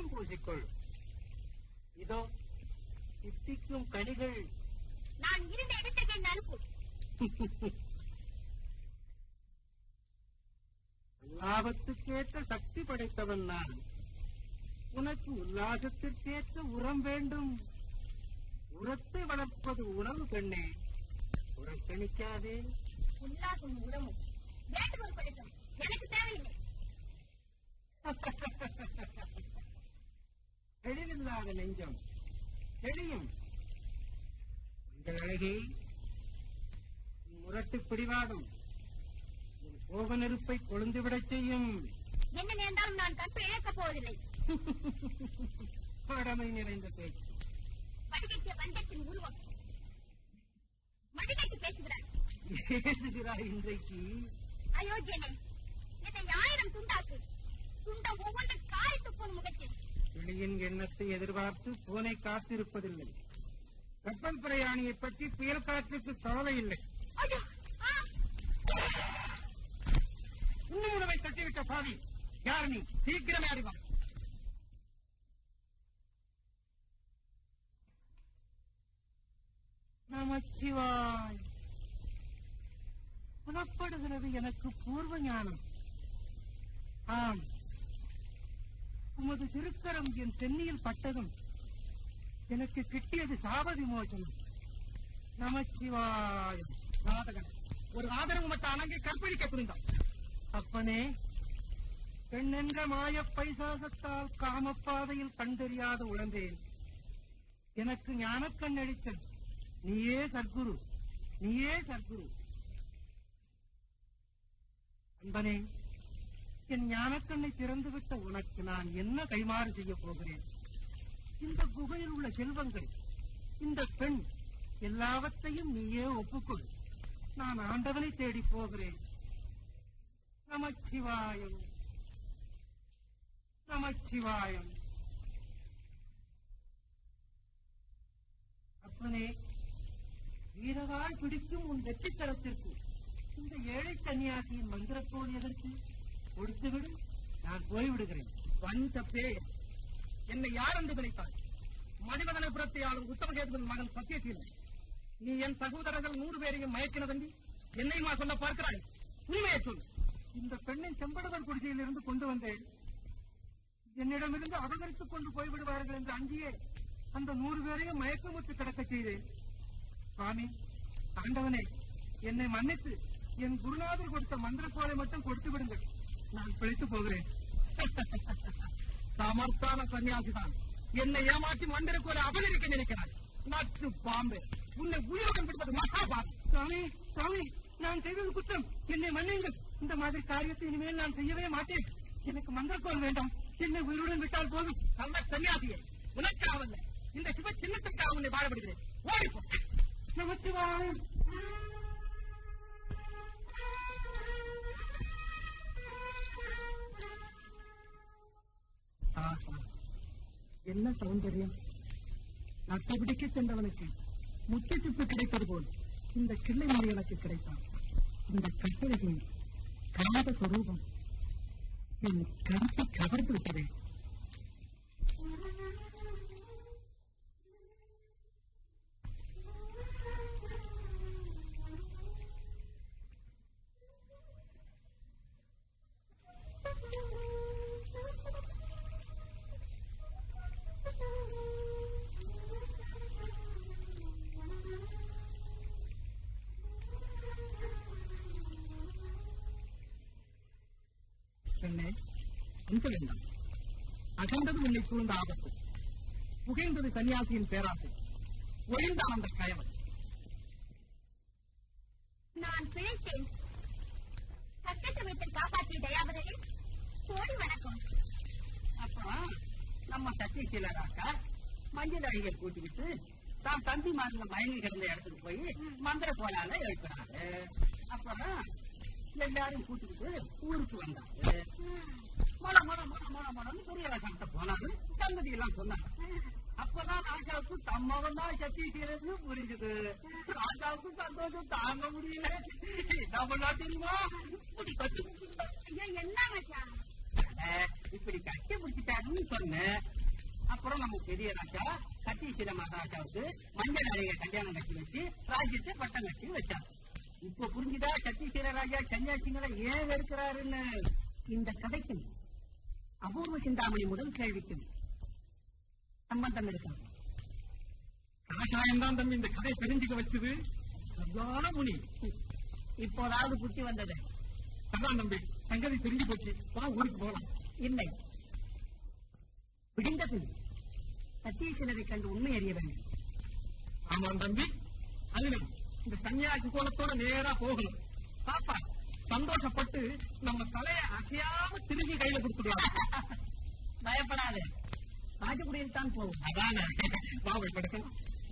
நீயும் பூசிக்கொள் இதோ இத்திக்கும் கனிகள் நான் இருந்த இடத்துக்கு என்ன அனுப்பு லாபத்துக்கேற்ற சக்தி படைத்தவன் நான் உனக்கு உல்லாசத்திற்கேற்ற உரம் வேண்டும் உரத்தை வளர்ப்பது உணவு பெண்ணே புறக்கணிக்காதே உல்லாசம் உடமும் வேண்டுகோள் படைக்கும் எனக்கு தேவையில்லை தெளிவில்லாத நெஞ்சம் தெளியும் உங்கள் அழகே உன் முரட்டு பிடிவாடும் உன் கோப நெருப்பை கொழுந்துவிடச் செய்யும் என்ன நேர்ந்தாலும் நான் கற்பை இழக்கப் போவதில்லை கடமை நிறைந்த பேச்சு வடிகட்டிய வஞ்சத்தின் உருவம் மடிகட்டி பேசுகிறார் ஏசுகிறாய் இன்றைக்கு அயோக்கியனே என்னை ஆயிரம் துண்டாக்கு துண்ட ஒவ்வொன்று காரி துப்பும் முகத்தில் கிளியின் எண்ணத்தை எதிர்பார்த்து பூனை காத்திருப்பதில்லை கப்பல் பிரயாணியை பற்றி புயல் காற்றுக்கு கவலை இல்லை ஐயோ ஆ! இன்னும் உணவை தட்டிவிட்ட பாவி யார் நீ சீக்கிரமே அறிவார் நமச்சிவாய் புலப்படுகிறது எனக்கு பூர்வ ஞானம் ஆம் உமது திருக்கரம் என் சென்னியில் பட்டதும் எனக்கு கிட்டியது சாப விமோசனம் நமச்சிவாயம் சாதகன் ஒரு ஆதரவு மட்ட அணங்கை கற்பழிக்க துணிந்தான் அப்பனே பெண்ணென்ற மாயப் பைசாசத்தால் காமப்பாதையில் கண்டறியாத உழந்தேன் எனக்கு ஞானக்கண் அளித்தன் நீயே சத்குரு நீயே சத்குரு அன்பனே என் ஞானக்கண்ணை திறந்துவிட்ட உனக்கு நான் என்ன கைமாறு செய்ய போகிறேன் இந்த குகையில் உள்ள செல்வங்கள் இந்த பெண் எல்லாவற்றையும் நீயே ஒப்புக்கொள் நான் ஆண்டவனை தேடி போகிறேன் நமச்சிவாயம் நமச்சிவாயம் அப்பனே வீரவாள் பிடிக்கும் உன் வெற்றித்தரத்திற்கு இந்த ஏழை கன்னியாசியின் மந்திரத்தோடு எதற்கு கொடுத்துவிடு நான் போய்விடுகிறேன் வன் தப்பே என்னை யார் என்று நினைத்தாய் மணிமகனபுரத்தை ஆளும் உத்தமகேதுவின் மகன் சத்தியசீலன் நீ என் சகோதரர்கள் நூறு பேரையும் மயக்கினதண்டி என்னையுமா சொல்ல பார்க்கிறாய் உண்மையை சொல் இந்த பெண்ணை செம்படவர் குடிசையில் இருந்து கொண்டு வந்தேன் என்னிடமிருந்து அபகரித்துக் கொண்டு போய்விடுவார்கள் என்று அஞ்சியே அந்த நூறு பேரையும் மயக்கமுற்று கிடக்கச் செய்தேன் சுவாமி ஆண்டவனே என்னை மன்னித்து என் குருநாதர் கொடுத்த மந்திரக்கோலை மட்டும் கொடுத்து விடுங்கள் நான் பிழைத்து போகிறேன் சமர்த்தான சன்னியாசிதான் என்னை ஏமாற்றி மந்திரக்கோலை அபகரிக்க நினைக்கிறார் நட்டு பாம்பு உன்னை உயிருடன் விடுவது மகாபாரதம் சுவாமி சுவாமி நான் செய்தது குற்றம் என்னை மன்னியுங்கள் இந்த மாதிரி காரியத்தை இனிமேல் நான் செய்யவே மாட்டேன் எனக்கு மந்திரக்கோல் வேண்டாம் என்னை உயிருடன் விட்டால் போதும் நல்ல சன்னியாசியே உனக்காவல்ல இந்த சிவ சின்னத்திற்காக உன்னை வாழப்படுகிறேன் ஓடிப்போ நமச்சிவாயம் ஆஹா, என்ன சௌந்தரியம் நட்டை பிடிக்க சென்றவனுக்கு முத்து சிப்பு கிடைப்பது போல் இந்த கிள்ளை மொழி எனக்கு கிடைத்தான் இந்த கட்டளைகளின் காத சுரூபம் என் கருத்தை கவர்ந்து விட்டதே பெண்ணே அஞ்ச வேண்டாம் அகண்டது உன்னை சூழ்ந்த ஆபத்து புகைந்தது சன்னியாசியின் பேராசை ஒழிந்தான் அந்த கயவன் நான் பிழைத்தேன் சட்ட சமயத்தில் காப்பாற்றிய தயாபரே கோடி வணக்கம் அப்புறம் நம்ம சத்தியசீலராக்கா மஞ்சள் அழிகள் கூட்டிக்கிட்டு தான் தந்தி மாறின மயங்கி கிடந்த இடத்துக்கு போய் மந்திர கோலால எழுப்பினாரு அப்புறம் எல்லாரும் கூட்டிக்கிட்டு ஊருக்கு வந்தாரு மொட மொட மொட மொட மொடன்னு பெரிய ரகத்தை போனாரு சங்கதி எல்லாம் சொன்னாங்க அப்பதான் ராஜாவுக்கு தம்மவன் தான் சத்தியசீலன்னு புரிஞ்சுது ராஜாவுக்கு சந்தோஷம் தாங்க முடியல நம்ம தெரியுமா இப்படி கட்டி ஐயோ என்ன மச்சான் அட, இப்படி கட்டி பிடிச்சிட்டாருன்னு சொன்னேன் நம்ம பெரிய ராஜா சத்தீஸ்வர மகாராஜாவுக்கு மஞ்சள் அறைய கல்யாணம் கட்டி வச்சு ராஜ்யத்தை பட்டம் கட்டி வச்சார் இப்ப புரிஞ்சுதா சத்தீஸ்வர ராஜா சன்னியாசிங்களை ஏன் வெறுக்கிறாருன்னு இந்த கதைக்கும் அபூர்வ சிந்தாமணி முதல் கேள்விக்கும் சம்பந்தம் இருக்கிறது கணக்காயம் தான் தம்பி இந்த கதையை தெரிஞ்சுக்க வச்சது சரியான முனி இப்போதாவது புத்தி வந்தது அதான் தம்பி சங்கதி தெரிஞ்சு போச்சு வா ஊருக்கு போகலாம் இல்லை விடிந்த பின் சத்தீஸ்வரரை கண்டு உண்மை அறிய வேண்டும் ஆமாம் தம்பி அதிலும் இந்த சன்னியாசி கோலத்தோட நேரா போகணும் பாப்பா சந்தோஷப்பட்டு நம்ம தலைய அசையாம திரும்பி கையில கொடுத்துடுவாங்க பயப்படாதே ராஜகுடியில் தான் போகும் அதான பாவை படுக்கலாம்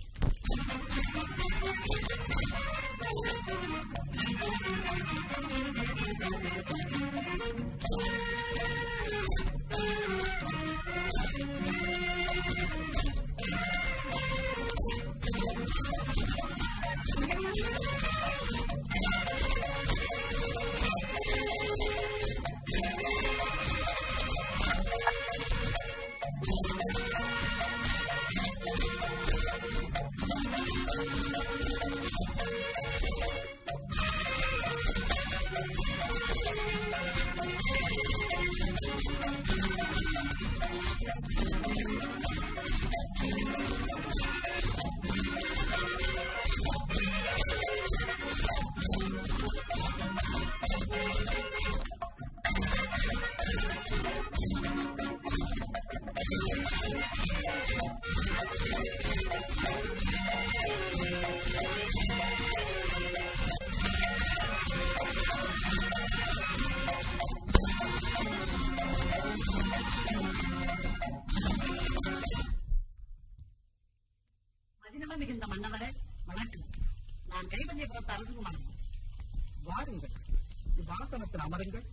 மதிநலம் மிகுந்த மன்னவரே வணக்கம் நான் கைவல்யபுரத்து அரசுகுமார் வாருங்கள் வாசனத்தில் அமருங்கள்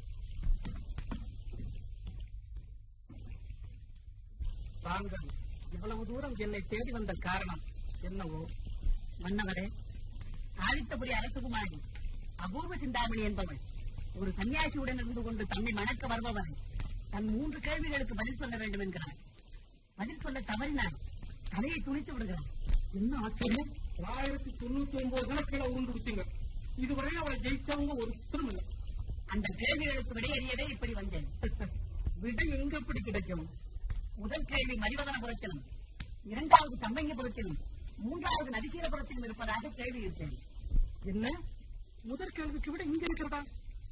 தாங்கள் இவ்வளவு தூரம் என்னை தேடி வந்த காரணம் என்னவோ மன்னவரே ஆதித்தபுரி அரசுகுமாரி அபூர்வ சிந்தாமணி என்பவள் ஒரு சன்னியாசியுடன் இருந்து கொண்டு தன்னை மணக்க வருபவரை தன் மூன்று கேள்விகளுக்கு பதில் சொல்ல வேண்டும் என்கிறார் பதில் சொல்ல தவறினார் தலையை துணித்து விடுகிறார் என்ன ஆச்சரியம் ஆயிரத்தி தொண்ணூத்தி ஒன்பது கணக்கில உருண்டு விட்டீங்க இதுவரை அவளை ஜெயிச்சவங்க ஒருத்தரும் இல்லை அந்த கேள்விகளுக்கு விடையறியவே இப்படி வந்தேன் விடை எங்க எப்படி கிடைக்கும் முதல் கேள்வி மரிவதனபுரத்திலும் இரண்டாவது சம்பங்கிபுரத்திலும் மூன்றாவது நதிசீலபுரத்திலும் இருப்பதாக கேள்வியிட்டேன் என்ன முதற் கேள்விக்கு விட இங்க இருக்கிறதா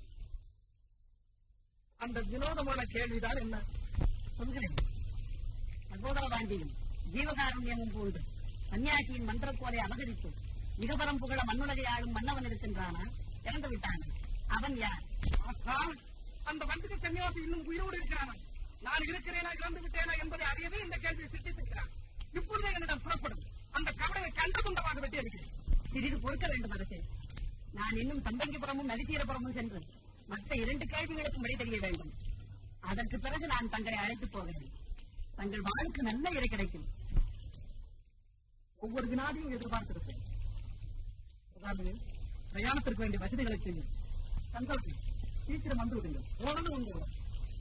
அந்த வினோதமான கேள்விதான் என்ன சொல்கிறேன் சகோதர பாண்டியும் ஜீவகாருண்யமும் பூண்டு சன்னியாசியின் மந்திரக்கோலை அபகரித்து மிகபரம் புகழ மண்ணுலகை ஆளும் மன்னவன் இருக்கின்றானா இறந்து விட்டான் அவன் யார் ஆனால் அந்த வந்திர சன்னியாசி இன்னும் உயிரோடு இருக்கிறானா நான் இருக்கிறேனா இறந்து விட்டேனா என்பதை அறியவே இந்த கேள்வியை சிட்டித்திருக்கிறான் இப்பொழுதே என்னிடம் புறப்படும் அந்த கவலையை கண்ட துண்டமாக வெட்டி இருக்கிறேன் சிறிது பொறுக்க வேண்டும் அரசே நான் இன்னும் சம்பங்கிபுரமும் நதிசீரபுரமும் சென்று மற்ற இரண்டு கேள்விகளுக்கும் விடை தெரிய வேண்டும் அதற்கு பிறகு நான் தங்களை அழைத்து போகிறேன் தங்கள் வாழ்க்கை நல்ல இறை கிடைக்கும் ஒவ்வொரு வினாடியும் எதிர்பார்த்திருப்பேன் அதாவது பிரயாணத்திற்கு வேண்டிய வசதிகளை செய்யும் சந்தோஷம் சீக்கிரம் வந்து விடுங்கள் உடனே வந்து விடுங்கள்.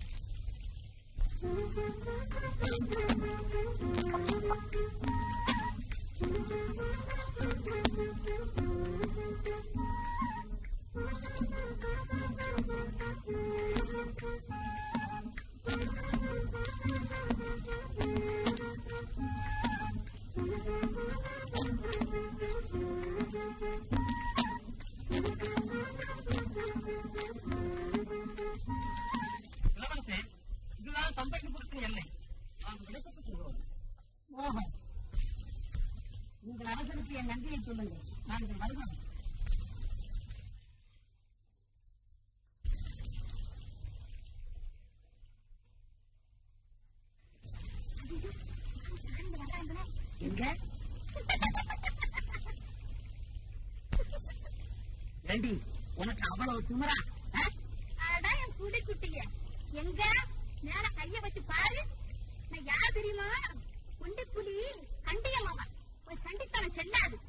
இளவரசே இதுதான் சம்பங்கிபுரத்தின் எல்லை நாம் விடைபெற்று செல்கிறோம் மோகன் உங்கள் அரசனுக்கு என் நன்றியை சொல்லுங்கள் நாங்கள் வருகிறோம் எங்க ஏண்டி உனக்கு அவ்வளவு திமிரா ஆ? அதான் என் குடி குட்டிங்க எங்க மேல கைய வச்சு பாரு நான் யார் தெரியுமா குண்டி புலி கண்டியம்மாவா ஒரு கண்டித்தனம் செல்லாது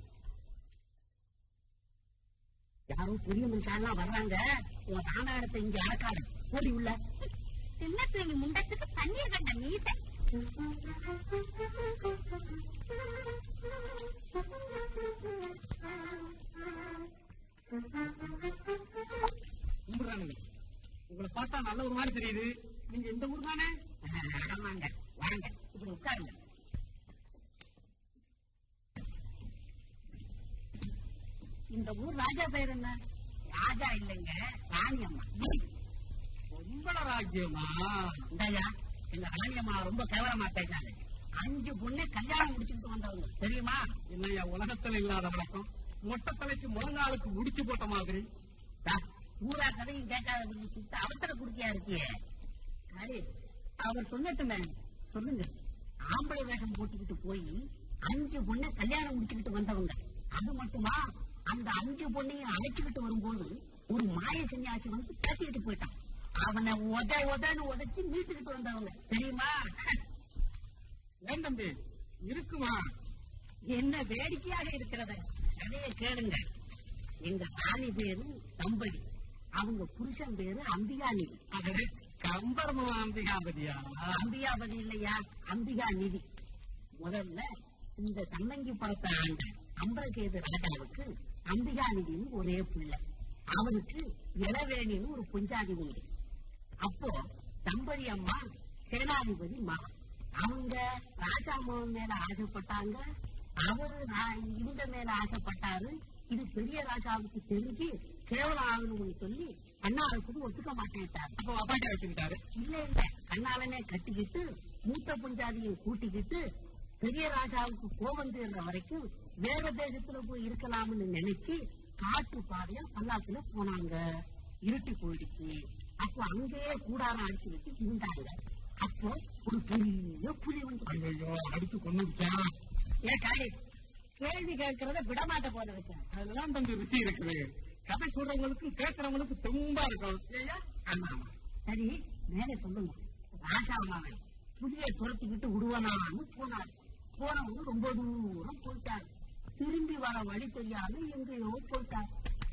யாரோ பெரிய மனுஷாலாம் வர்றாங்க உன் ராமாயணத்தை இங்க அடக்காத போடி உள்ள சின்ன பிள்ளைங்க முண்டத்துக்கு தண்ணீர் கண்ட மீச நல்ல ஒரு மாதிரி தெரியுது நீங்க இந்த ஊர் தானே ஆமாங்க வாங்க இப்படி உட்காருங்க இந்த ஊர் ராஜா பேர் என்ன ராஜா இல்லைங்க ராணி அம்மா பொம்பள ராஜ்யமா இந்தாயா எங்க ராணி அம்மா ரொம்ப கேவலமா பேசாங்க அஞ்சு பொண்ணு கல்யாணம் முடிச்சுட்டு வந்தவங்க தெரியுமா என்னையா உலகத்துல இல்லாத வழக்கம் மொட்டை தலைக்கு முழங்காலுக்கு முடிச்சு போட்ட மாதிரி சார், ஊரா கதையும் கேட்காத கொஞ்சம் சுத்த அவசர குடுக்கியா இருக்கியே சரி அவர் சொல்லட்டுமே சொல்லுங்க ஆம்பளை வேஷம் போட்டுக்கிட்டு போய் அஞ்சு பொண்ணை கல்யாணம் முடிச்சுக்கிட்டு வந்தவங்க அது மட்டுமா அந்த அஞ்சு பொண்ணையும் அழைச்சுக்கிட்டு வரும்போது ஒரு மாய சன்னியாசி வந்து பேசிக்கிட்டு போயிட்டான் அவனை உத உதன்னு உதைச்சு மீட்டுக்கிட்டு வந்தவங்க தெரியுமா ஏன் தம்பி இருக்குமா என்ன வேடிக்கையாக இருக்கிறது கதையை கேளுங்க எங்க ராணி பேரு தம்பதி அவங்க புருஷன் பேரு அம்பிகாநிதி அது கம்பர்ம அம்பிகாபதியா அம்பிகாபதி இல்லையா அம்பிகா நிதி முதல்ல இந்த சம்மங்கி படத்தை ஆண்ட அம்பலகேது ராஜாவுக்கு அம்பிகா நிதின்னு ஒரே பிள்ளை அவருக்கு இளவேணின்னு ஒரு பொஞ்சாதி உண்டு அப்போ தம்பதி அம்மா சேனாதிபதி மகன் அவங்க ராஜா மகன் மேல ஆசைப்பட்டாங்க அவரு நான் இவங்க மேல ஆசைப்பட்டாரு இது பெரிய ராஜாவுக்கு தெரிஞ்சு கேவலம் ஆகணும்னு சொல்லி அண்ணாவுக்கு ஒத்துக்க மாட்டேன்ட்டாரு அப்போ அப்பாட்டை வச்சுக்கிட்டாரு இல்ல இல்ல கண்ணாலனே கட்டிக்கிட்டு மூத்த பஞ்சாதியும் கூட்டிக்கிட்டு பெரிய ராஜாவுக்கு கோபம் தீர்ற வரைக்கும் வேற தேசத்துல போய் இருக்கலாம்னு நினைச்சு காட்டு பாதையா பல்லாக்குல போனாங்க இருட்டி போயிடுச்சு அப்போ அங்கேயே கூடாரம் அடிச்சுக்கிட்டு இருந்தாங்க அப்போ ஒரு பெரிய புலி வந்து ஐயோ அடிச்சு கொண்டு ஏன் காளி கேள்வி கேட்கறத விடமாட்ட போல வச்சேன் அதுதான் தம்பி ருச்சி இருக்குது கதை சொல்றவங்களுக்கு கேட்கறவங்களுக்கு தெம்பா இருக்கும் இல்லையா ஆமா ஆமா சரி மேலே சொல்லுங்க ராஜா மாவன் புலியை துரத்திக்கிட்டு விடுவனான்னு போனார் போனவங்க ரொம்ப தூரம் போயிட்டார் திரும்பி வர வழி தெரியாம எங்கேயோ போயிட்டார்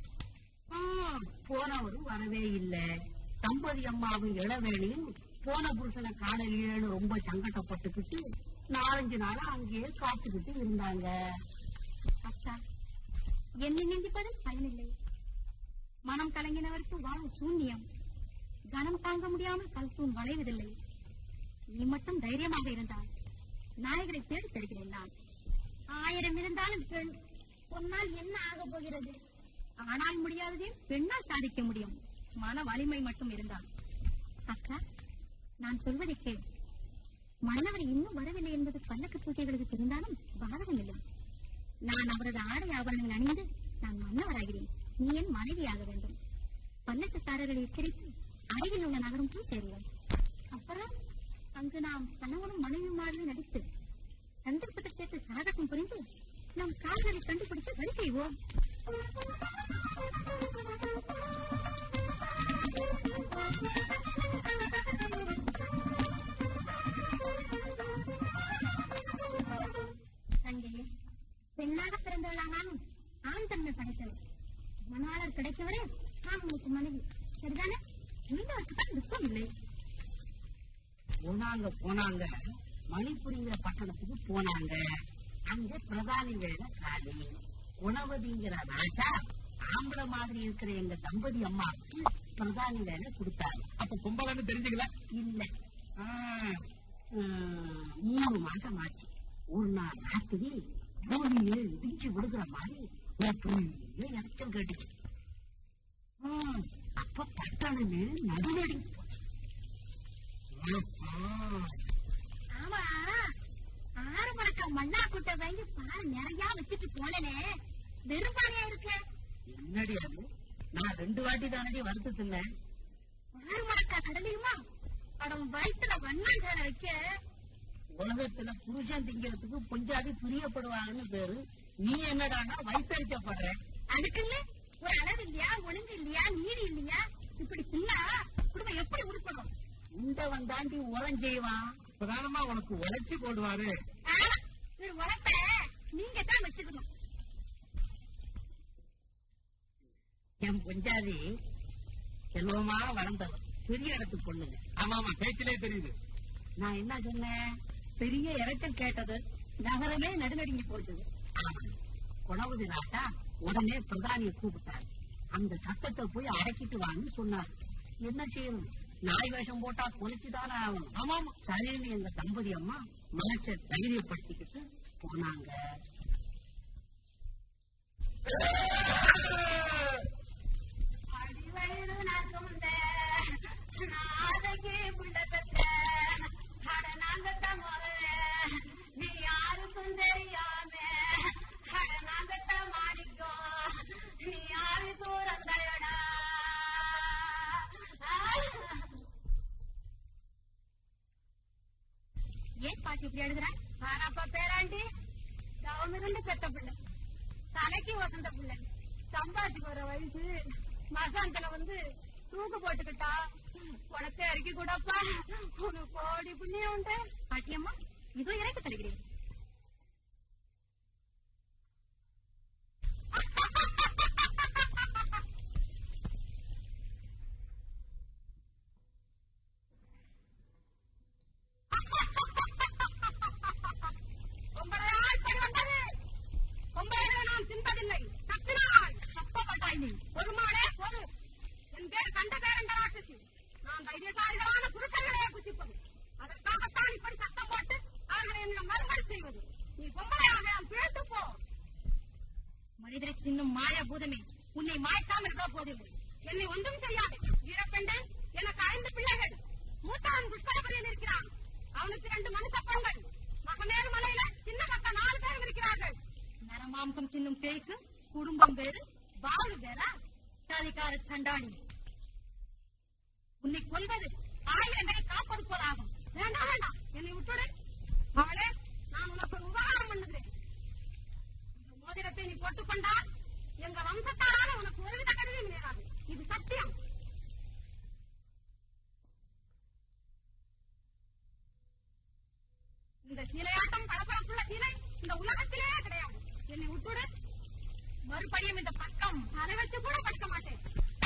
ஆ, போனவரு வரவே இல்லை தம்பதி அம்மாவும் இளவேணியும் போன புருஷனை காணலையேன்னு ரொம்ப சங்கடப்பட்டுக்கிட்டு நாலஞ்சு நாளா அங்கேயே காத்துக்கிட்டு இருந்தாங்க அத்தா என்னை நிந்திப்பதில் பயனில்லை மனம் கலங்கினவருக்கு வாழும் சூன்யம் கனம் தாங்க முடியாமல் கல்சூன் வளைவதில்லை நீ மட்டும் தைரியமாக இருந்தால் நாயகரை தேடி தருகிறேன் நான் ஆயிரம் இருந்தாலும் பெண் பொன்னால் என்ன ஆகப் போகிறது ஆனால் முடியாததே பெண்ணால் சாதிக்க முடியும் மன வலிமை மட்டும் இருந்தால் அக்கா நான் சொல்வதை கேள் மன்னவர் இன்னும் வரவில்லை என்பது பல்லக்கு பூஜைகளுக்கு தெரிந்தாலும் பாதகம் இல்லை நான் அவரது ஆடை ஆபரணங்கள் அணிந்து நான் மன்னவராகிறேன் நீ என் மனைவியாக வேண்டும் பல்லக்குக்காரர்களை எச்சரித்து அருகில் உள்ள நகரம் போய் சேருவோம் அப்புறம் அங்கு நாம் கணவனும் மனைவி மாதிரி நடித்து சந்தர்ப்பத்தை சேர்த்து சாகசம் புரிந்து நம் கால்களை கண்டுபிடித்து வழி செய்வோம் தங்கையே பெண்ணாக பிறந்தவளானாலும் ஆண் தன்மை படைத்தவள் மணவாளர் கிடைத்தவரே நான் உங்களுக்கு மனைவி சரிதானே மீண்டவருக்கு தான் துக்கம் இல்லை போனாங்க போனாங்க மணிப்புரிங்கிற பட்டணத்துக்கு போனாங்க அங்க பிரதானி வேலை காலி குணவதிங்கிற ராஜா ஆம்பளை மாதிரி இருக்கிற எங்க தம்பதி அம்மாவுக்கு பிரதானி வேலை கொடுத்தாரு அப்ப கும்பலன்னு தெரிஞ்சுக்கல இல்ல ஆ, ம், மூணு மாசம் ஆச்சு ஒரு நாள் ராத்திரி பூமியே இடிச்சு விடுகிற மாதிரி ஒரு பெரிய இறக்கம் கேட்டுச்சு ம், அப்ப பட்டணமே நடுநடி ஆமா ஆறு மணக்கம் மண்ணா குட்டை வாங்கி பால் நிறைய வச்சுட்டு போனனே வெறும் பானையா இருக்க என்னடி அது நான் ரெண்டு வாட்டி தானடி வறுத்து தின்னேன் ஆறு மணக்கா கடலையுமா படம் வயிற்றுல வண்ணம் சேர வைக்க உலகத்துல புருஷன் திங்கிறதுக்கு பொஞ்சாதி பிரியப்படுவாங்கன்னு பேரு நீ என்னடான்னா வயிற்றடிக்கப்படுற அதுக்குன்னு ஒரு அளவு இல்லையா ஒழுங்கு இல்லையா நீதி இல்லையா இப்படி தின்னா குடும்பம் எப்படி உருப்படும் உண்டவன் தாண்டி உரம் செய்வான் பிரதானமா உனக்கு உழைச்சி போடுவாரு ஆனா, ஒரு உழைப்ப நீங்க தான் வச்சுக்கணும் என் பொஞ்சாதி செல்வமா வளர்ந்தவன் பெரிய இடத்துக்கு பொண்ணுங்க ஆமா ஆமா பேச்சிலே தெரியுது நான் என்ன சொன்னேன் பெரிய இறைச்சல் கேட்டது நகரமே நடுநடுங்கி போச்சது குணவதி ராஜா உடனே பிரதானியை கூப்பிட்டார் அந்த சத்தத்தை போய் அடக்கிட்டு வான்னு சொன்னார் என்ன செய்யணும் நாய் வேஷம் போட்டா பொலிச்சுதானே ஆகணும் ஆமாம் சரின்னு எங்க தம்பதி அம்மா மனசை தைரியப்படுத்திக்கிட்டு போனாங்க அடிவயிறு நான் சுமந்தேன். நாளைக்கு புள்ள பெத்தேன். அட நாங்கத்தான் முதல்ல. நீ யாருக்கும் தெரியாம அட நாங்கத்தான் மாணிக்கம். நீ யாரு தூரம் தயடா ஏன் பாட்டி இப்படி எழுதுறான் ஆனாப்பா பேராண்டி தவமிருந்து பெத்த பிள்ளை தலைக்கு வசந்த பிள்ளை சம்பாதிக்கு வர வயசு மசாந்தல வந்து தூக்கு போட்டுக்கிட்டா உனக்கு இறக்கி கூடப்பா உனக்கு கோடி புண்ணியம் உண்டு பாட்டியம்மா இதோ இறக்கி தருகிறேன் கொம்பரையாய் படி வந்தது கொம்பரையை நான் தின்பதில்லை தப்பினாய் தப்பப்பட்டாய் நீ ஒரு மாடே ஒரு என் பேர் கண்ட பேரண்ட ராட்சசி நான் தைரியசாலிகளான புருஷர்களே புசிப்பது அதற்காகத்தான் இப்படி சத்தம் போட்டு அவர்களை என்னிடம் மறுமொழி செய்வது நீ கொம்பரையாக நான் பேசு போ மனிதரை தின்னும் மாய பூதமே உன்னை மாய்க்காமல் இருக்க போதில்லை என்னை ஒன்றும் செய்யாது வீரப்பெண்டே எனக்கு ஐந்து பிள்ளைகள் மூத்தவன் புஷ்பரபுரியில் இருக்கிறான் அவனுக்கு ரெண்டு மனுஷ பெண்கள் மகமேறு மலையில சின்ன மக்கள் நாலு பேரும் இருக்கிறார்கள் நரமாம்சம் தின்னும் பேய்க்கு குடும்பம் வேறு வாழ்வு வேறா சாதிக்கார கண்டாணி உன்னை கொல்வது ஆயிரங்களை காப்பது போலாகும் வேண்டாம் வேண்டாம் என்னை விட்டுடு அவளே நான் உனக்கு ஒரு உபகாரம் பண்ணுகிறேன் இந்த மோதிரத்தை நீ போட்டுக்கொண்டால் எங்க வம்சத்தாரால உனக்கு ஒருவித கருவியும் நேராது இது சத்தியம் இந்த சீலையாட்டம் பளபளப்புள்ள சீலை இந்த உலகத்திலே கிடையாது என்னை விட்டுடு மறுபடியும் இந்த பக்கம் அதை வச்சு கூட படிக்க மாட்டேன்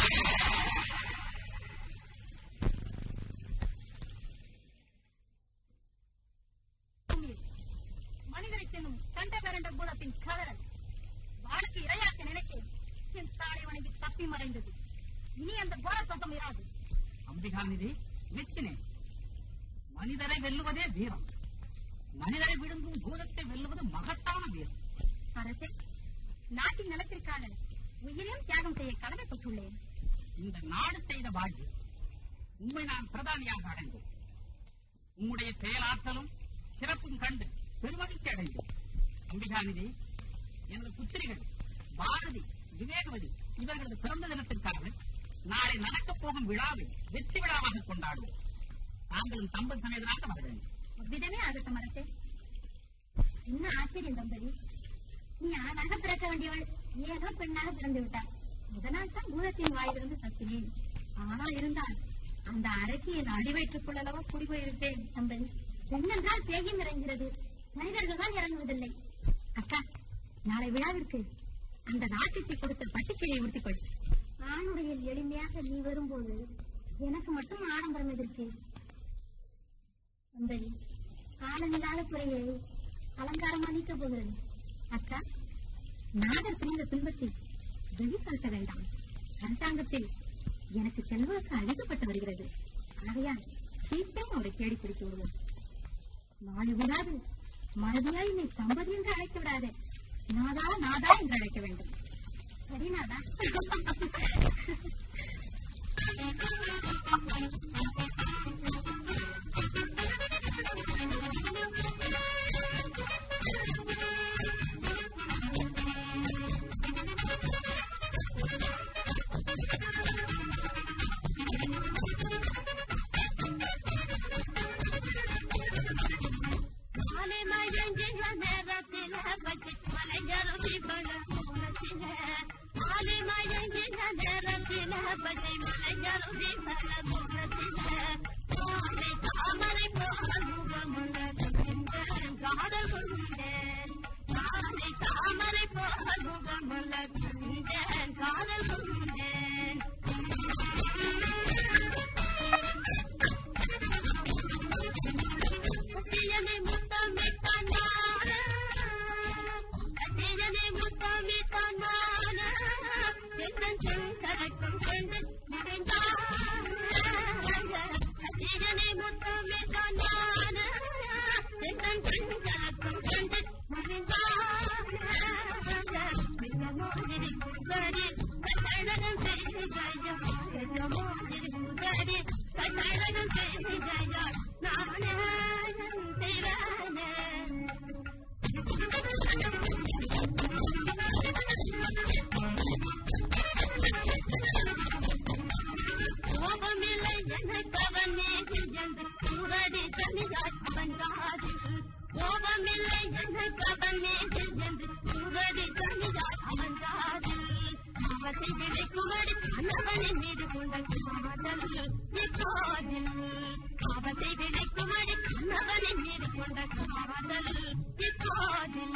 மனிதரை செல்லும் கண்ட கரண்ட பூதத்தின் கதறல் வாளுக்கு இரையாக்க நினைத்தேன் என் தாடை வணங்கி தப்பி மறைந்தது இனி அந்த கோர சத்தம் இராது அம்பிகாநிதி மெச்சினேன் மனிதரை வெல்லுவதே வீரம் மனிதரை விழுங்கும் பூதத்தை வெல்லுவது மகத்தான வீரம் அரசே நாட்டின் நலத்திற்கான உயிரையும் தியாகம் செய்ய கடமைப்பட்டுள்ளேன் இந்த நாடு செய்த வாழ்வு உண்மை நான் பிரதானியாக அடைந்தேன் உம்முடைய செயலாற்றலும் சிறப்பும் கண்டு பெருமகிழ்ச்சி அடைந்தேன் அம்பிகாநிதி எனது புத்திரிகள் பாரதி விவேகவதி இவர்களது பிறந்த தினத்திற்காக நாளை நடக்கப் போகும் விழாவை வெற்றி விழாவாக கொண்டாடுவோம் தாங்களும் தம்பல் சமேதனாக வர வேண்டும் அவ்விதமே ஆகட்டும் அரசே என்ன ஆச்சரியம் தம்பதி நீ ஆணாக பிறக்க வேண்டியவள் ஏதோ பெண்ணாக பிறந்து விட்டாள் இதனால் தான் பூதத்தின் வாயிலிருந்து தப்பினேன் ஆனா இருந்தால் அந்த அறைக்கு என் அடிவயிற்றுக்குள்ளளவோ குடிபோயிருப்பேன் தம்பதி பெண்ணென்றால் பேயும் இறங்கிறது மனிதர்கள் தான் இறங்குவதில்லை அக்கா நாளை விழாவிற்கு அந்த நாட்டுக்கு கொடுத்த பட்டுக்கிளியை உடுத்திக்கொள் ஆணுடைய எளிமையாக நீ வரும்போது எனக்கு மட்டும் ஆடம்பரம் எதற்கு சுந்தரி ஆழமில்லாத குறையை அலங்காரமா நீக்க போகிறது அக்கா நாதர் புரிந்த துன்பத்தை வெளிப்படுத்த வேண்டாம் அரசாங்கத்தில் எனக்கு செல்வாக்கு அழைக்கப்பட்டு வருகிறது ஆகையால் சீக்கிரம் அவரை தேடி பிடித்து விடுவோம் நாளை விடாது மறதியாய் என்னை சம்பதி என்று அழைத்து விடாதே நாதா நாதா என்று அழைக்க வேண்டும் சரி நாதா மாலை மயங்கின நேரத்தில பச்சை மலைஞரும் இவள மூலத்தில மாலை மயங்கின நேரத்தில பச்சை மலைஞரும் இவள மூலத்தில மாலை தாமரை போல முகமுள்ள காதல் கொண்டேன் மாலை தாமரை போல முகமுள்ள காதல் கொண்டேன் கட்டியனை முத்தமிட்டானான கட்டியனை முத்தமிட்டானான எங்கள் கரைக்கும் சென்று நிறைந்தான பாவத்தை விளைக்கும்படி கண்ணவனின் மீது கொண்ட காதல் இப்போதில் பாவத்தை விளைக்கும்படி கண்ணவனின் மீது கொண்ட காதல் இப்போதில்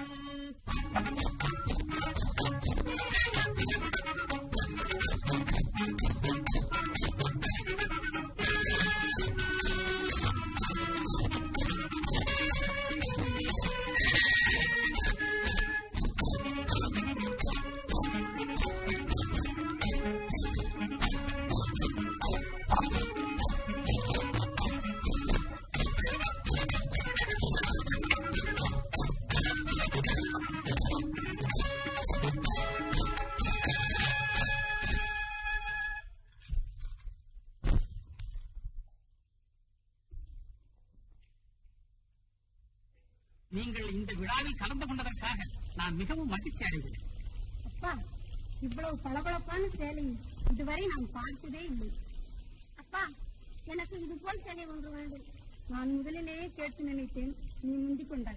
நீங்கள் இந்த விழாவில் கலந்து கொண்டதற்காக நான் மிகவும் மகிழ்ச்சி அடைகிறேன் அப்பா இவ்வளவு பளபளப்பான சேலை இதுவரை நான் பார்த்ததே இல்லை அப்பா எனக்கு இது போல் சேலை ஒன்று வேண்டும் நான் முதலிலேயே கேட்டு நினைத்தேன் நீ முந்திக் கொண்டாய்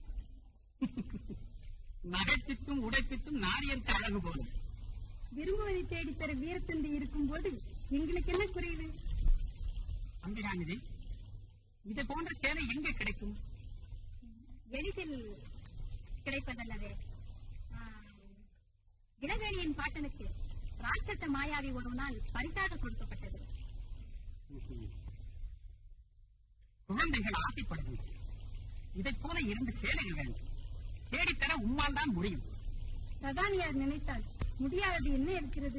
நகைச்சித்தும் உடைச்சித்தும் நாரியருக்கு அழகு போலும் விரும்புவதை தேடித்தர வீரத்தந்தி இருக்கும்போது எங்களுக்கு என்ன குறைவு அம்பிகாநிதி இது போன்ற சேலை எங்கே கிடைக்கும் எளிதில் கிடைப்பதல்லவே இளவேணியின் பாட்டனுக்கு ராட்சச மாயாவி ஒரு நாள் பரிசாக கொடுக்கப்பட்டது குழந்தைகள் ஆசைப்படுகின்றன இதைப் போல இரண்டு சேலைகள் வேண்டும் தேடித்தர உம்மால் தான் முடியும் பிரதானியார் நினைத்தால் முடியாதது என்ன இருக்கிறது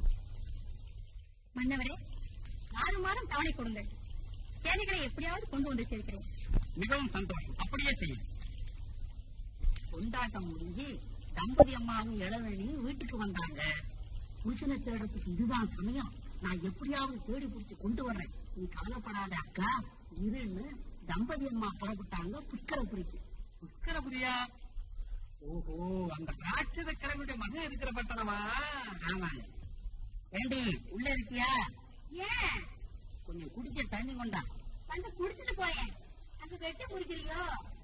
மன்னவரே ஆறு மாதம் தவணை கொடுங்கள் சேலைகளை எப்படியாவது கொண்டு வந்து சேர்க்கிறேன் மிகவும் சந்தோஷம் அப்படியே செய்யும் கொண்டாட்டம் முடிஞ்சு தம்பதி அம்மாவும் இளவேணியும் வீட்டுக்கு வந்தாங்க புருஷனை தேடுறதுக்கு இதுதான் சமயம் நான் எப்படியாவது தேடி பிடிச்சு கொண்டு வர்றேன் நீ கவலைப்படாத அக்கா இருன்னு தம்பதி அம்மா புறப்பட்டாங்க புஷ்கரபுரிக்கு புஷ்கரபுரியா ஓஹோ அந்த ராட்சத கிழமையுடைய மகன் இருக்கிற பட்டணமா ஆமாங்க ஏண்டி உள்ள இருக்கியா ஏன் கொஞ்சம் குடிக்க தண்ணி கொண்டா வந்து குடிச்சிட்டு போயேன் அங்க வெட்டி முடிக்கிறியோ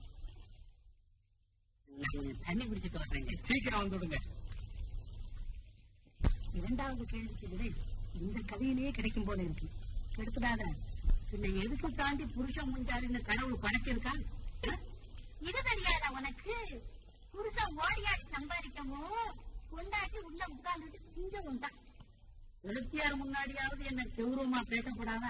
நான் கொஞ்சம் தண்ணி குடிச்சிட்டு வர்றேங்க சீக்கிரம் வந்துடுங்க இரண்டாவது கேள்விக்கு விடை இந்த கதையிலேயே கிடைக்கும் போல இருக்கு கெடுத்துடாத பின்ன எதுக்கு தாண்டி புருஷன் முஞ்சாருன்னு கடவுள் படைச்சிருக்கான் இது தெரியாதா உனக்கு புருஷன் ஓடியாடி சம்பாதிக்கவும் கொண்டாட்டி உள்ள உட்கார்ந்துட்டு திங்கவும் தான் எழுத்தியார் முன்னாடியாவது என்ன கௌரவமா பேசப்படாதா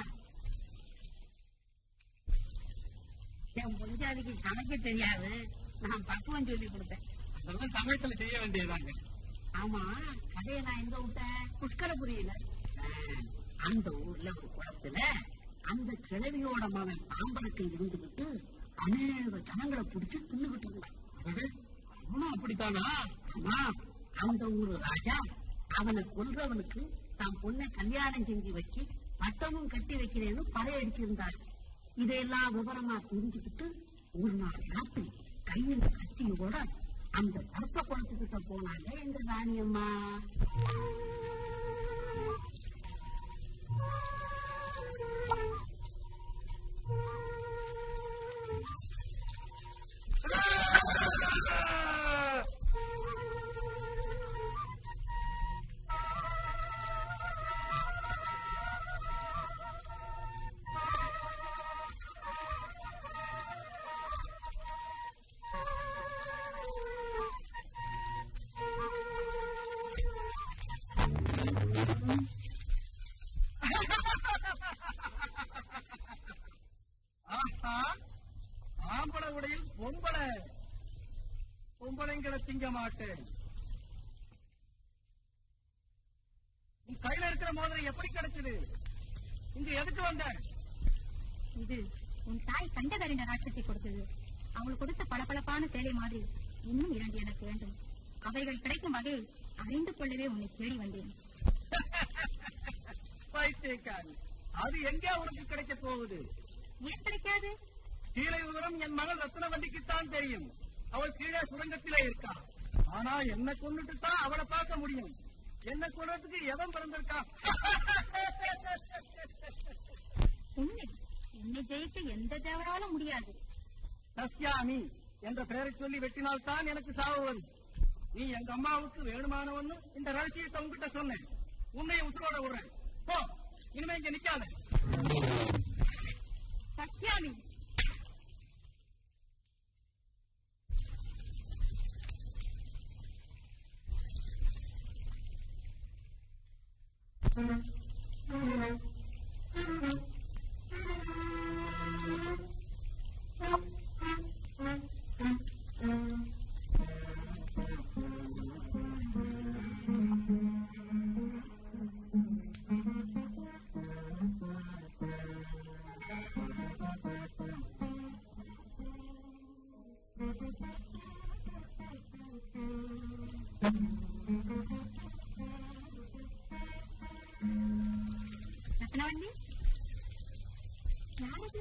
என் முஞ்சாதிக்கு சமைக்க தெரியாது நான் பக்குவம் சொல்லி கொடுத்தேன் அதெல்லாம் சமயத்துல செய்ய வேண்டியதாங்க ஆமா கதையை நான் எங்க விட்டேன் புஷ்கரபுரியில ஆஹ், அந்த ஊர்ல ஒரு குளத்துல அந்த கிழவியோட மகன் பாம்பரத்தை இருந்துகிட்டு அநேக ஜனங்களை பிடிச்சு தின்னுகிட்டு இருந்தான் அடடே, அவனும் அப்படித்தானா ஆமா அந்த ஊரு ராஜா அவனை கொல்றவனுக்கு தான் பொண்ணை கல்யாணம் செஞ்சு வச்சு பட்டமும் கட்டி வைக்கிறேன்னு பறையடிச்சிருந்தார் இதையெல்லாம் விவரமா தெரிஞ்சுக்கிட்டு ஒரு நாள் ராத்திரி கையில் கத்தியோட அந்த சர்ப்ப குளத்துக்கிட்ட போனாங்க எங்க ராணியம்மா ஆஹா ஆம்பளை உடையில் பொம்பளை பொம்பளைங்களை திங்க மாட்டேன் உன் கையில இருக்கிற மோதிரம் எப்படி கிடைச்சது இங்க எதுக்கு வந்த இது உன் தாய் கண்டகரிண்ட ராட்சத்தை கொடுத்தது அவள் கொடுத்த பளபளப்பான சேலை மாதிரி இன்னும் இரண்டு எனக்கு வேண்டும் அவைகள் கிடைக்கும் வகையில் அறிந்து கொள்ளவே உன்னை தேடி வந்தேன் பைத்தியக்காரி அது எங்கே உனக்கு கிடைக்க போகுது ஏன் கிடைக்காது கீழே விவரம் என் மகள் ரத்னவல்லிக்குத்தான் தெரியும் அவள் கீழே சுரங்கத்திலே இருக்கா ஆனா என்ன கொண்டுட்டு தான் அவளை பார்க்க முடியும் என்ன கொள்றதுக்கு எவன் பிறந்திருக்கா உண்மை உன்னை ஜெயிக்க எந்த தேவராலும் முடியாது சஸ்யாமி என்ற பெயரை சொல்லி வெட்டினால் தான் எனக்கு சாவு வரும் நீ எங்க அம்மாவுக்கு வேணுமானவன்னு இந்த ரகசியத்தை உங்ககிட்ட சொன்னேன் உன்னை உசுரோட விடுறேன் போ இனிமே இங்க நிக்காத சத்யாமி ரத்னவல்லி யாரது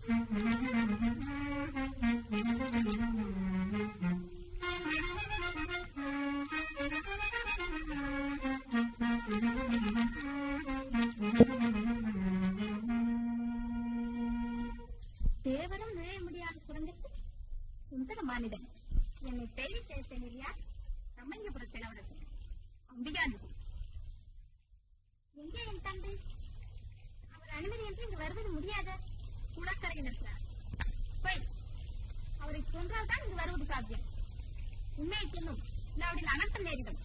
தேவரும் நுழைய முடியாத சுரங்கத்தில் சுந்தர மானிடன் என்னை தேடி சேர்த்தேன் இல்லையா சமயபுரத்தில் அவரது அம்பிகாநிதி எங்கே என் தந்தை அவர் அனுமதியின்றி இங்கு வருவது முடியாத குளக்கரையில் இருக்கிறார் போய் அவரை கொன்றால்தான் இங்கு வருவது சாத்தியம் உண்மையை சொல்லும் இல்லாவிடில் அனர்த்தம் நேரிடும்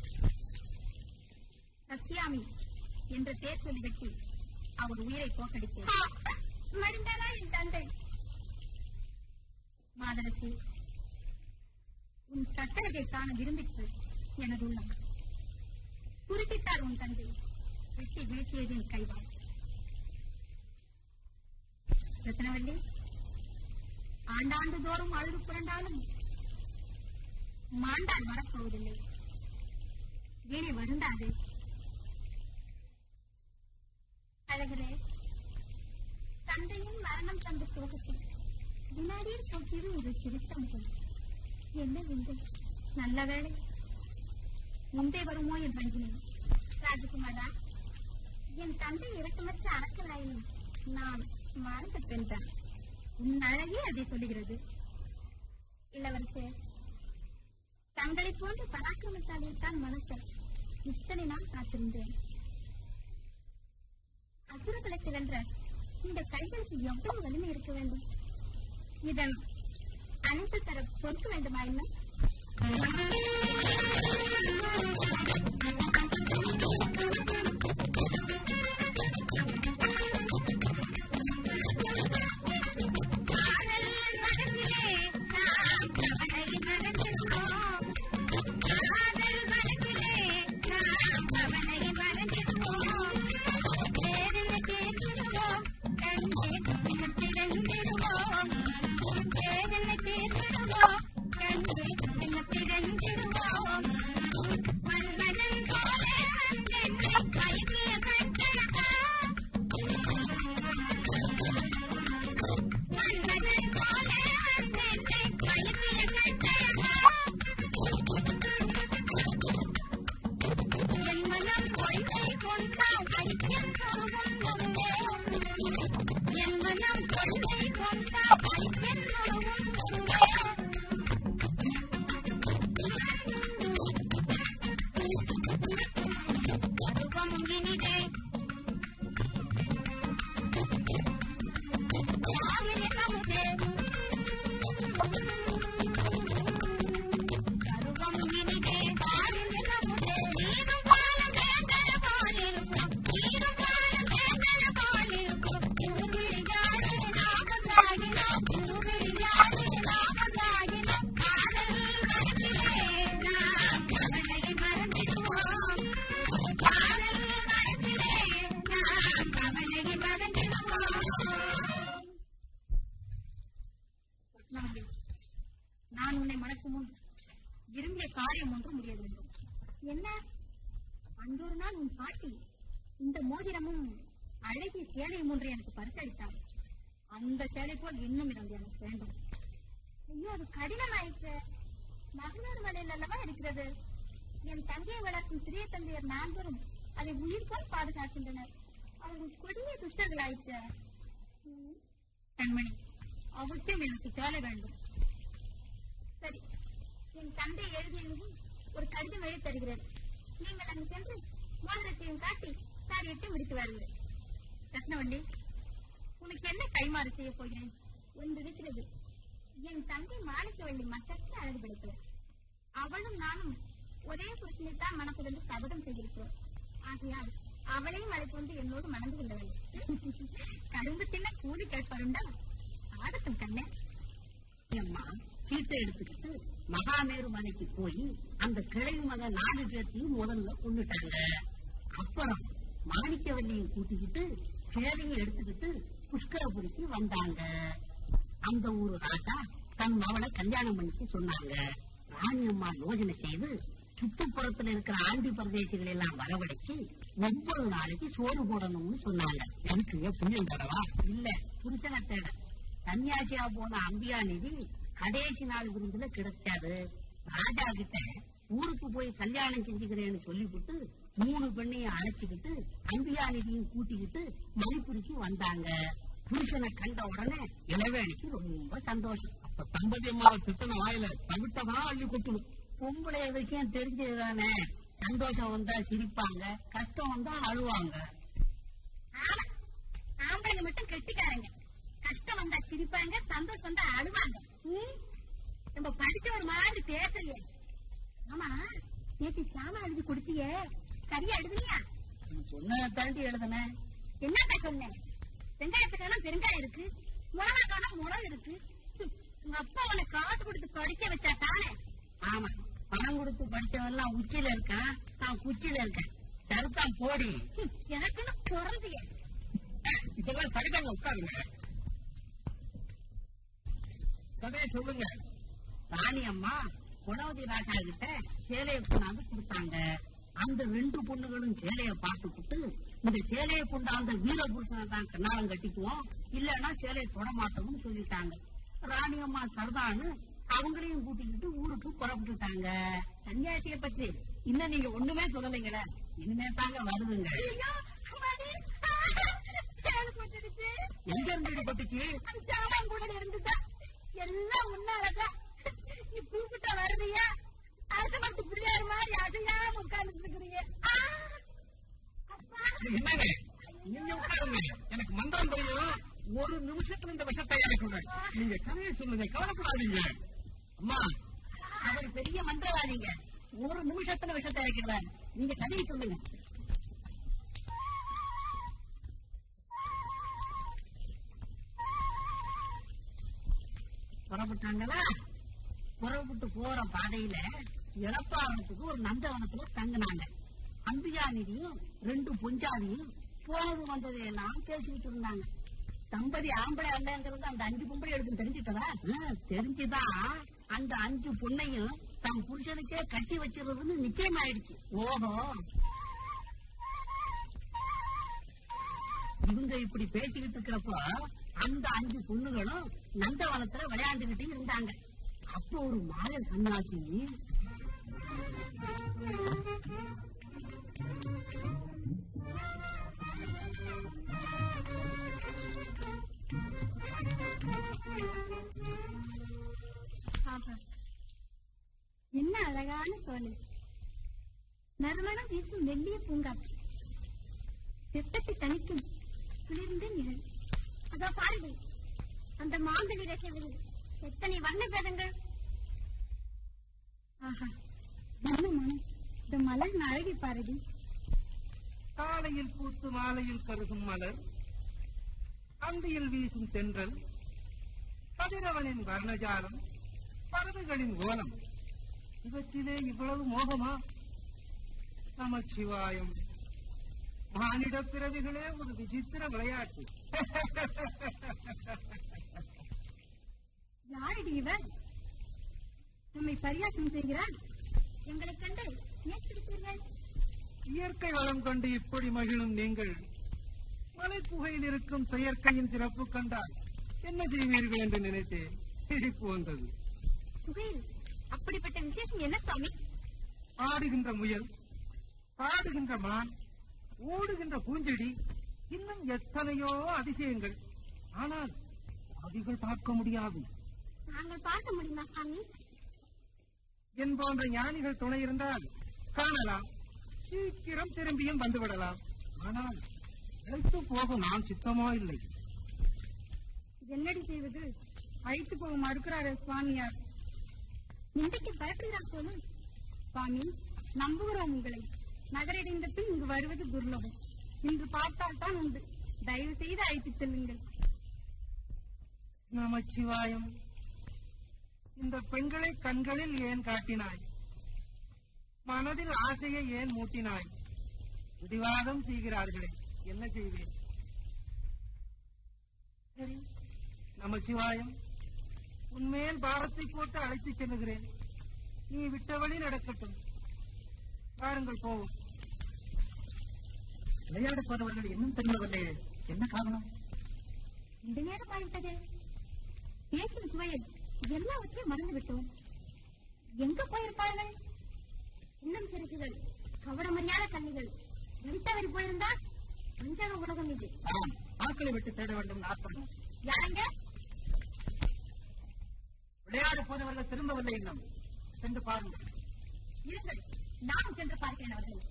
சத்யாமி என்ற பேர் சொல்லி வெட்டி அவர் உயிரை போக்கடித்தேன் மடிந்தானா என் தந்தை மாதவசி உன் சட்டத்தை காண விரும்பிற்று எனது உள்ளம் குறிப்பிட்டார் உன் தந்தை வெட்டி வீழ்த்தியதின் கைவாள் ரத்னவல்லி ஆண்டாண்டு தோறும் அழுது புரண்டாலும் மாண்டால் வரப்போவதில்லை வீணை வருந்தாது அழகரே தந்தையின் மரணம் தந்த சோகத்தில் வினாடியில் போட்டியது ஒரு திருத்தம் போல் என்ன விந்தை நல்ல வேளை முந்தே வருமோ என்று அஞ்சினேன் ராஜகுமாரா என் தந்தை இறக்கமற்ற அரக்கனாயினும் நான் மறந்த பெண்தான் உன் அழகே அதை சொல்லுகிறது இளவரசே தங்களை போன்ற பராக்கிரமத்தாலில் தான் மனச இத்தனை நாள் காத்திருந்தேன் அசுரகுலத்தை வென்ற இந்த கைகளுக்கு எவ்வளவு வலிமை இருக்க வேண்டும் இதன் அனைத்து தர பொறுக்க வேண்டுமா என்ன ரத்னாவதி, நான் உன்னை மணக்கும் முன் விரும்பிய காரியம் ஒன்று முடிய வேண்டும் என்ன அன்றொரு நாள் உன் பாட்டி இந்த மோதிரமும் அழகிய சேலையும் ஒன்று எனக்கு பரிசளித்தார் அந்த சேலை போல் இன்னும் இரண்டு எனக்கு வேண்டும் ஐயோ அது கடினமாயிற்று மகனார் மலையில் அல்லவா இருக்கிறது என் தங்கையை வளர்க்கும் சிறிய தந்தையர் நால்வரும் அதை உயிர் போல் பாதுகாக்கின்றனர் அவர்கள் கொடிய துஷ்டர்களாயிற்று ம். கண்மணி அவசியம் எனக்கு சேலை வேண்டும் சரி என் தந்தை எழுதியதும் ஒரு கடிதம் எழுதி தருகிறது நீங்கள் அங்கு சென்று மோதிரத்தையும் காட்டி தாடியிட்டு முடித்து வாருங்கள் ரத்னவள்ளி உனக்கு என்ன கைமாறு செய்ய போகிறேன் ஒன்று இருக்கிறது என் தங்கை மாணிக்கவள்ளி மற்றற்ற அழகு படைத்தவர் அவளும் நானும் ஒரே புருஷனை தான் மனத்திலிருந்து சபதம் செய்திருக்கிறோம் ஆகையால் அவளையும் அழைத்து என்னோடு மணந்து கொள்ள வேண்டும் கரும்பு தின்ன கூலி கேட்பாருண்டா ஆகட்டும் கண்ணே அம்மா சீட்டை எடுத்துக்கிட்டு மகாமேரு மலைக்கு போய் அந்த கிழவி மக நாலு பேர்த்தையும் முதல்ல கொண்டுட்டாங்க அப்புறம் மாணிக்கவல்லியும் கூட்டிக்கிட்டு சேலையும் எடுத்துக்கிட்டு புஷ்கரபுரிக்கு வந்தாங்க அந்த ஊரு ராஜா தன் மவளை கல்யாணம் பண்ணிக்க சொன்னாங்க ராணி அம்மா யோஜனை செய்து சுற்றுப்புறத்துல இருக்கிற ஆண்டி பிரதேசங்களை எல்லாம் வரவழைச்சு ஒவ்வொரு நாளைக்கு சோறு போடணும்னு சொன்னாங்க எனக்கு புண்ணியம் தடவா இல்ல புருஷனை தேட சன்னியாசியா போன அம்பியா நிதி கடைசி நாள் விருந்துல கிடைச்சாரு ராஜா கிட்ட ஊருக்கு போய் கல்யாணம் செஞ்சுக்கிறேன்னு சொல்லிவிட்டு மூணு பெண்ணையும் அழைச்சுக்கிட்டு அம்பியா நிதியும் கூட்டிக்கிட்டு மணிப்புரிக்கு வந்தாங்க புருஷனை கண்ட உடனே இளவேணிக்கு ரொம்ப சந்தோஷம் அப்ப தம்பதி அம்மாவை திட்டன வாயில தவிட்டதான் அள்ளி கொட்டணும் பொம்பளை விஷயம் தெரிஞ்சதுதானே சந்தோஷம் வந்தா சிரிப்பாங்க கஷ்டம் வந்தா அழுவாங்க ஆமா ஆம்பளைங்க மட்டும் கெட்டிக்காரங்க கஷ்டம் வந்தா சிரிப்பாங்க சந்தோஷம் வந்தா அழுவாங்க ம்? நம்ம படிச்ச ஒரு மாதிரி பேசலையே ஆமா நேற்று சாமா எழுதி கொடுத்தியே சரியா எழுதுனியா சொன்ன தாண்டி எழுதுனேன் என்னத்த சொன்னேன் வெங்காயத்துக்கெல்லாம் பெருங்காயம் இருக்கு முளகாக்கான முளம் இருக்கு ஹம், உங்க அப்பா உன்னை காசு கொடுத்து படிக்க வச்சா தானே ஆமா பணம் கொடுத்து படிச்சவெல்லாம் உச்சியில இருக்கான் நான் குச்சியில இருக்கேன் சருத்தான் போடி ஹம், எனக்குன்னு பிறந்தியே இதெல்லாம் சரிதாங்க உட்காருங்க கதையை சொல்லுங்க ராணி அம்மா குணவதி ராஜா கிட்ட சேலையை கொண்டாந்து கொடுத்தாங்க அந்த ரெண்டு பொண்ணுகளும் சேலையை பார்த்துக்கிட்டு இந்த சேலையை கொண்டாந்த வீரபுருஷனை தான் கண்ணாலம் கட்டிக்குவோம் இல்லைன்னா சேலையை தொட மாட்டோம்னு சொல்லிட்டாங்க ராணி அம்மா சரதான்னு அவங்களையும் கூட்டிக்கிட்டு ஊருக்கு புறப்பட்டுட்டாங்க சன்னியாசிய பத்தி இன்னும் நீங்க ஒண்ணுமே சொல்லலைங்களே இனிமே தாங்க வருதுங்க ஐயோ, அம்மாடி. ஆ, சேலை போட்டுடுச்சு. எங்க இருந்து பட்டுச்சு அந்த சாமான் கூட இருந்துதான் எல்லாம் முன்னாலதான் நீ கூப்பிட்ட வருவியா அடுத்த பத்து பிள்ளையார் மாதிரி அசையாம உட்கார்ந்து இருக்கிறீங்க என்னங்க நீங்க உட்காருங்க எனக்கு மந்திரம் தெரியும் ஒரு நிமிஷத்துல இந்த விஷத்தை இறக்குறேன் நீங்க கதையை சொல்லுங்க கவலைப்படாதீங்க அம்மா அவர் பெரிய மந்திரவாதிங்க ஒரு நிமிஷத்துல விஷத்தை வைக்கிறார் நீங்க கதையை சொல்லுங்க புறப்பட்டாங்களா புறப்பட்டு போற பாதையில இளப்பாவனத்துக்கு ஒரு நந்தவனத்துல தங்கினாங்க அம்பிகா நிதியும் ரெண்டு பொஞ்சாதியும் போனது வந்தது எல்லாம் பேசிக்கிட்டு இருந்தாங்க தம்பதி ஆம்பளை அல்லங்கிறது அந்த அஞ்சு பொம்பளை எடுத்து தெரிஞ்சுட்டதா தெரிஞ்சுதான் அந்த அஞ்சு பொண்ணையும் தம் புருஷனுக்கே கட்டி வச்சிருந்ததுன்னு நிச்சயமாயிடுச்சு ஓஹோ இவங்க இப்படி பேசிக்கிட்டு இருக்கிறப்ப அந்த அஞ்சு பொண்ணுகளும் நந்தவனத்துல விளையாண்டுகிட்டு இருந்தாங்க அப்போ ஒரு மாய சன்னாசி ஆஹா. என்ன அழகான சோலை நறுமணம் வீசும் மெல்லிய பூங்காட்சி வெப்பத்தை தணிக்கும் குளிர்ந்த நிழல் அதோ பாருங்கள் அந்த மாந்தளி ரசிகர்கள் எத்தனை வண்ண பேதங்கள் ஆஹா என்ன மனம் இந்த மலர் அழகை பாருடி காலையில் பூத்து மாலையில் கருகும் மலர் அந்தியில் வீசும் தென்றல் கதிரவனின் வர்ணஜாலம் பறவைகளின் ஓலம் இவற்றிலே இவ்வளவு மோகமா நமச்சிவாயம் மானிட பிறவிகளே ஒரு விசித்திர விளையாட்டு யாரடி இவர் நம்மை பரியாசம் செய்கிறார் எங்களை கண்டு ஏற்றிருப்பீர்கள் இயற்கை வளம் கண்டு இப்படி மகிழும் நீங்கள் மலைப்புகையில் இருக்கும் செயற்கையின் சிறப்பு கண்டால் என்ன செய்வீர்கள் என்று நினைத்தேன் சிரிப்பு வந்தது புகையில் அப்படிப்பட்ட விசேஷம் என்ன சுவாமி ஆடுகின்ற முயல் பாடுகின்ற மான் ஓடுகின்ற பூஞ்செடி இன்னும் எத்தனையோ அதிசயங்கள் ஆனால் அவைகள் பார்க்க முடியாது நாங்கள் பார்க்க முடியுமா சாமி என் போன்ற ஞானிகள் துணை இருந்தால் காணலாம் சீக்கிரம் திரும்பியும் வந்துவிடலாம் ஆனால் அழைத்து போகும் நான் சித்தமோ இல்லை என்னடி செய்வது அழைத்து போக மறுக்கிறாரே சுவாமியார் இன்றைக்கு பயப்படுகிறார் போலும் சுவாமி நம்புகிறோம் உங்களை நகரடைந்த பின் இங்கு வருவது துர்லபம் இன்று பார்த்தால் தான் உண்டு தயவு செய்து அழைத்து செல்லுங்கள் நமச்சிவாயம் இந்த பெண்களை கண்களில் ஏன் காட்டினாய் மனதில் ஆசையை ஏன் மூட்டினாய் பிடிவாதம் செய்கிறார்களே என்ன செய்வேன் சரி நமச்சிவாயம் உன்மேல் பாரத்தை போட்டு அழைத்துச் செல்லுகிறேன் நீ விட்ட வழி நடக்கட்டும் வாருங்கள் போவோம் விளையாட போனவர்கள் இன்னும் தெரியவில்லையே என்ன காரணம் இந்த நேரம் ஆகிவிட்டதே பேசும் சுவையில் எல்லாவற்றையும் மறந்து விட்டோம் எங்க போயிருப்பார்கள் இன்னும் சிறுகுகள் கவனமறியாத கண்ணிகள் வெளித்தவறி போயிருந்தா அஞ்சக உலகம் இது ஆம் ஆட்களை விட்டு தேட வேண்டும் ஆர்ப்பணம் யாருங்க விளையாட போனவர்கள் திரும்பவில்லை இன்னும் சென்று பாருங்கள் இருங்கள் நானும் சென்று பார்க்கிறேன் அவர்கள்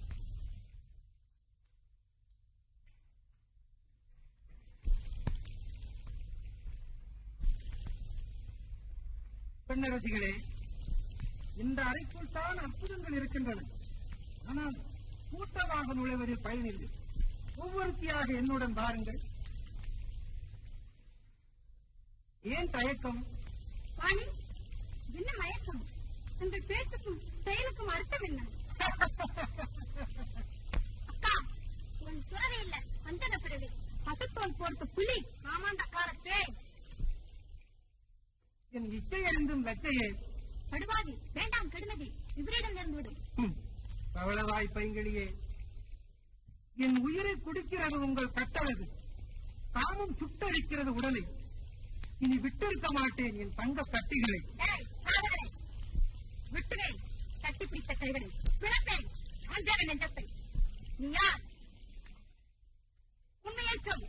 பெண்ணரசிகளே இந்த அறைக்குள் தான் அற்புதங்கள் இருக்கின்றன ஆனால் கூட்டமாக நுழைவதில் பயனில்லை ஒவ்வொருத்தியாக என்னுடன் பாருங்கள் ஏன் தயக்கம் வாணி என்ன மயக்கம் உங்கள் பேச்சுக்கும் செயலுக்கும் அர்த்தம் என்ன அக்கா உன் சுரவே இல்ல வந்தன பிறகு பசத்தோல் போர்த்த புலி ஆமாண்ட காலத்தே என் இச்சை அறிந்தும் லட்சையே படுவாதி வேண்டாம் கெடுமதி இவரிடம் நேர்ந்து விடும் ஹம், பவளவாய் பைங்கிளியே என் உயிரை குடிக்கிறது உங்கள் கட்டழகு காமம் சுட்டரிக்கிறது உடலை இனி விட்டிருக்க மாட்டேன் என் தங்க கட்டிகளை ஏய், காதலரே, விட்டுவேன் தட்டி பிடித்த கைகளை பிறப்பேன் ஆஞ்சார நெஞ்சத்தை நீ யார் உண்மையை சொல்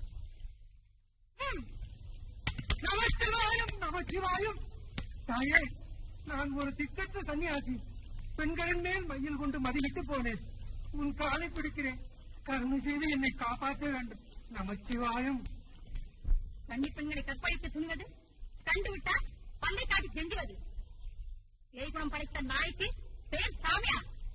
ம், நமச்சிவாயம் நமச்சிவாயம் தாயே நான் ஒரு திக்கற்ற சன்னியாசி பெண்களின் மேல் மையில் கொண்டு மதிலிட்டு போனேன் உன் காலை பிடிக்கிறேன் கருணை செய்து என்னை காப்பாற்ற வேண்டும் நமச்சிவாயம் கன்னி பெண்களை கற்பழித்து துணிவது கண்டுவிட்டால் பல்லை காட்டி செஞ்சுவது ஏகுணம் படைத்த நாய்க்கு பேர் சாமியா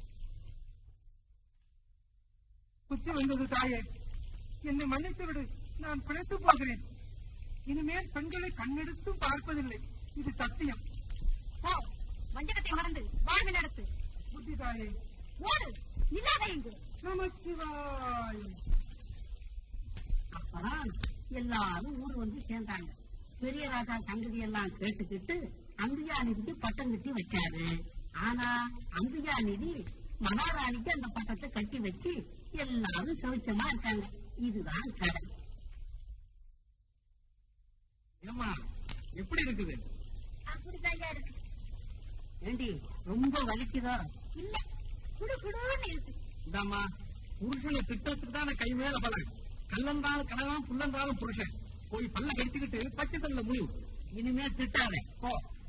புத்தி வந்தது தாயே என்னை மன்னித்து விடு நான் பிழைத்து போகிறேன் இனிமேல் பெண்களை கண்ணெடுத்தும் பார்ப்பதில்லை இது சத்தியம் போ வஞ்சகத்தை மறந்து வாழ்வு நடத்து புத்தி தாயே ஓடு நில்லாத இங்கு நமச்சிவாயம் அப்பதான் எல்லாரும் ஊர் வந்து சேர்ந்தாங்க பெரிய ராஜா சங்கதி எல்லாம் கேட்டுக்கிட்டு அம்பிகா நிதிக்கு பட்டம் கட்டி வச்சாரு ஆனா அம்பிகா நிதி மகாராணிக்கு அந்த பட்டத்தை கட்டி வச்சு எல்லாரும் சௌச்சமா இருக்காங்க இதுதான் கதை ஏம்மா எப்படி இருக்குது அப்படிதான் இருக்கு ஏண்டி ரொம்ப வலிக்குதோ இல்ல குடு குடுன்னு இருக்கு இந்தாம்மா புருஷனை திட்டத்துக்கு தானே கை மேல பலன் கல்லந்தாலும் கனகாம் புல்லந்தாலும் புருஷன் போய் பல்ல கடிச்சுக்கிட்டு பச்சை தள்ள முடியும் இனிமே திட்டாத போ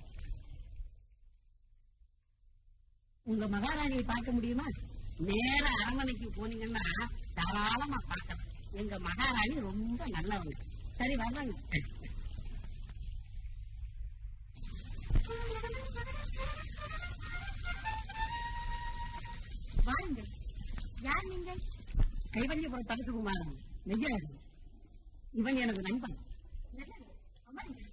உங்க மகாராணியை பார்க்க முடியுமா நேர அரண்மனைக்கு போனீங்கன்னா தாராளமா பார்க்கலாம் எங்க மகாராணி ரொம்ப நல்லவங்க சரி வர்றாங்க வாருங்கள் யார் நீங்கள் கைவல்யபுரம் தரசுகுமாரன் நெய்யாடு இவன் எனது நண்பன் நல்லது, அமருங்கள்.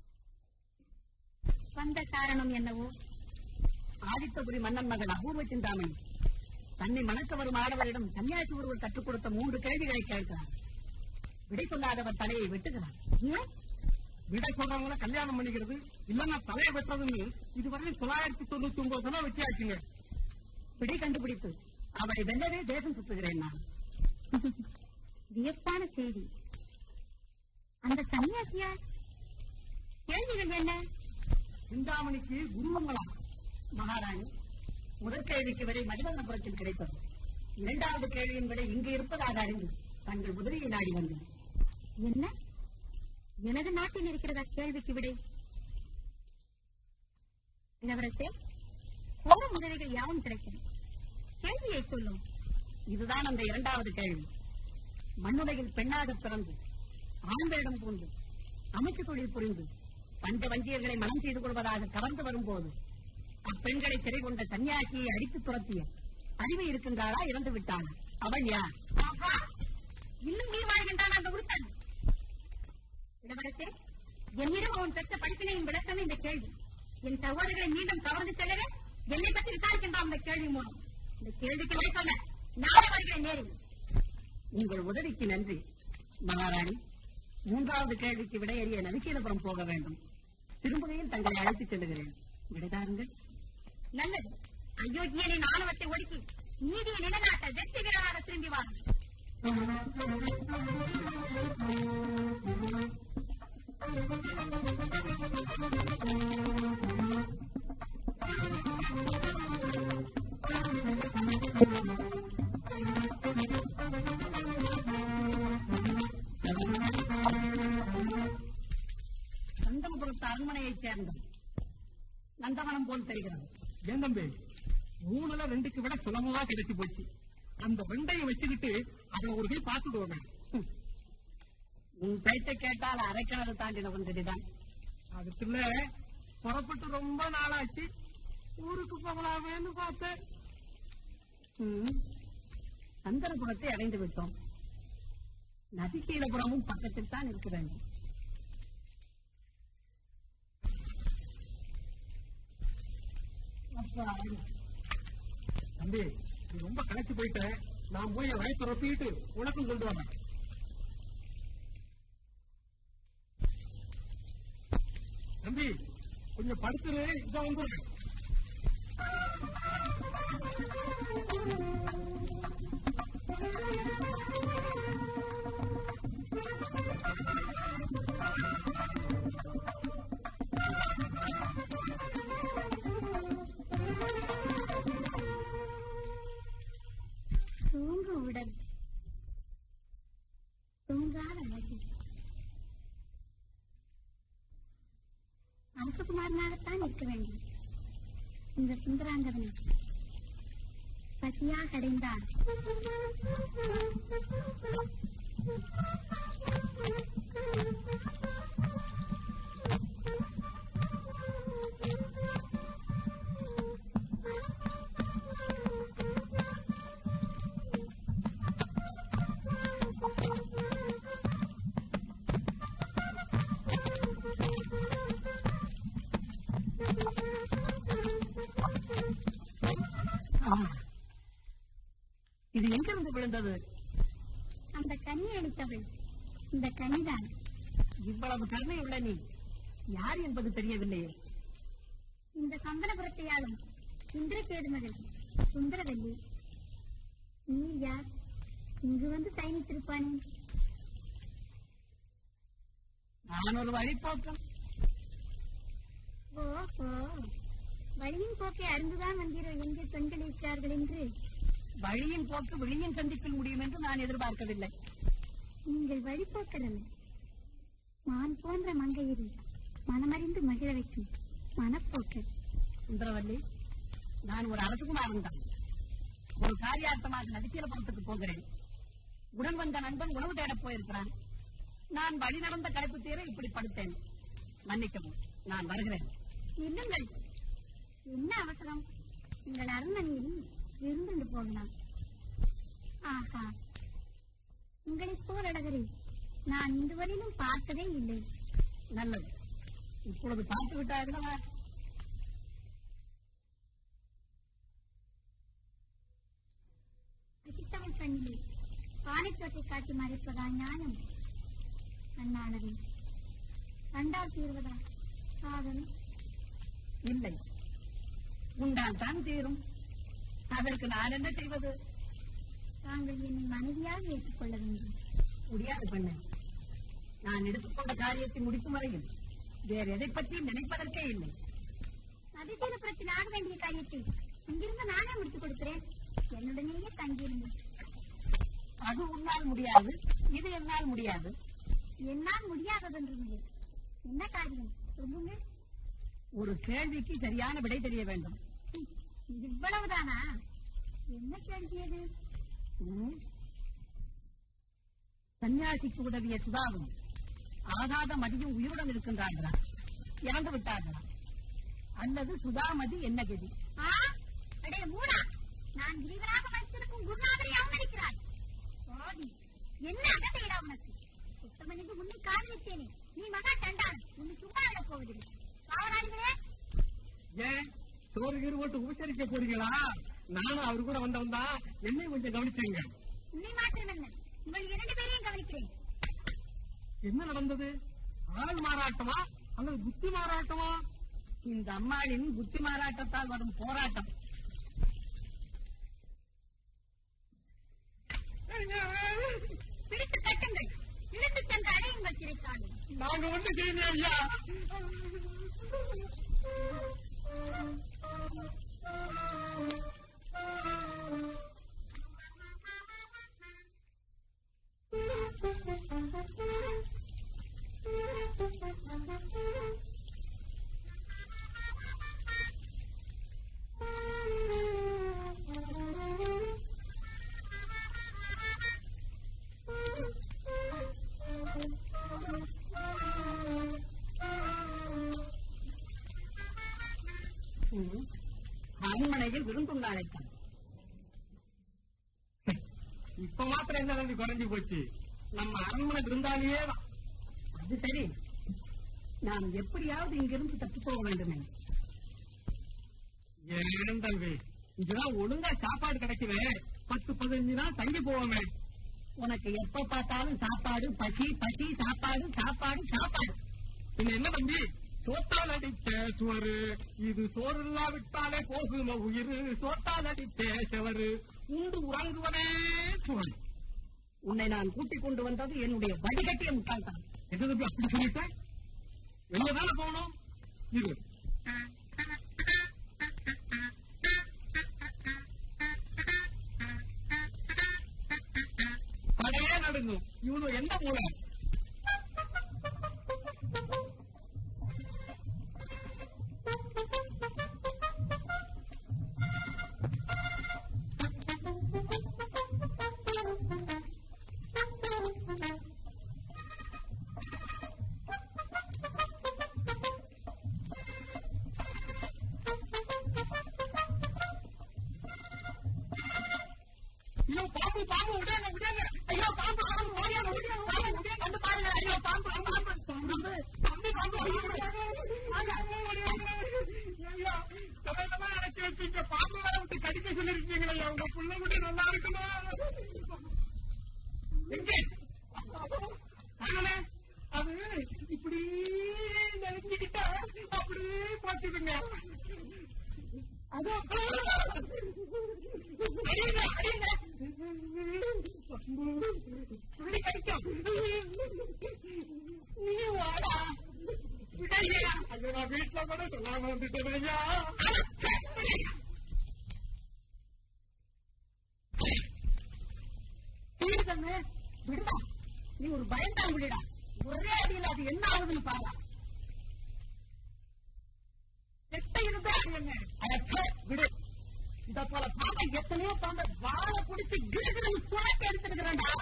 வந்த காரணம் என்னவோ ஆதித்தபுரி மன்னன் மகன் அபூர்வ சிந்தாமணி தன்னை மணக்க வரும் ஆடவரிடம் சன்னியாசி ஒருவர் கற்றுக் கொடுத்த மூன்று கேள்விகளை கேட்கிறார் விடை சொல்லாதவர் தலையை வெட்டுகிறார் ஏன் விடை சொல்றவங்கள கல்யாணம் பண்ணிக்கிறது இல்லன்னா தலையை வெட்டுறதுன்னு இதுவரை தொள்ளாயிரத்தி தொண்ணூத்தி ஒன்பது சனம் வச்சியாச்சுங்க விடை கண்டுபிடித்து அவரை வெல்லவே தேசம் சுத்துகிறேன் நான் வியப்பான செய்தி அந்த சன்னியாசியா கேள்விகள் என்ன சிந்தாமணிக்கு குருவங்களாம் மகாராணி முதல் கேள்விக்கு விடை மதிவண்ணபுரத்தில் கிடைத்தது இரண்டாவது கேள்வியின் விடை இங்கு இருப்பதாக அறிந்து தங்கள் உதவியை நாடி வந்தேன் என்ன எனது நாட்டில் இருக்கிறதா கேள்விக்கு விடை இளவரசே போகும் உதவிகள் யாவும் கிடைக்கும் கேள்வியை சொல்லும் இதுதான் அந்த இரண்டாவது கேள்வி மண்ணுலகில் பெண்ணாக பிறந்து ஆண்களிடம் பூண்டு அமைச்சு தொழில் புரிந்து பஞ்ச வஞ்சியர்களை மனம் செய்து கொள்வதாக கலந்து வரும்போது அப்பெண்களை சிறை கொண்ட சன்னியாசியை அடித்து துரத்திய அறிவு இருக்கின்றாரா இறந்து விட்டானா அவன் யார் ஆஹா! இன்னும் நீர் வாழ்கின்றான் அந்த உருத்தன் இளவரசே என்னிடம் அவன் பெற்ற படிப்பினையும் விளக்கம் இந்த கேள்வி என் சகோதரர்களை மீண்டும் கவர்ந்து செல்லவே என்னை பற்றி விசாரிக்கின்றான் இந்த கேள்வி மூலம் இந்த கேள்விக்கு விடை சொல்ல நாளை வருகிறேன் நேரில் உங்கள் உதவிக்கு நன்றி மகாராணி மூன்றாவது கேள்விக்கு விடையறிய நரிசீலபுரம் போக வேண்டும் திரும்புகையில் தங்களை அழைத்துச் செல்லுகிறேன் விடைதாருங்கள் நல்லது அயோக்கியனின் ஆணவத்தை ஒடுக்கி நீதியை நிலைநாட்ட வெற்றி வீரராக திரும்பி வாருங்கள் நந்தனபுரத்து அரண்மனையைச் சேர்ந்த நந்தவனம் போல் தெரிகிறது ஏன் தம்பி மூணுல ரெண்டுக்கு விட சுலபமா கிடைச்சு போச்சு அந்த வெண்டையை வச்சுக்கிட்டு அதை ஒரு கை பார்த்துடுவாங்க உன் பேச்சை கேட்டால் அரைக்கிணறு தாண்டினவன் தெரிதான் அதுக்குள்ள புறப்பட்டு ரொம்ப நாளாச்சு ஊருக்கு போகலாமேன்னு பார்த்தேன் ம். நந்தனபுரத்தை அடைந்து விட்டோம் நதிசீலபுரமும் பக்கத்தில் தான் இருக்க வேண்டும் அப்பாடி. தம்பி நீ ரொம்ப களைச்சு போயிட்ட நான் போய் என் வயசை ரொப்பிட்டு உனக்கும் கொண்டு வரேன் தம்பி கொஞ்சம் படுத்துரு இதை வந்துடுறேன் தூங்கு உடல் தூங்காத அழகு அரசகுமாரனாகத்தான் இருக்க வேண்டும் இந்த சுந்தராங்கதனை பசியாக அடைந்தார் ஆ. இது எங்கிருந்து விழுந்தது அந்த கனி அளித்தவள் இந்த கனிதான் இவ்வளவு கருணை உள்ள நீ யார் என்பது தெரியவில்லையே இந்த சந்தனபுரத்தை ஆளும் இந்திரகேது மகள் சுந்தரவல்லி நீ யார் இங்கு வந்து பயணித்திருப்பானே நான் ஒரு வழிபோக்கம் ஓஹோ வழியின் போக்கை அறிந்துதான் வந்தீரோ எங்கே பெண்கள் இருக்கிறார்கள் என்று வழியின் போக்கு வெளியின் சந்திப்பில் முடியும் என்று நான் எதிர்பார்க்கவில்லை நீங்கள் வழிபோக்கர் அல்ல மான் போன்ற மங்கையரி மனமறிந்து மகிழ வைக்கும் மனப்போக்கர் சுந்தரவல்லி நான் ஒரு அரசகுமாரன் தான் ஒரு காரியார்த்தமாக நதிசீலபுரத்துக்கு போகிறேன் உடன் வந்த நண்பன் உணவு தேடப் போயிருக்கிறான் நான் வழி நடந்த களைப்பு தீர இப்படி படுத்தேன் மன்னிக்கவும் நான் வருகிறேன் நில்லுங்கள் என்ன அவசரம் உங்கள் அரண்மனையில் விருந்துண்டு போகலாம் ஆஹா உங்களைப் போல் அழகரை நான் இதுவரையிலும் பார்த்ததே இல்லை நல்லது இப்பொழுது பார்த்து விட்டார்களா அசித்தவள் கண்ணிலே பானைத்தோட்டை காட்டி மறைப்பதா ஞானம் கண்ணானது கண்டால் தீர்வதா காதல் இல்லை உண்டால் தான் தீரும் அதற்கு நான் என்ன செய்வது தாங்கள் என்னை மனைவியாக ஏற்றுக்கொள்ள வேண்டும் முடியாது பெண்ணே நான் எடுத்துக்கொண்ட காரியத்தை முடிக்கும் வரையில் வேறு எதை பற்றியும் நினைப்பதற்கே இல்லை அதிசயபுரத்தில் ஆக வேண்டிய காரியத்தை இங்கிருந்து நானே முடித்துக் கொடுக்கிறேன் என்னுடனேயே தங்கியிருந்தேன் அது உன்னால் முடியாது இது என்னால் முடியாது என்னால் முடியாததென்று என்ன காரியம் சொல்லுங்க ஒரு கேள்விக்கு சரியான விடை தெரிய வேண்டும் இவ்வளவுதானா என்ன கேள்வியது சன்னியாசிக்கு உதவிய சுதாவும் ஆகாத மதியும் உயிருடன் இருக்கின்றார்களா இறந்து விட்டார்களா அல்லது சுதாமதி என்ன கதி ஆ அடே மூடா நான் கிரிவராக வைத்திருக்கும் குருநாதரை அவமதிக்கிறாய் பாவி என்ன அகதையிடா உனக்கு சுத்தமணிக்கு உன்னை காதலித்தேனே நீ மகா தண்டான் உன்னை சும்மா விடப் போவதில்லை காவலாளிகளே ஏன் சோறு கீறு போட்டு உபசரிக்க போறீங்களா நானும் அவர் கூட வந்தவன் தான் என்னையும் கொஞ்சம் கவனிச்சுங்க உன்னை மாற்றம் என்ன இவள் இரண்டு பேரையும் கவனிக்கிறேன் என்ன நடந்தது ஆள் மாறாட்டமா அல்லது புத்தி மாறாட்டமா இந்த அம்மாளின் புத்தி மாறாட்டத்தால் வரும் போராட்டம் பிடித்து கட்டுங்கள் இழுத்துச் சென்று அடையுங்கள் சிறைச்சாலை நாங்க ஒண்ணு செய்யணும் ஐயா ம். அரண்மனையில் விருந்தும் அழைத்தான் இப்ப மாத்திரம் என்ன தம்பி குறைஞ்சு போச்சு நம்ம அரண்மனை விருந்தாளியே தான் அது சரி நாம் எப்படியாவது இங்கிருந்து தப்பி போக வேண்டுமே ஏன் தம்பி இதுதான் ஒழுங்கா சாப்பாடு கிடைக்குது பத்து பதினஞ்சு நாள் தங்கி போவோமே உனக்கு எப்ப பார்த்தாலும் சாப்பாடு பசி பசி சாப்பாடு சாப்பாடு சாப்பாடு இது என்ன தம்பி சோத்தால் அடித்த சுவரு இது சோறு இல்லாவிட்டாலே போகுமோ உயிர் சோத்தால் அடித்த செவரு உண்டு உறங்குவதே சுவரு உன்னை நான் கூட்டிக் கொண்டு வந்தது என்னுடைய வடிகட்டிய முட்டாள்தான் என்ன தம்பி அப்படி சொல்லிட்டேன் வெளியதானே போகணும் இது கடையே நடுங்கும் இவனு எந்த மூலை ஐயோ பாம்பு பாம்பு விடாங்க விடாங்க ஐயோ பாம்பு பாம்பு ஓடியாங்க ஓடியாங்க ஓடியாங்க ஓடியாங்க வந்து பாருங்க ஐயோ பாம்பு பாம்பு பாம்பு பாம்பு பாம்பு ஐயோ ஐயா சமையலமா அடைச்சி வச்சீங்க பாம்பு வர விட்டு கடிக்க சொல்லிருக்கீங்களா ஐயா உங்க புள்ள விட்டு நல்லா இருக்குமா எங்க ஆகலே அது இப்படி நெருங்கிக்கிட்டா அப்படியே போச்சுதுங்க அதோ அடிங்க அடிங்க புள்ளி கடிக்கும் நீ வாடா விடையா அது நான் வீட்டுல கூட சொல்லாம வந்துட்டேன் ஐயா தீர்க்கண்ணு விடுடா நீ ஒரு பயந்தான் விடுடா ஒரே அடியில் அது என்ன ஆகுதுன்னு பாரு எட்ட இருந்தா அது என்ன அடச்சே, விடு இத போல பாம்பை எத்தனையோ பாம்பை வாழ பிடிச்சு கிடுகிடுன்னு சுரட்டி எடுத்துருக்கிறேன்டா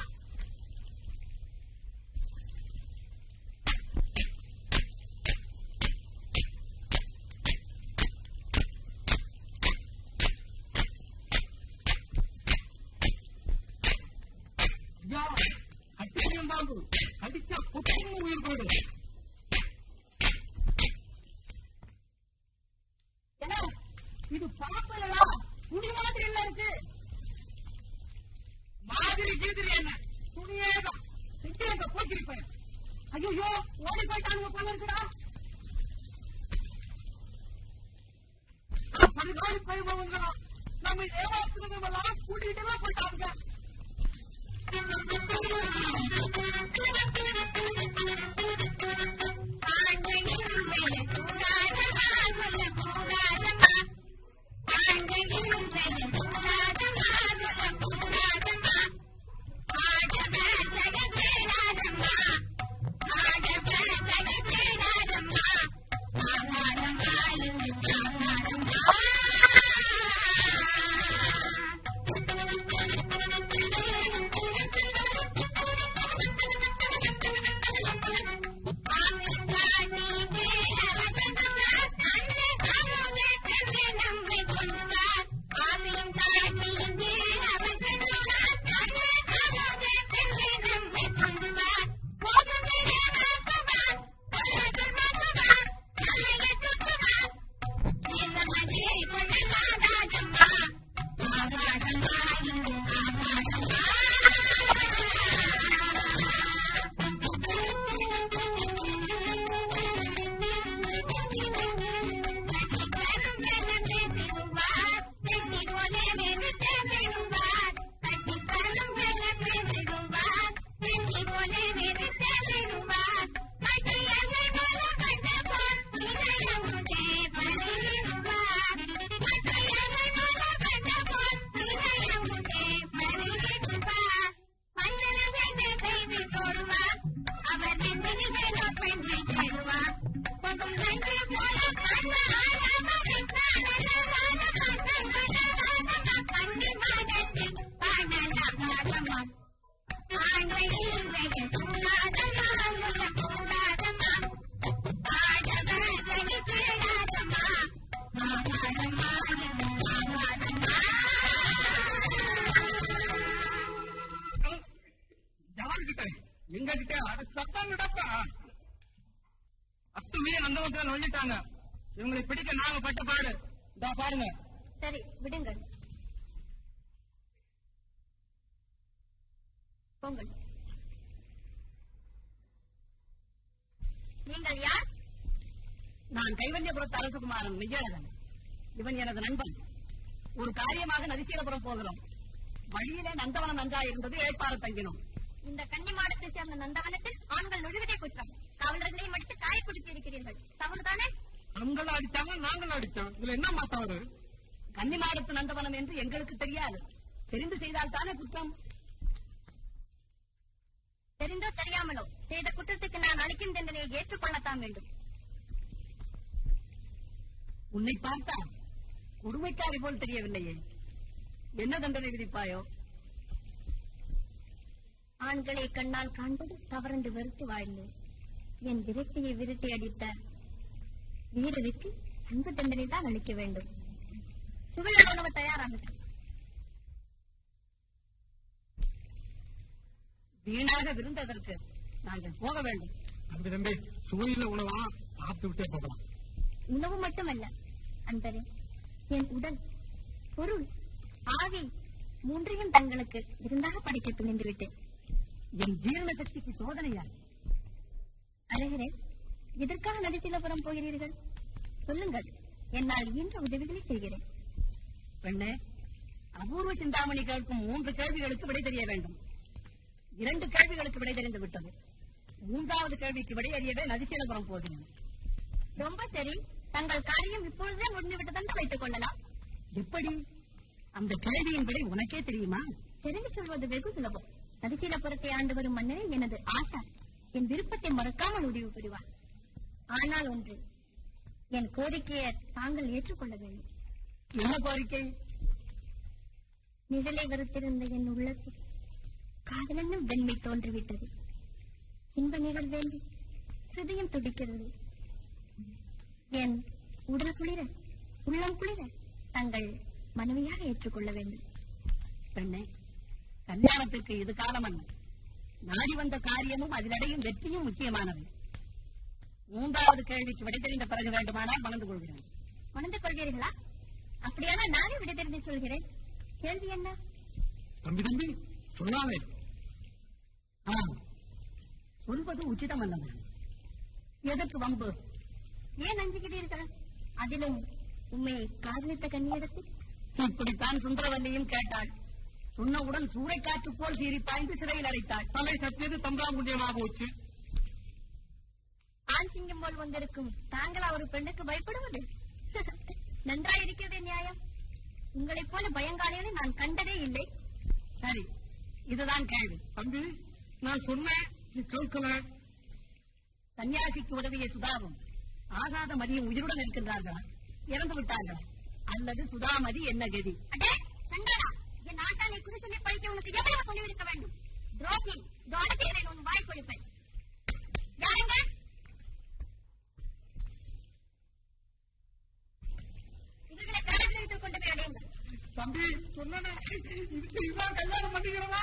ஐயா அட்டியம் பாம்பு அடிச்சா புத்தகம் உயிர் போயிடும் என்ன இது பாம்பு இல்லடா துணி மாதிரி என்ன இருக்கு மாதிரி கீதிரி என்ன துணியேதான் செஞ்சு எங்க போக்கிருப்பேன் ஐயோ ஓடி போயிட்டானுங்க போல இருக்குடா பரிகாரி பைபவங்களா நம்ம ஏமாத்துறதெல்லாம் கூட்டிட்டு தான் போயிட்டாங்க ஆ தள்ளிட்டாங்க இவங்களை பிடிக்க நாங்க பட்ட பாடு இதா பாருங்க சரி விடுங்கள் போங்கள் நீங்கள் யார் நான் கைவல்யபுரத்து அரசகுமாரன் மெய்யழகன் இவன் எனது நண்பன் ஒரு காரியமாக நதிசீலபுரம் போகிறோம் வழியிலே நந்தவனம் நன்றா இருந்தது ஏற்பாடு தங்கினோம் இந்த கன்னி மாடத்தை சேர்ந்த நந்தவனத்தில் ஆண்கள் நுழைவதே குற்றம் காவலர்களையும் அடித்து காய குடித்து இருக்கிறீர்கள் தவறுதானே அவங்கள அடிச்சாங்க நாங்களும் அடிச்சோம் இதுல என்ன மாத்தவரு கன்னிமாடத்து நந்தவனம் என்று எங்களுக்கு தெரியாது தெரிந்து செய்தால் தானே குற்றம் தெரிந்தோ தெரியாமலோ செய்த குற்றத்துக்கு நான் அளிக்கும் தண்டனையை ஏற்றுக்கொள்ளத்தான் வேண்டும் உன்னை பார்த்தா கொடுமைக்காரி போல் தெரியவில்லையே என்ன தண்டனை விதிப்பாயோ ஆண்களை கண்ணால் காண்பது தவறென்று வெறுத்து வாழ்ந்தேன் என் விரக்தியை விரட்டி அடித்த வீரருக்கு அன்பு தண்டனை தான் அளிக்க வேண்டும் சுவையான உணவு தயாராகட்டும் வீணாக விருந்ததற்கு நாங்கள் போக வேண்டும் அப்படி தம்பி சுவையில உணவா சாப்பிட்டு விட்டே போகலாம் உணவு மட்டுமல்ல அன்பரே என் உடல் பொருள் ஆவி மூன்றையும் தங்களுக்கு விருந்தாக படைக்க துணிந்து விட்டேன் என் ஜீரண சக்திக்கு சோதனையா அழகரே எதற்காக நடிசிலபுரம் போகிறீர்கள் சொல்லுங்கள் என்னால் இயன்ற உதவிகளை செய்கிறேன் பெண்ணே அபூர்வ சிந்தாமணி கேட்கும் மூன்று கேள்விகளுக்கு விடை தெரிய வேண்டும் இரண்டு கேள்விகளுக்கு விடை தெரிந்து விட்டது மூன்றாவது கேள்விக்கு விடை அறியவே நதிசீலபுரம் போகிறேன் ரொம்ப சரி தங்கள் காரியம் இப்பொழுதே முடிந்துவிட்டதென்று வைத்துக் கொள்ளலாம் எப்படி அந்த கேள்வியின் விடை உனக்கே தெரியுமா தெரிந்து சொல்வது வெகு சுலபம் நதிசீலபுரத்தை ஆண்டு வரும் மன்னரே எனது ஆசா என் விருப்பத்தை மறக்காமல் முடிவு புரிவார் ஆனால் ஒன்று என் கோரிக்கையை தாங்கள் ஏற்றுக்கொள்ள வேண்டும் என்ன கோரிக்கை நிழலை வெறுத்திருந்த என் உள்ளத்தில் காதலென்னும் வெண்மை தோன்றிவிட்டது இன்ப நிழல் வேண்டி ஹிருதயம் துடிக்கிறது என் உடல் குளிர உள்ளம் குளிர தங்கள் மனைவியாக ஏற்றுக்கொள்ள வேண்டும் பெண்ணே கல்யாணத்துக்கு இது காலமல்ல நாடி வந்த காரியமும் அதிலடையும் வெற்றியும் முக்கியமானது மூன்றாவது கேள்விக்கு விடை தெரிந்த பிறகு வேண்டுமானால் மணந்து கொள்கிறேன் உணர்ந்து கொள்வீர்களா அப்படியானால் நானே விடை தெரிந்து சொல்கிறேன் கேள்வி என்ன தம்பி தம்பி சொல்லாதே ஆ, சொல்வது உச்சிதம் அல்லது எதற்கு வம்பு ஏன் அஞ்சுகிறீர்கள் அதிலும் உண்மை காதலித்த கண்ணியிடத்தில் இப்படித்தான் சுந்தரவல்லியும் கேட்டாள் சொன்னவுடன் சூறைக்காற்று போல் சீறி பாய்ந்து சிறையில் அடைத்தாள் தலை சத்தியது தம்பாங்குண்டியமாக போச்சு ஆண் சிங்கம் போல் வந்திருக்கும் தாங்களா ஒரு பெண்ணுக்கு பயப்படுவது நன்றாயிருக்கிறதே நியாயம் உங்களைப் போல பயங்காலிகளை நான் கண்டதே இல்லை சரி இதுதான் கேள்வி தம்பி நான் சொன்னேன் நீ கேட்கல சன்னியாசிக்கு உதவிய சுதாவும் ஆகாத மதியும் உயிருடன் இருக்கின்றார்களா இறந்து விட்டார்களா அல்லது சுதாமதி என்ன கதி அடே சண்டாளா என் ஆட்டானை குறி சொல்லி படிக்க உனக்கு எவ்வளவு துணிவிருக்க வேண்டும் துரோகி துவாரதேரன் உன் வாய் கொடுப்பேன் யாருங்க இவர்களை கடலில் வைத்துக் கொண்டு போய் அடையுங்கள் தம்பி சொன்னேனே இதுக்கு இதான் கல்யாணம் பண்ணிக்கிறவா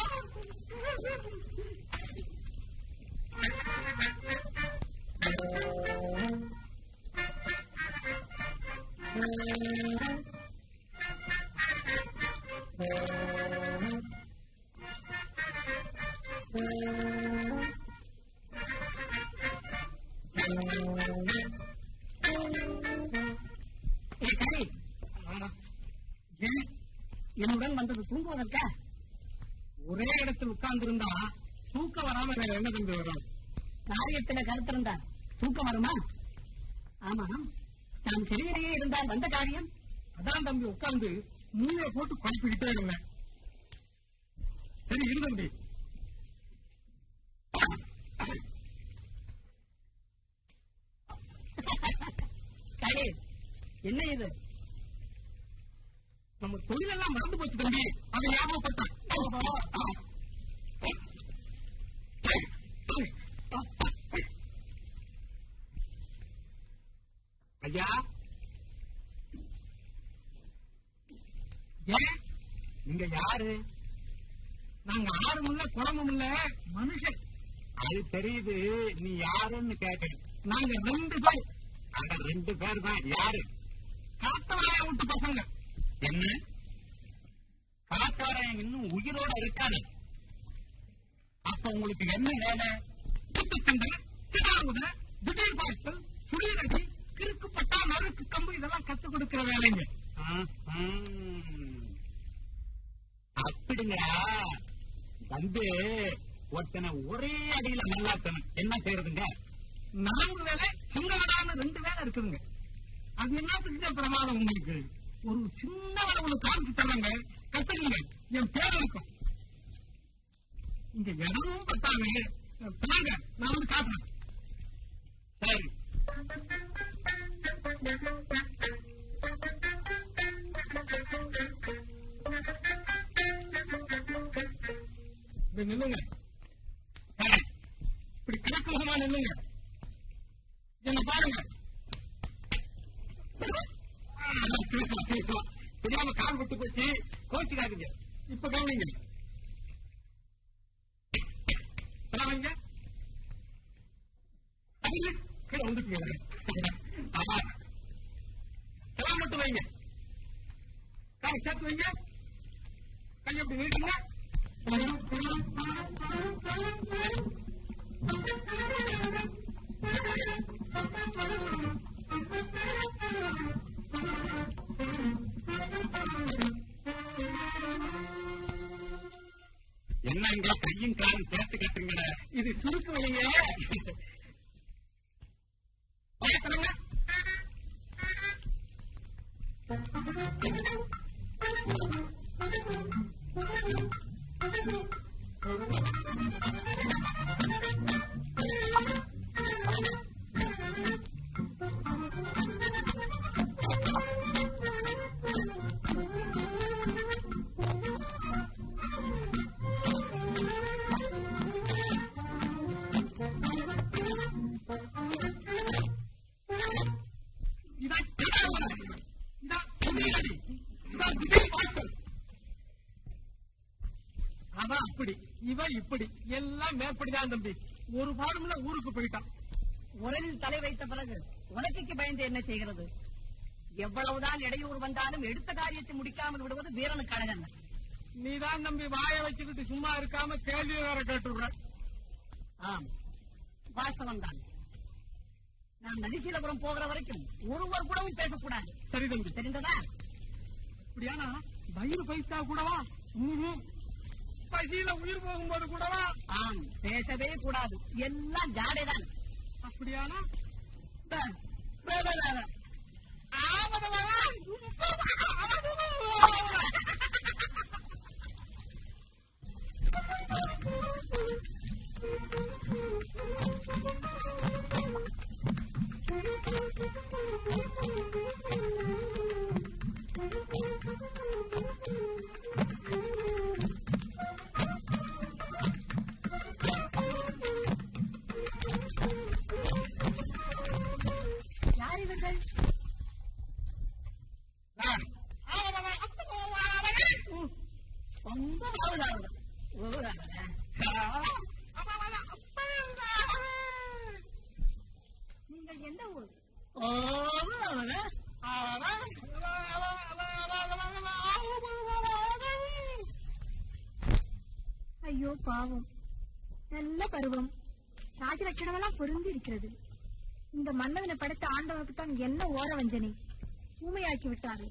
ஏ கரி ஏன் என்னுடன் வந்தது தூங்குவதற்கா ஒரே இடத்தில் உட்கார்ந்து இருந்தா தூக்கம் வராம வேற என்ன தம்பி வரும் காரியத்துல கருத்திருந்தா தூக்கம் வருமா ஆமா நாம் சிறையிலேயே இருந்தால் வந்த காரியம் அதான் தம்பி உட்கார்ந்து மூளை போட்டு குழப்பிக்கிட்டே இருந்தேன் சரி இரு தம்பி கரி என்ன இது நம்ம தொழிலெல்லாம் மறந்து போச்சு தம்பி அதை ஞாபகப்பட்டான் ஐயா ஏன் நீங்க யாரு நாங்க ஆறும் இல்ல குளமும் இல்ல மனுஷன் அது தெரியுது நீ யாருன்னு கேட்க நாங்க ரெண்டு பேர் அந்த ரெண்டு பேர் தான் யாரு காத்தவராய விட்டு பசங்க என்ன காத்தவராயன் இன்னும் உயிரோட இருக்காரு அப்ப உங்களுக்கு என்ன வேலை குத்துச்சண்டை சிதாங்குதை திடீர் பாய்ச்சல் சுழியரடி கிறுக்கு பட்டா நறுக்கு கம்பு இதெல்லாம் கத்துக் கொடுக்கிற வேலைங்க அப்படிங்களா வந்து ஒருத்தனை ஒரே அடியில நல்லாத்தனம் என்ன செய்யறதுங்க நான்கு வேலை சிங்களடான ரெண்டு வேலை இருக்குதுங்க அது என்னத்துக்கு பிரமாதம் உங்களுக்கு ஒரு சின்ன வேலை ஒண்ணு காமிச்சு தராங்க கத்துக்குங்க என் பேர் இருக்கும் இங்க இடமும் பத்தாங்க போங்க நான் வந்து காட்டுறேன் சரி இப்படி நில்லுங்க சரி. இப்படி கிழக்கு முகமா நில்லுங்க என்ன பாருங்க ஆ, பேசலாம், பேசலாம். தெரியாம கால் விட்டு போச்சு கோச்சுக்காதீங்க இப்ப கவனிங்க வைங்க கீழே வந்துட்டீங்க ஆமா. எல்லாம் மட்டும் வைங்க கால் சேர்த்து வைங்க கை எப்படி நீட்டுங்க என்னங்க கையும் காலும் சேர்த்து கட்டுங்க இது சுருக்கு வழிங்க பயப்படுங்க இதான் கிடாமலை. இதான் புலியடி. இதான் திடீர் பாய்ச்சல். அவன் அப்படி இவன் இப்படி எல்லாம் மேற்படிதான் தம்பி ஒரு பாடும்ல ஊருக்கு போயிட்டான் உரலில் தலை வைத்த பிறகு உலகைக்கு பயந்து என்ன செய்கிறது எவ்வளவுதான் இடையூறு வந்தாலும் எடுத்த காரியத்தை முடிக்காமல் விடுவது வீரனுக்கு அழகல்ல நீதான் தம்பி வாய வச்சுக்கிட்டு சும்மா இருக்காம கேள்வி வேற கேட்டுடுற ஆம் வாஸ்தவம் தான் நான் நதிசீலபுரம் போகிற வரைக்கும் ஒருவர் கூடவும் பேசக்கூடாது சரி தம்பி தெரிந்ததா அப்படியானா வயிறு பைசா கூடவா ம்ஹும். பசியில உயிர் போகும்போது கூடவா ஆம் பேசவே கூடாது எல்லாம் ஜாடைதான் அப்படியானா த, த, த, த, த. யார் இவர்கள் நான். ரொம்ப வாழுதாங்க. ஊராங்க. நீங்கள் எந்த ஊர் ஓ, ஐயோ பாவம் நல்ல பருவம் ராஜலட்சணமெல்லாம் பொருந்தி இருக்கிறது இந்த மன்னவனை படைத்த ஆண்டவனுக்கு தான் என்ன ஓர வஞ்சனை ஊமையாக்கி விட்டாரு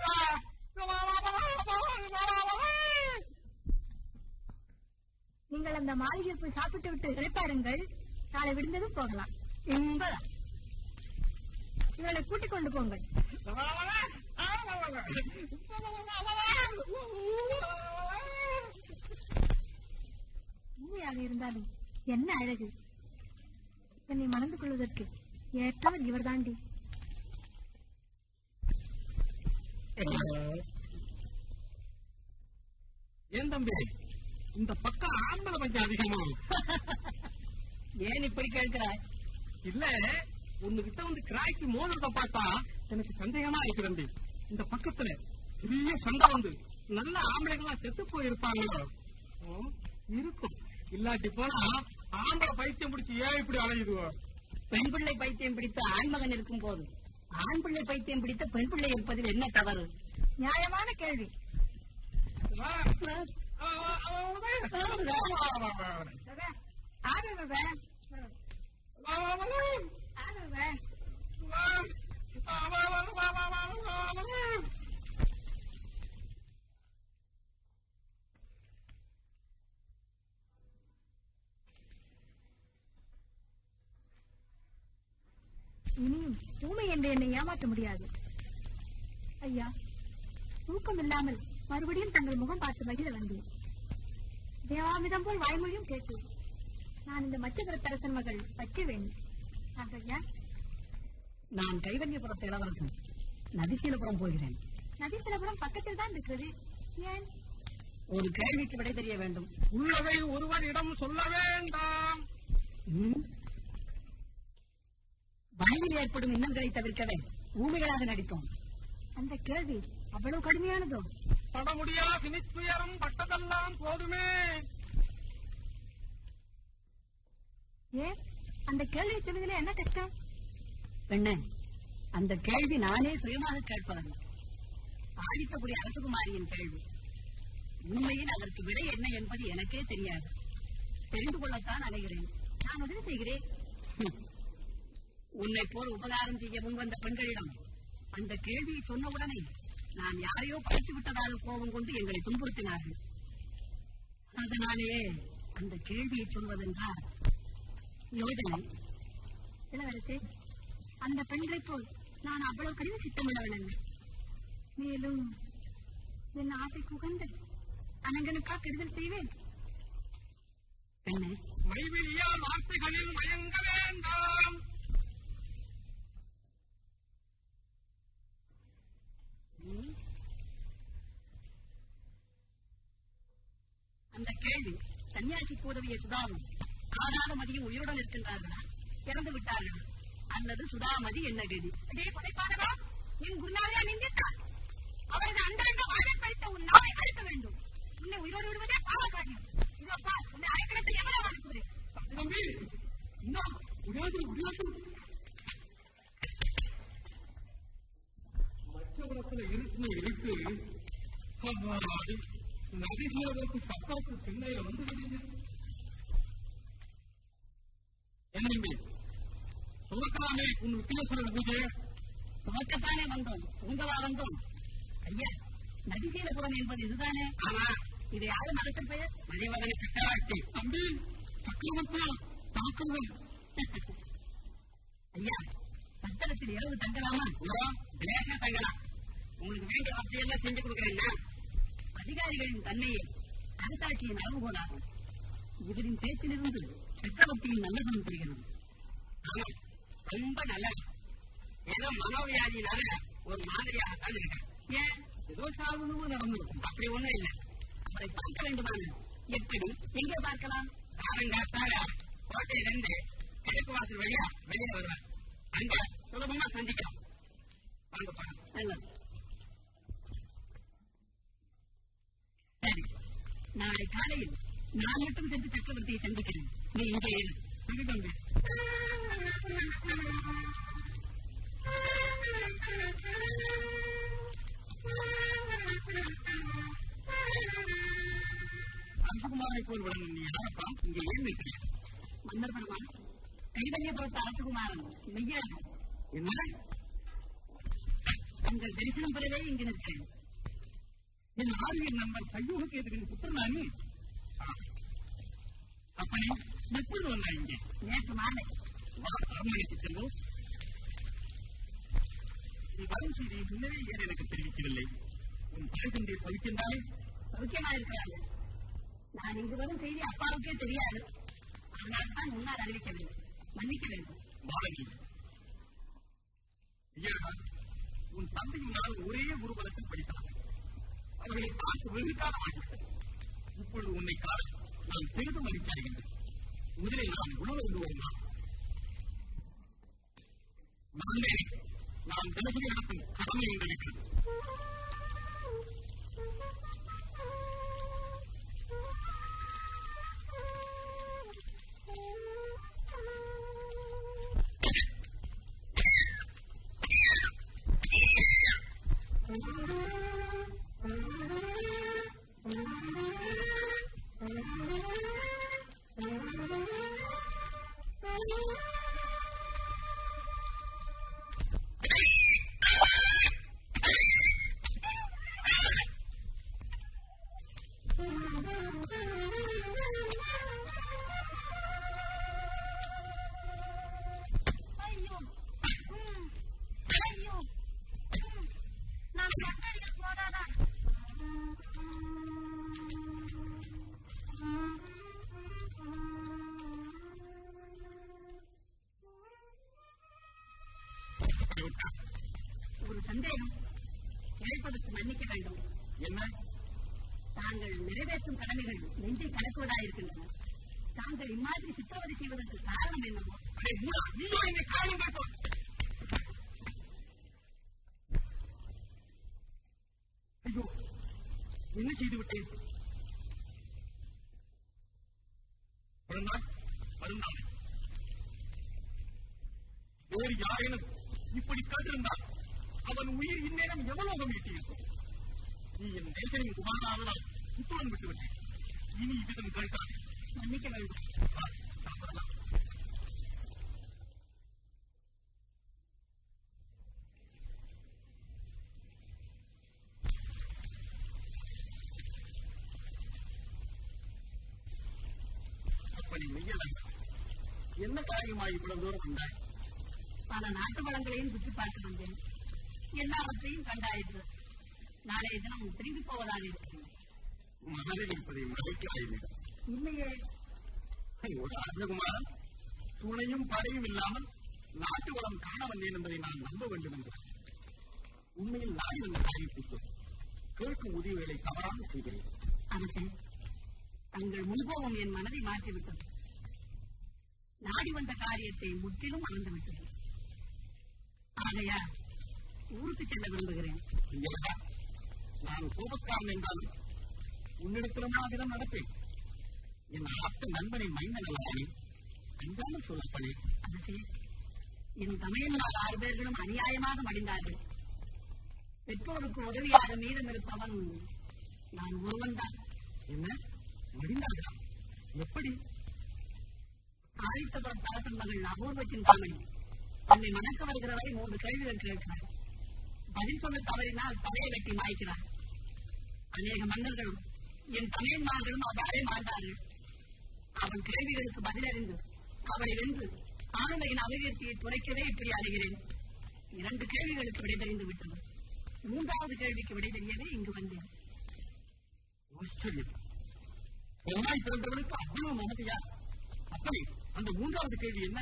நீங்கள் அந்த மாளிகையில் போய் சாப்பிட்டு விட்டு இழைப்பாருங்கள் நாளை விடுந்ததும் போகலாம் என்பதா இவளை கூட்டிக் கொண்டு போங்கள் உண்மையாக இருந்தாலும் என்ன அழகு என்னை மணந்து கொள்வதற்கு ஏற்றவர் இவர்தாண்டி ஏன் தம்பி இந்த பக்கம் ஆம்பளை கொஞ்சம் அதிகமா ஏன் இப்படி கேட்கிறாய் இல்ல உன்னுகிட்ட வந்து கிராய்க்கு மோதிரத பார்த்தா எனக்கு சந்தேகமா இருக்கு தம்பி இந்த பக்கத்துல பெரிய சண்டை வந்து நல்ல ஆம்பளைகளா செத்து போயிருப்பாங்களோ ம், இருக்கும் இல்லாட்டி போனா ஆம்பளை பைத்தியம் பிடிச்சி ஏன் இப்படி அலையுதுவோ பெண் பிள்ளை பைத்தியம் பிடித்த ஆண்மகன் இருக்கும் போது ஆண் பிள்ளை பைத்தியம் பிடித்த பெண் பிள்ளை இருப்பதில் என்ன தவறு நியாயமான கேள்வி வா. வா, வா, வா, வா, வா, வா, வா, வா. ஆடுவ வா, வா, வா, வா. ஆடுவ வா. வா, வா, வா, வா, வா, வா, வா, வா, வா. இனியும் ஊமை என்று என்னை ஏமாற்ற முடியாது ஐயா தூக்கம் இல்லாமல் மறுபடியும் தங்கள் முகம் பார்த்து மகிழ வந்தேன் தேவாமிதம் போல் வாய்மொழியும் கேட்டேன் நான் இந்த மச்சகரத்தரசன் மகள் பற்றி வேண்டும் ஐயா நான் கைவல்யபுரத்து இளவரசன் நதிசீலபுரம் போகிறேன் நதீசலபுரம் பக்கத்தில் தான் இருக்கிறது ஏன் ஒரு கேள்விக்கு விடை தெரிய வேண்டும் உள்ளதை ஒருவரிடம் சொல்ல வேண்டாம் ம்? வழியில் ஏற்படும் இன்னல்களை தவிர்க்கவே ஊமைகளாக நடித்தோம் அந்த கேள்வி அவ்வளவு கடுமையானதோ பட முடியா சினித்துயரம் பட்டதெல்லாம் போதுமே ஏன் அந்த கேள்வி சொல்வதில் என்ன கஷ்டம் பெண்ணே அந்த கேள்வி நானே சுயமாக கேட்பதல்ல ஆதித்தபுரி அரசகுமாரியின் கேள்வி உண்மையில் அதற்கு விடை என்ன என்பது எனக்கே தெரியாது தெரிந்து கொள்ளத்தான் அலைகிறேன் நான் உதவி செய்கிறேன் ஹம். உன்னை போல் உபகாரம் செய்ய முன்வந்த பெண்களிடம் அந்த கேள்வியை சொன்னவுடனே நான் யாரையோ படைத்து விட்டதாக கோபம் கொண்டு எங்களை துன்புறுத்தினார்கள் அதனாலே அந்த கேள்வியை சொல்வதென்றால் யோஜனை இளவரசே அந்த பெண்களைப் போல் நான் அவ்வளவு கடின சித்தமுள்ளவன் அல்ல மேலும் என் ஆசை குகந்து அனங்கனுக்கா கெடுதல் செய்வேன் பெண்ணே மைவிலியா வார்த்தைகளில் மயங்க வேண்டாம் அந்த கேள்வி சன்னியாசிக்கு உதவிய சுதாவும் காணாத மதியும் உயிருடன் இருக்கின்றார்களா இறந்து விட்டார்களா அல்லது சுதாமதி என்ன கதி அதே கொலைப்பாடவா என் குருநாதா நிந்தித்தார் அவரது அந்தரங்க வாழை பறித்த உன் நாவை அறுக்க வேண்டும் உன்னை உயிரோடு விடுவதே பாவ காரியம் இதோ பார் உன்னை அரைக்கடத்தில் எவ்வளவு அனுப்புகிறேன் தம்பி என்ன முடியாது முடியாது மற்றவரத்துல இருக்குன்னு இருக்கு அவ்வாறு நதிசீரதற்கு சக்கரத்து திண்ணையில வந்து விடுங்க என்ன சொல்லக்கலாமே உன் வித்தியாசம் பூஜை துவக்கத்தானே வந்தோம் உங்களா வந்தோம் ஐயா நதிசீலபுரம் என்பது இதுதானே ஆமா இது யாரு மதத்தின் பெயர் மதிவதன சக்கரவர்த்தி தம்பி சக்கரவர்த்தியா தாக்குங்கள் ஐயா பத்திரத்தில் இரவு தங்கலாமா லேசா தங்கலாம் உங்களுக்கு வேண்டிய வசதியெல்லாம் செஞ்சு கொடுக்குறேன்னா அதிகாரிகளின் தன்மையை அரசாட்சியின் அளவுகோலாகும் இவரின் பேச்சிலிருந்து சக்கரவர்த்தியின் நல்லதனம் புரிகிறது ஆமா, ரொம்ப நல்லது ஏதோ மனோவியாதியினால ஒரு மாதிரியாகத்தான் இருக்கேன் ஏன் ஏதோ சாகுனமும் நடந்திருக்கும் அப்படி ஒண்ணும் இல்லை அவரை பார்க்க வேண்டுமான எப்படி எங்கே பார்க்கலாம் காலங்காத்தால கோட்டையிலிருந்து கிழக்கு வாசல் வழியா வெளியே வருவார் அங்க சுலபமா சந்திக்கலாம் வாங்க போலாம் நல்லது சரி நாளை காலையில் நான் மட்டும் சென்று சக்கரவர்த்தியை சந்திக்கிறேன் நீ இங்கே இரு சரி தம்பி அரசகுமாரை போல் விளங்கும் நீ யாரப்பா இங்கே ஏன் இருக்கிறேன் மன்னர் பெருமான் கைவல்யபுரத்து அரசகுமாரன் மெய்யா என்ன உங்கள் தரிசனம் பெறவே இங்கு நிற்கிறேன் என் ஆர்வியல் நண்பர் கையூக கேதுவின் புத்திரனானி அப்பனே எப்பொழுது வந்தா இங்கே நேற்று மாலை வா அரண்மனைக்கு செல்வோம் நீ வரும் செய்தியை முன்னரே ஏன் எனக்கு தெரிவிக்கவில்லை உன் தாய் தந்தை பவிக்கின்றாலே சௌக்கியமா இருக்கிறாங்க நான் இங்கு வரும் செய்தி அப்பாவுக்கே தெரியாது அதனால் தான் முன்னால் அறிவிக்க வேண்டும் மன்னிக்க வேண்டும் பாரதி ஐயடா உன் தந்தையும் நான் ஒரே குருகுலத்தில் படித்தவர்கள் அவர்களை பார்த்து வெகு காலம் ஆகிவிட்டது இப்பொழுது உன்னை காண நான் பெரிதும் மகிழ்ச்சி அடைகின்றேன் முதலில் நான் உணவு என்று வருகிறான் மகனே நான் தினசரி நடத்தும் கடமை என்று இருக்கிறது ஐயோ ம், ஐயோ ம், நான் கட்டடிக்க போனாதான் ஒரு சந்தேகம் கேட்பதற்கு மன்னிக்க வேண்டும் என்ன தாங்கள் நிறைவேற்றும் கடமைகள் நெஞ்சை கலக்குவதாயிருக்கின்றன தாங்கள் இம்மாதிரி சித்திரவதை செய்வதற்கு காரணம் என்னவோ அடே மூடா நீயோ என்னை காரணம் கேட்பான் ஐயோ என்ன செய்து விட்டேன் பிறந்தாள் மருந்தாள் வேறு யாரேனும் இப்படி கேட்டிருந்தால் அவன் உயிர் இந்நேரம் எவ்வளவு மீட்டியிருக்கும் நீ என் நேசனின் குமாரனாவதால் புத்துடன் விட்டு விட்டேன் இனி இவ்விதம் கேட்டால் மன்னிக்க வேண்டும் சாப்பிடலாம் அப்படி மெய்யலங்க என்ன காரியமாய் இவ்வளவு தூரம் வந்தாய் பல நாட்டு வளங்களையும் சுற்றி பார்க்க வந்தேன் எல்லாவற்றையும் கண்டாயிற்று நாளைய தினம் திரும்பி போவதாக இருக்கிறேன் மனதில் இருப்பதை மறைக்கிறாய் இல்லையே ஒரு ராஜகுமாரன் துணையும் படையும் இல்லாமல் நாட்டு வளம் காண வந்தேன் என்பதை நான் நம்ப வேண்டும் என்றார் உண்மையில் நாடி வந்த காரியத்திற்கு கேட்கும் உதவிகளை தவறாமல் செய்கிறேன் அரசே தங்கள் முன்போகம் என் மனதை மாற்றிவிட்டது நாடி வந்த காரியத்தை முற்றிலும் மறந்துவிட்டது ஆகையா ஊருக்கு செல்ல விரும்புகிறேன் ஐயப்பா, நான் கோபக்காரன் என்றாலும் உன்னிடத்திலும் விதம் நடப்பேன் என் ஆத்த நண்பனை மைந்தன் அல்லவே அஞ்சாமல் சொல்லப்பனே அரசே என் தமையன்மார் ஆறு பேர்களும் அநியாயமாக மடிந்தார்கள் பெற்றோருக்கு உதவியாக மீதம் இருப்பவன் நான் ஒருவன்தான் என்ன மடிந்தார்களா எப்படி ஆதித்தபுரம் தரசன் மகள் அபூர்வத்தின் தாமணி தன்னை மணக்க வருகிற வரை மூன்று கேள்விகள் கேட்கிறார் பதில் சொல்ல தவறினால் தலையை வெட்டி மாய்க்கிறார் அநேக மன்னர்களும் என் தமையன்மார்களும் அவ்வாறே மாண்டார்கள் அவன் கேள்விகளுக்கு பதிலறிந்து அவளை வென்று ஆனந்தையின் அபிவிருத்தியை துளைக்கவே இப்படி அடைகிறேன் இரண்டு கேள்விகளுக்கு விடை தெரிந்து விட்டது மூன்றாவது கேள்விக்கு விடை தெரியவே இங்கு வந்தேன் ஆச்சரியம் பொன்னாய் பிறந்தவனுக்கு அவ்வளவு மமதையா அப்படி அந்த மூன்றாவது கேள்வி என்ன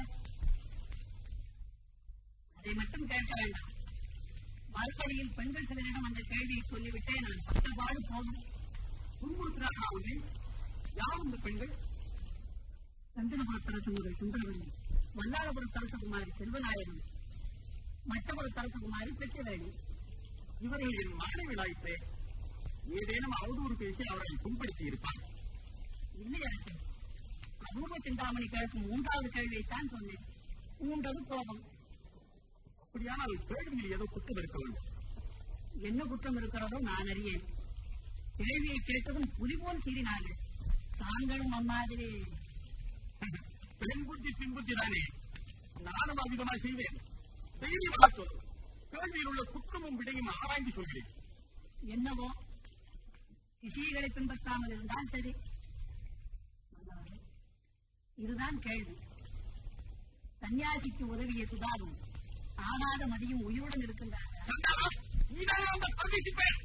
அதை மட்டும் கேட்க வேண்டாம் மறுபடியில் பெண்கள் சிலரிடம் அந்த கேள்வியை சொல்லிவிட்டே நான் பட்டபாடு போதும் துன்புறுத்தினார்களா உன்னை யார் இந்த பெண்கள் சந்தனபுர தரசகுமாரி சுந்தரவல்லி மல்லாரபுர தரசகுமாரி செல்வநாயகன் மட்டபுர தரசகுமாரி பெற்றவேணி இவர்கள் என் மகனை விழாயிற்றே ஏதேனும் அவதூறு பேசி அவர்களை புண்படுத்தி இருப்பார் இல்லை எனக்கு அபூர்வ சிந்தாமணி கேட்கும் மூன்றாவது கேள்வியைத்தான் சொன்னேன் மூன்றது கோபம் அப்படியானால் கேள்வியில் ஏதோ குற்றம் இருக்க வேண்டும் என்ன குற்றம் இருக்கிறதோ நான் அறியேன் கேள்வியை கேட்டதும் புலி போல் சீறினார்கள் தாங்களும் அம்மாதிரி பெண் புத்தி பின் புத்தி தானே நானும் அதிகமாக செய்வேன் தைரியமாக சொல் கேள்வியில் உள்ள குற்றமும் விடையும் ஆராய்ந்து சொல்கிறேன் என்னவோ விஷயங்களை பின்பற்றாமல் இருந்தால் சரி இதுதான் கேள்வி சன்னியாசிக்கு உதவிய சுதாவும் ஆனாத மதியும் உயிருடன் இருக்கின்றார்கள் நீதான் அந்த பகுதிக்கு பேர்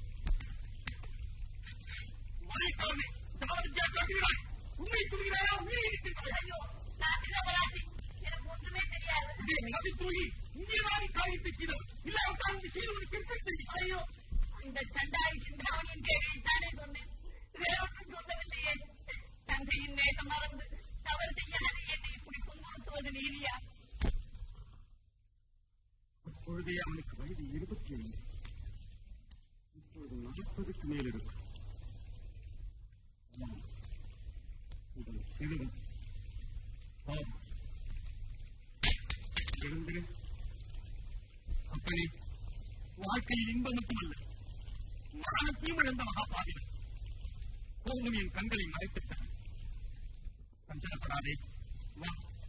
மலைக்காரனே தாவரத்தியா காட்டுகிறாய் உண்மை சொல்கிறாயா உண்மையை இருக்கிறாயா ஐயோ நான் நிரபராதி எனக்கு ஒன்றுமே தெரியாது இதே நதி தூயி இந்தியவாதி காரியத்தை செய்தோம் இல்லாவிட்டால் இந்த செய்தி திருத்தம் செய்தி ஐயோ இந்த சண்டாரி சிந்தாவணியின் தேவையை தானே சொன்னேன் வேறொன்றும் சொல்லவில்லையே தந்தையின் நேசம் மறந்து தவறு செய்யாத என்னை இப்படி துன்புறுத்துவது நீதியா அப்பொழுதே அவனுக்கு வயது இருபத்தி ஐந்து இப்பொழுது நாற்பதுக்கு மேல் இருக்கும் ஆமாம். இது சிறுவன். பாவம். எழுந்திரு. அப்பனே வாழ்க்கையில் இன்பம் மட்டுமல்ல மரணத்தையும் இழந்த மகாபாவிகள் கோபம் என் கண்களை மறைத்துட்டான் சஞ்சலப்படாதே வா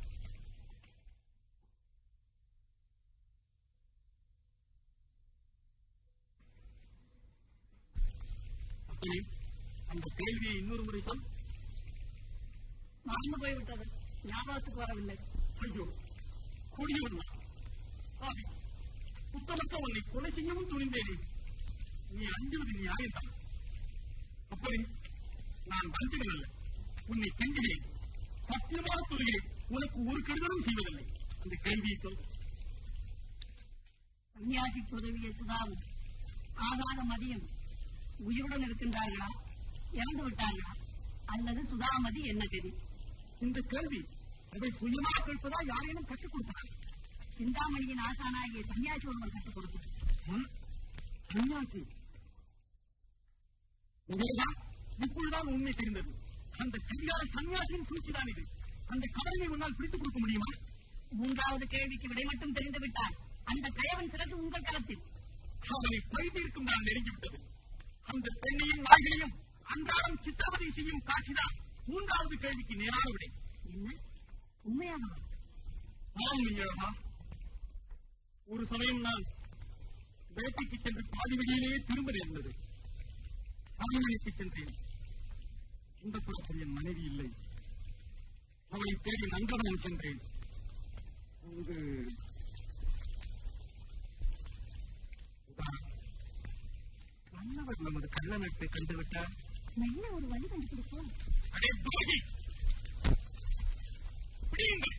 அப்பனே அந்த கேள்வியை இன்னொரு முறை சொல் மறந்து போய்விட்டது ஞாபகத்துக்கு வரவில்லை ஐயோ கொடியவன் ஆவி புத்தமற்ற உன்னை கொலை செய்யவும் துணிந்தேனே நீ அஞ்சுவது நியாயம்தான் அப்படி நான் வஞ்சகன் அல்ல உன்னை கெஞ்சினேன் சத்தியமாக சொல்கிறேன் உனக்கு ஒரு கெடுதலும் செய்வதில்லை அந்த கேள்வியை சொல் சன்னியாசிக்கு உதவிய சுதாவும் ஆகாத மதியம் உயிருடன் இருக்கின்றார்களா இறந்து விட்டார்களா அல்லது சுதாமதி என்ன கதி இந்த கேள்வி அதை சுயமாக கேட்பதா யாரேனும் கற்றுக் கொடுத்தார் சிந்தாமணியின் ஆசானாகிய சன்னியாசி ஒருவர் கற்றுக் கொடுத்தார் ம்? சன்னியாசி உண்மைதான் இப்பொழுதுதான் உண்மை தெரிந்தது அந்த கல்யாண சன்னியாசியின் சூழ்ச்சிதான் இது அந்த கவலையை உன்னால் பிடித்துக் கொடுக்க முடியுமா மூன்றாவது கேள்விக்கு விடை மட்டும் தெரிந்து விட்டால் அந்த கயவன் சிறகு உங்கள் கரத்தில் அவனை பைத்திருக்கும் நான் நெருங்கிவிட்டது அந்த பெண்ணையும் நாய்களையும் அன்றாடம் சித்திரவதை செய்யும் காட்சிதான் மூன்றாவது கேள்விக்கு நேரான விடை என்ன உண்மையானவா ஆம் விஞ்ஞானமா ஒரு சமயம் நான் வேட்டைக்கு சென்று பாதி வழியிலேயே திரும்ப நேர்ந்தது அரண்மனைக்கு சென்றேன் இந்த புறத்தில் என் மனைவி இல்லை அவளை தேடி நண்பனும் சென்றேன் அங்கு மன்னவர் நமது கள்ளநட்டை கண்டுவிட்டார் நல்ல ஒரு வழி கண்டுபிடிப்போம் அடே துரோகி பிடியுங்கள்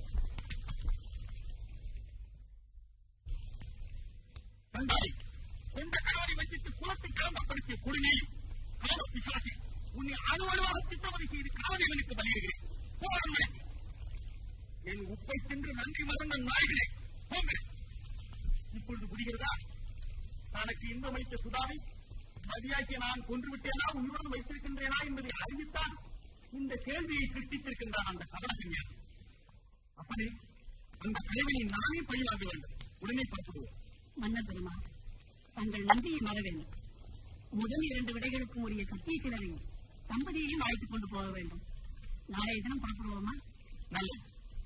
தந்தாய் கொண்ட கணவரை வைத்து குலத்தை கிளம்பப்படுத்திய கொடுமை கால பிசாசி உன்னை அலுவலாக சித்தவதை செய்து காதலனுக்கு பலியிடுகிறேன் போராடுகிறேன் என் உப்பை தின்று நன்றி மறந்த நாய்களே போங்க இப்பொழுது புரிகிறதா தனக்கு இன்பமளித்த சுதாவை மதியாக்கிய நான் கொன்று விட்டேனா உயிருடன் வைத்திருக்கின்றேனா என்பதை அறிவித்தான் இந்த கேள்வியை சிருஷ்டித்திருக்கின்றான் அந்த கவலசன்யாசி அப்படி அந்த கலைவினை நானே பழிவாங்க வேண்டும் உடனே புறப்படுவோம் மன்னர் பெருமாள் தங்கள் நன்றியை மற வேண்டும் முதல் இரண்டு விடைகளுக்கும் உரிய சத்தியசீலனையும் தம்பதியையும் அழைத்துக் கொண்டு போக வேண்டும் நாளைய தினம் புறப்படுவோமா நல்லது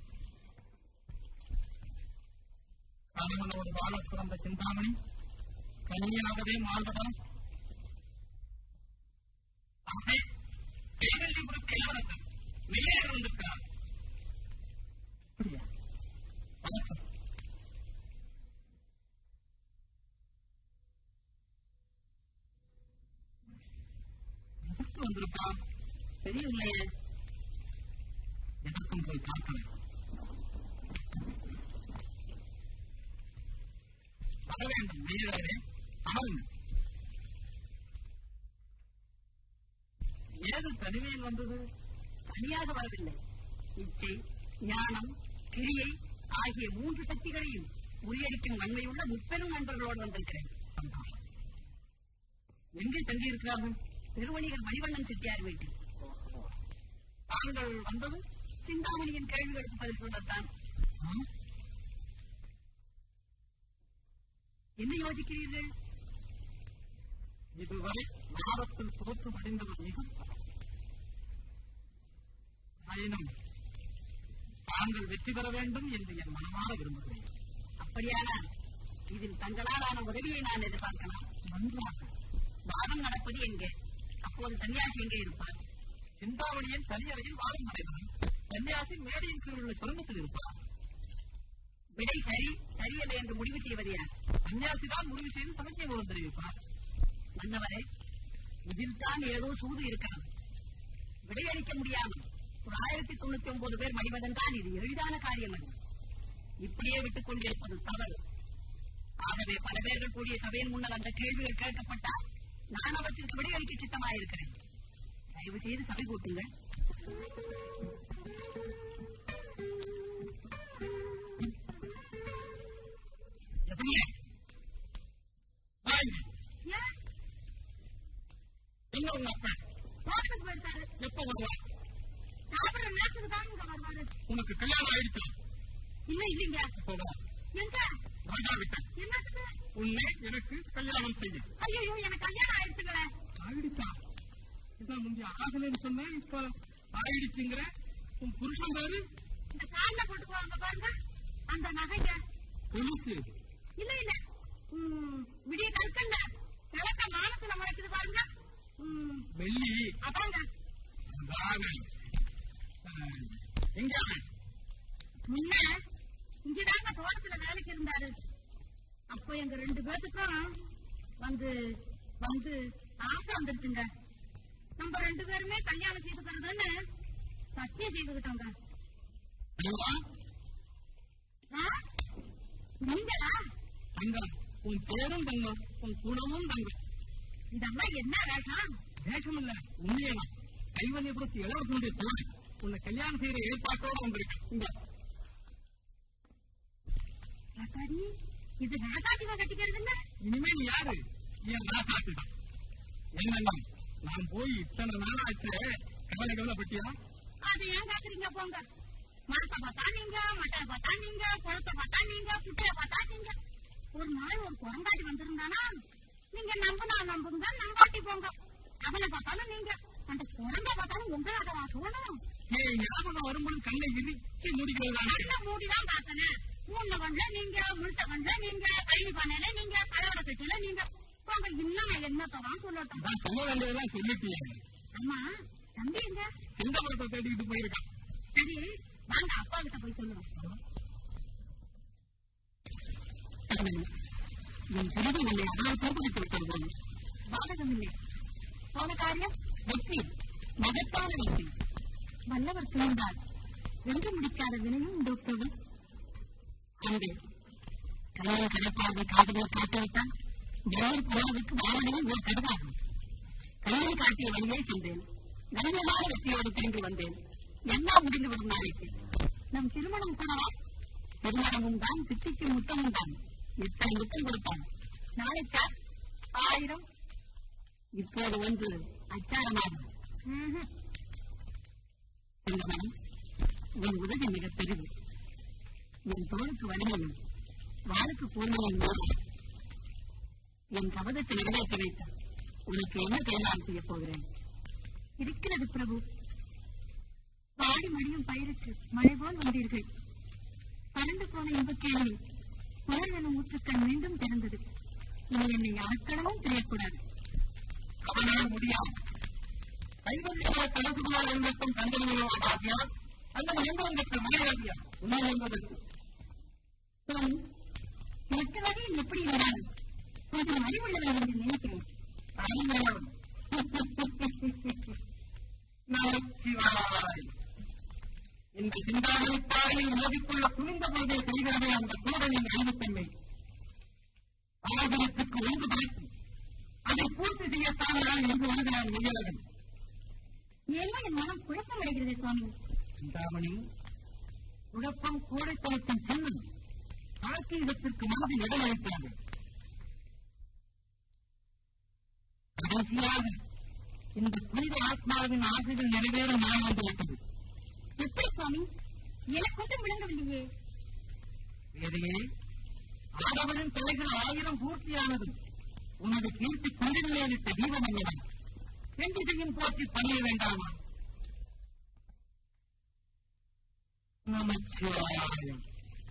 கணவனோடு வாழ பிறந்த சிந்தாமணி கன்னியாவதே மாழ்வதம் ஆகவே தேவல்லிபுரத்தை அரசன் வெளியேற வந்திருக்கிறார் அப்படியா வணக்கம் எதற்கு வந்திருப்பான் தெரியவில்லையே எதற்கும் போய் பார்க்கலாம் வர வேண்டும் நேரே அமருங்கள் ஏது தனிமையில் வந்தது தனியாக வரவில்லை இச்சை ஞானம் கிரியை ஆகிய மூன்று சக்திகளையும் முறியடிக்கும் வன்மையுள்ள முப்பெரும் நண்பர்களோடு வந்திருக்கிறேன் சந்தோஷம். எங்கே தங்கியிருக்கிறார்கள் திருவணிகர் மணிவண்ணன் செட்டியார் வீட்டில் தாங்கள் வந்தது சிந்தாமணியின் கேள்விகளுக்கு பதில் சொல்லத்தான் ஆ? என்ன யோசிக்கிறீர்கள் இதுவரை வாரத்தில் புறத்து அடைந்தது மிக ஆயினும் தாங்கள் வெற்றி பெற வேண்டும் என்று என் மனமாற விரும்புகிறேன் அப்படியானால் இதில் தங்களாலான உதவியை நான் எதிர்பார்க்கலாம் நன்றாக வாதம் நடப்பது எங்கே அப்போது சன்னியாசி எங்கே இருப்பார் சிந்தாமணியின் தனியறையில் வாரம் நடைபெறும் சன்னியாசி மேடையின் கீழ் உள்ள சுரங்கத்தில் இருப்பார் விடை சரி சரியல்ல என்று முடிவு செய்வது யார் சன்னியாசி தான் முடிவு செய்து சமக்கிய மூலம் தெரிவிப்பார் மன்னவரே இதில் தான் ஏதோ சூது இருக்கிறது விடையளிக்க முடியாமல் ஒரு ஆயிரத்தி தொண்ணூத்தி ஒன்பது பேர் மடிவதென்றால் இது எளிதான காரியம் அல்ல இப்படியே விட்டுக் கொண்டிருப்பது தவறு ஆகவே பல பேர்கள் கூடிய சபையின் முன்னர் அந்த கேள்விகள் கேட்கப்பட்டால் நான் அவற்றிற்கு விடையளிக்க சித்தமாயிருக்கிறேன் தயவு செய்து சபை கூட்டுங்கள் எப்படியே வாங்க. ஏன் என்ன உங்க அப்பா தோட்டத்துக்கு போயிருக்காரு எப்ப வருவா சாப்பிடுற நேரத்துக்கு தான் இங்க வருவாரு உனக்கு கல்யாணம் ஆயிடுச்சா இன்னும் இல்லைங்க அப்போ வா எங்க ராஜா விட்ட என்னத்துக்கு உன்னை எனக்கு கல்யாணம் செய்ய ஐயோ எனக்கு கல்யாணம் ஆயிடுச்சுங்களே ஆயிடுச்சா இதான் முந்தைய ஆகலைன்னு சொன்னேன் இப்ப ஆயிடுச்சுங்கிற உன் புருஷன் பேரு இந்த கால்ல போட்டு போவாங்க பாருங்க அந்த நகைங்க கொலுசு இல்ல இல்ல ம், விடிய கற்கல்ல கிழக்க மானத்துல முளைக்குது பாருங்க ம், வெள்ளி அதாங்க அதானே. அஹ், எங்க அவன்? முன்ன இங்கதாங்க தோட்டத்துல வேலைக்கு இருந்தாரு அப்போ எங்க ரெண்டு பேத்துக்கும் வந்து வந்து ஆசை வந்துருச்சுங்க நம்ம ரெண்டு பேருமே கல்யாணம் செய்துக்கிறதுன்னு சத்தியம் செய்துக்கிட்டோங்க அங்க, ஆ? நீங்களா அங்க, உன் பேரும் தங்கம் உன் குணமும் தங்கம் இதெல்லாம் என்ன வேஷம் தேசம் இல்ல உண்மையெல்லாம் கைவல்யபுரத்து இளவரசனுடைய தோழி உன்னை கல்யாணம் செய்யற ஏற்பாட்டோடு வந்திருக்கேன் இங்க சரி இது ராசாத்திவா கட்டிக்கிறது இல்ல இனிமே நீ யாரு என் ராசாத்து தான் என்னன்னா நான் போய் இத்தனை நாள் ஆச்சு கவலை கவலைப்பட்டியா அது ஏன் கேக்குறீங்க போங்க மரத்தை பார்த்தா நீங்க மட்டை பார்த்தா நீங்க குளத்தை பார்த்தா நீங்க குட்டைய பார்த்தா நீங்க ஒரு நாள் ஒரு குரங்காடி வந்திருந்தானா நீங்க நம்புனா நம்புங்க நம்பாட்டி போங்க அவனை பார்த்தாலும் நீங்க அந்த குரங்க பார்த்தாலும் உங்க அதை தோணும் ஏய் ஞாபகம் வரும்போது கண்ணை இறுக்கி முடிக்கிறதானே நல்ல மூடிதான் பார்த்தனே மூணு கண்ட நீங்க முழுத்த கண்ட நீங்க கழுவி பானையில நீங்க கலவர கட்டில நீங்க போங்க இன்னும் நான் என்னத்தான் சொல்லட்டும் நான் சொல்ல வேண்டியதெல்லாம் சொல்லிட்டியே அம்மா தம்பி எங்க சிந்தபுரத்தை தேடிக்கிட்டு போயிருக்கான் சரி வாங்க அப்பா கிட்ட போய் சொல்லுவோம் என் பிறகு உன்னை அவ்வளவு தோற்கடித்து விட்டது போல பாதகம் இல்லை போன காரியம் வெற்றி மகத்தான வெற்றி வல்லவர் துணிந்தார் வென்று முடிக்காத வினையும் உண்டு பிரபு அங்கே கல்யாணம் கடப்பாக காதலை காட்டுவிட்டால் வேறு உறவுக்கு வாழ்வதையும் ஒரு கருதாகும் கல்யாணம் காட்டிய வழியே சென்றேன் கண்ணியமான வெற்றியோடு திரும்பி வந்தேன் எல்லாம் முடிந்துவிடும் நாளைக்கு நம் திருமணம் கூடவா திருமணமும் தான் சித்திக்கு முத்தமும் தான் எத்தனை முத்தம் கொடுத்தான் நாளைக்கா ஆயிரம் இப்போது ஒன்று அச்சாரமாகும் ம்ஹும். செல்வமணி உன் உதவி மிக பெரிது என் தோளுக்கு வலிமையும் வாளுக்கு கூர்மையும் மூலம் என் சபதத்தை நிறைவேற்றி வைத்தார் உனக்கு என்ன தேர்ந்தாம் செய்யப் போகிறேன் இருக்கிறது பிரபு பாடி மடியும் பயிருக்கு மழை போல் வந்தீர்கள் பறந்து போன இன்பக்கேணி புலர் எனும் ஊற்றுக்கண் மீண்டும் திறந்தது இனி என்னை யாருக்கடமும் தெரியக்கூடாது அவனால் முடியாது கைவல்யமான கணக்குகளால் எண்ணத்தும் தந்தனையோ ஆகியா அல்லது எங்களுக்கு மரியாதையா உணவு என்பதற்கு சுவாமி, மற்ற வகையில் எப்படி இருந்தாலும் கொஞ்சம் அறிவுள்ளவர் என்று நினைக்கிறேன் அறிஞரும் நமச்சிவாய் இந்த சிந்தாமணி பாறையில் மோதிக்கொள்ள துணிந்த பொழுதே செய்கிறதே அந்த சூழலின் அறிவுத்தன்மை ஆகியத்துக்கு ஒன்று படைத்து அதை பூர்த்தி செய்யத்தான் நான் இங்கு வருகிறான் மெய்யழகன் ஏனோ என் மனம் குழப்பமடைகிறது சுவாமி சிந்தாமணி குழப்பம் கோடைத்தனத்தின் சின்னம் கார்த்தீகத்திற்கு மனதில் இடமளிக்கிறது கடைசியாக இந்த புனித ஆத்மாவின் ஆசைகள் நிறைவேற நாள் வந்துவிட்டது எப்படி சுவாமி எனக்கு ஒன்றும் விளங்கவில்லையே வேறையே ஆடவரின் தொலைகள் ஆயிரம் பூர்த்தியானது உனது கீர்த்தி குந்திரிலேனிட்ட தீபம் அல்லவா செஞ்சிதையும் போற்றி பணிய வேண்டாமா நமச்சிவாயம்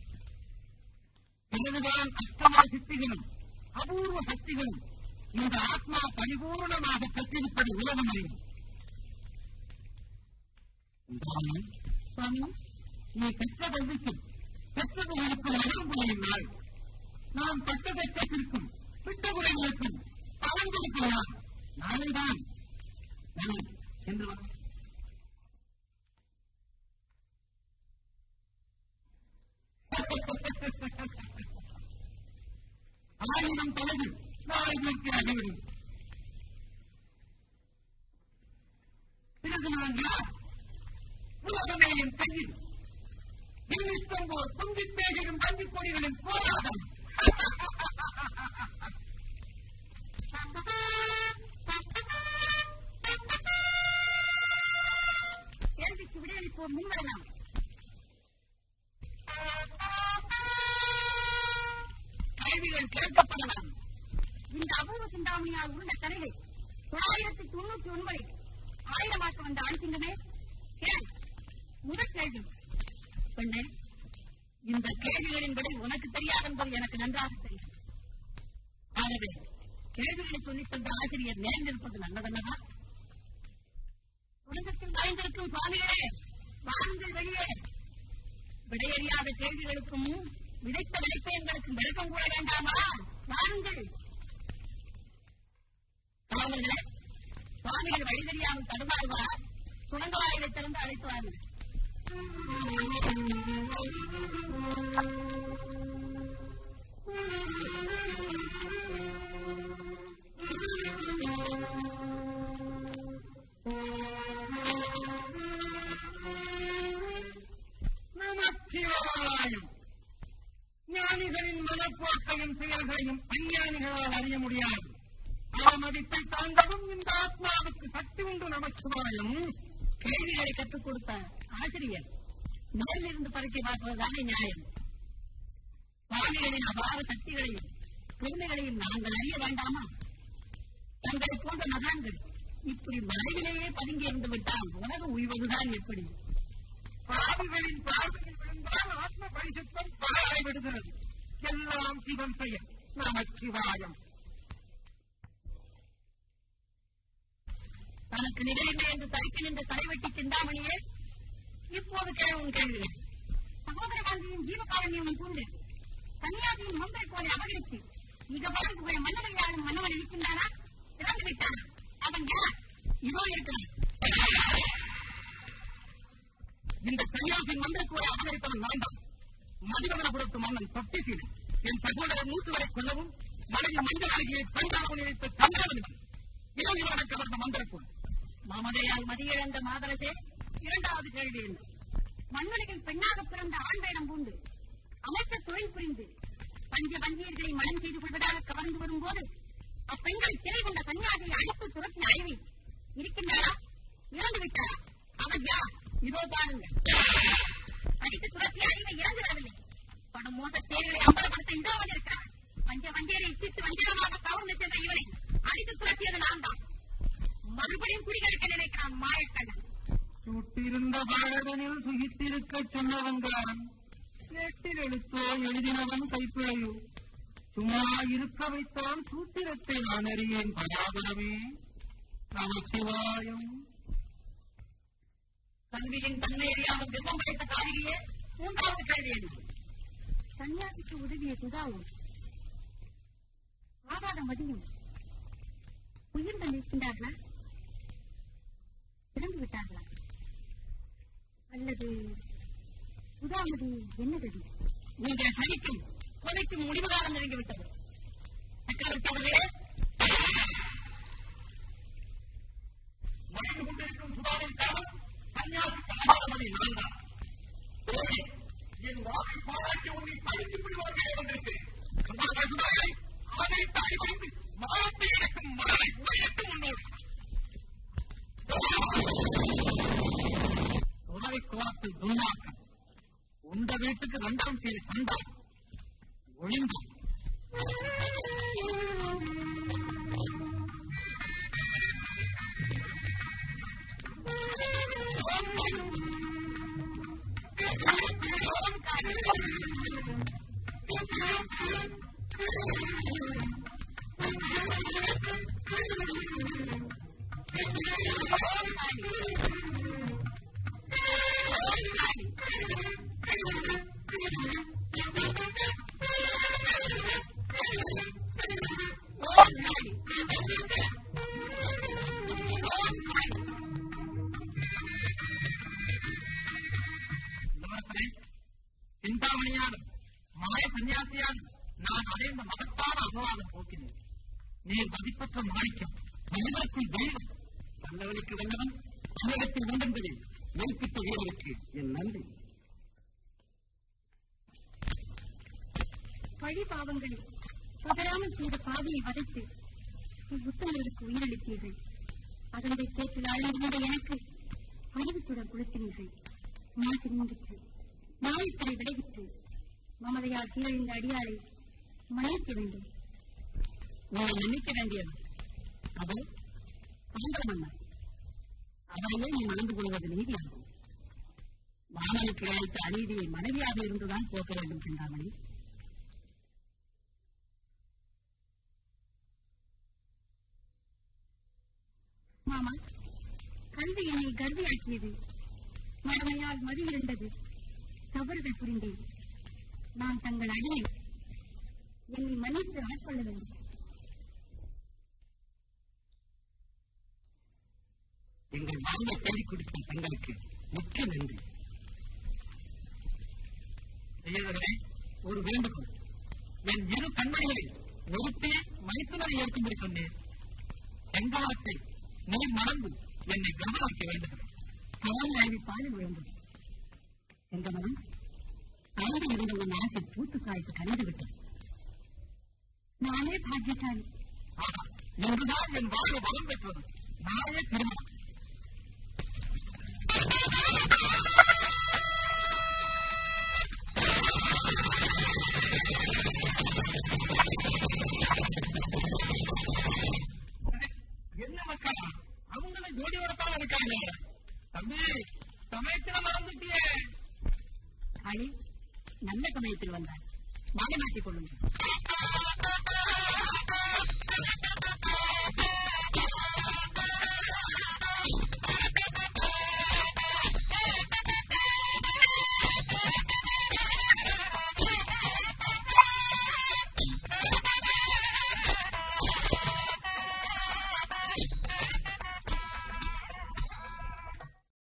பிறகுதான் அஷ்டமா சித்திகளும் அபூர்வ சக்திகளும் இந்த ஆத்மா பரிபூர்ணமாக பெற்றிருப்பது உலகம் அறியும் சுவாமி நீ பெற்ற கல்விக்கும் பெற்ற குறைக்கும் மனம் நாள் நான் பெற்ற பெற்றத்திற்கும் பெற்ற குறைகளுக்கும் பலன் கொடுக்கிறார் நானும் தான் நான் சென்று வா ஆயிரம் தொலைவு நாளை நோக்கி அடைவிடும் பிறகு நான் யார் உலகமே என் கையில் இன்னித்தம்போர் பொங்கிப் பேசும் வங்கிக் கொடிகளின் போராட்டம் கேள்விக்கு விடையளிப்போர் முன்வரலாம் கேள்விகள் கேட்கப்படலாம் இந்த அபூர்வ சிந்தாமணியால் உள்ள தலைகள் தொள்ளாயிரத்தி தொண்ணூத்தி ஒன்பதில் ஆயிரமாக்க வந்த ஆண்சிங்கமே கேள் முதல் கேள்வி பெண்ணே இந்த கேள்விகளின் பதில் உனக்கு தெரியாது என்பது எனக்கு நன்றாக தெரியும் ஆகவே கேள்விகளை சொல்லித் தந்த ஆசிரியர் நேர்ந்திருப்பது நல்லதல்லவா உலகத்தில் மறைந்திருக்கும் சுவாமிகளே வாருங்கள் வெளியே விடையறியாத கேள்விகளுக்கும் விதைத்த விளைப்பயன்களுக்கும் விளக்கம் கூற வேண்டாமா வாருங்கள் காவலர்களே சுவாமிகள் வழி தெரியாமல் தடுமாறுவார் சுரங்க வாயிலை திறந்து அழைத்து வாருங்கள் நமச்சிவாயம் ஞானிகளின் மனப்போக்கையும் செயல்களையும் அஞ்ஞானிகளால் அறிய முடியாது அவமதிப்பை தாண்டவும் இந்த ஆத்மாவுக்கு சக்தி உண்டு நமச்சிவாயம் கேள்விகளை கற்றுக் கொடுத்த ஆசிரியர் மேலிருந்து பறிக்க பார்ப்பதுதானே நியாயம் சுவாமிகளின் அபார சக்திகளையும் பெருமைகளையும் நாங்கள் அறிய வேண்டாமா தங்களை போன்ற மகான்கள் இப்படி மறைவிலேயே பதுங்கி இருந்து விட்டால் உலகம் உய்வதுதான் எப்படி பாவிகளின் பார்வையில் விழுந்தால் ஆத்ம பரிசுத்தம் பாழாய் விடுகிறது எல்லாம் சிவன் பெயர் நமச்சிவாயம் தனக்கு நிகழில்லை என்று தரிக்க நின்ற தலைவெட்டி சிந்தாமணியே இப்போது கேள்வும் கேள்வி சகோதர காந்தியின் ஜீவகாரண்யம் கொண்டு கன்னியாசியின் மந்தை போல அவர்களுக்கு மிக வாழ்ந்து போய் மன்னர்கள் யாரும் மன்னவன் இருக்கின்றானா இறந்து விட்டானா அவன் யார் இதோ இருக்கிறான் இந்த கன்னியாசின் மந்திரக்கூட அவதரித்தவன் நான் தான் மதிவதனபுரத்து மன்னன் பப்திசீலன் என் சகோதரர் மூத்துவரை கொல்லவும் மனைவி மஞ்சள் அழகியை பஞ்சாபம் நினைத்த சந்திரவனுக்கு இதோ இவனுக்கு கவர்ந்த மந்திரக்கூட மாமதையால் மதியிழந்த மாதரசே இரண்டாவது கேள்வி என்ன மன்னர்கள் பெண்ணாக பிறந்த ஆண் வேடம் பூண்டு அமைச்ச தொழில் புரிந்து பஞ்ச வந்தியர்களை மனம் செய்து கொள்வதாக கவர்ந்து வரும்போது அப்பெண்கள் சிறை கொண்ட கன்னியாசியை அழைத்து துரத்தின அழிவை இருக்கின்றாரா இறந்து விட்டாரா அவன் யார் இதோ பாருங்க அடித்து துரத்திய அழிவை இறந்து வரவில்லை படும் மோச தேர்களை அம்பலப்படுத்த இதோ வந்திருக்கிறார் பஞ்ச வந்தியரை இட்டு வஞ்சகமாக கவர்ந்து சென்ற இவரை அடித்து துரத்தியது நான் தான் மறுபடியும் குடிகெடுக்க நினைக்கிறான் மாயக்கண்ணன் சுட்டிருந்த பாரதனில் சுகித்திருக்கச் சொன்னவன்தான் எட்டில் எழுத்தோ எழுதினவன் கைப்பிழையோ சும்மா இருக்க வைத்தான் சூத்திரத்தை நான் அறியேன் பராபரமே நமசிவாயம் கல்வியின் தன்மை அறியாமல் பிம்பம் படைத்த காரிகையே மூன்றாவது கேள்வி என்ன சன்னியாசிக்கு உதவிய சுதாவும் ஆகாத மதியும் உயிர்ந்து நிற்கின்றார்களா இறந்து விட்டார்களா அல்லது சுதாமதி என்ன கதி நீங்கள் சனிக்கும் கொலைக்கும் முடிவு காலம் நெருங்கிவிட்டது சக்கரவர்த்தி அவர்களே மறைந்து கொண்டிருக்கும் சுதாவின் காலம் சன்னியாசிக்கு அபாரமதி நான்காம் ஓடி, என் வாக்கை பாராட்டி உன்னை பழித்து விடுவார்களே வந்திருக்கிறேன் சுதாகர் சுதாகரை ஆதரித்து அடிபணிந்து மானத்தை இழக்கும் மரணை உரையிட்டு முன்னோடு துறை கோலத்தில் துன்மார்க்கம் உண்ட வீட்டுக்கு ரெண்டாம் செய்தி சண்டா ஒழிந்து ஆ நீ மதிப்பற்ற மாணிக்கம் மனிதருக்குள் தெய்வம் நல்லவனுக்கு வல்லவன் தமிழகத்தில் வந்தென்பதை மெய்ப்பித்த வீரருக்கு என் நன்றி பழி பாவங்களில் பதறாமல் செய்த பாவியை வதைத்து இவ்வுத்தமர்களுக்கு உயிரளித்தீர்கள் அதனுடைய சேற்றில் ஆழ்ந்திருந்த எனக்கு அறிவுத்துடன் குளித்தினீர்கள் மாசு நீங்கிற்று நாயக்கரை விடைவிட்டு மமதையால் சீரழிந்த அடியாரை மன்னிக்க வேண்டும் உன்னை மன்னிக்க வேண்டியது அவள் ஆந்திர மன்னர் அவளையே நீ மணந்து கொள்வது நீதியாகும் வாமனுக்கு இழைத்த அநீதியை மனைவியாக இருந்துதான் போக்க வேண்டும் சிந்தாமணி மாமா கல்வி என்னை கர்வியாக்கியது மடமையால் மதி இருந்தது தவறுகள் புரிந்தேன் நான் தங்கள் அடியை என்னை மன்னித்து ஆட்கொள்ள வேண்டும் எங்கள் வாழ்வை தேடிக் கொடுக்கும் தங்களுக்கு மிக்க நன்றி ஐயர்களே ஒரு வேண்டுகோள் என் இரு கண்மணிகளில் ஒருத்தே மைத்துனரை ஏற்கும்படி சொன்னேன் செங்காலத்தை நீ மறந்து என்னை கவனிக்க வேண்டும் அவன் வாழ்வி பாலில் வேண்டும் என்ற மனம் அங்கு இருந்த உன் ஆசை பூத்து காய்த்து கலந்து விட்டது நானே பாக்கியசாலி ஆனா இன்றுதான் என் வாழ்வு வளம் பெற்றது நாளே திருமணம் என்ன மக்களா அவங்கள ஜோடி வரத்தான் இருக்காங்க தம்பி சமயத்துல மறந்துட்டியே அணி நல்ல சமயத்தில் வந்தாய் மாலை மாற்றிக் கொள்ளுங்கள்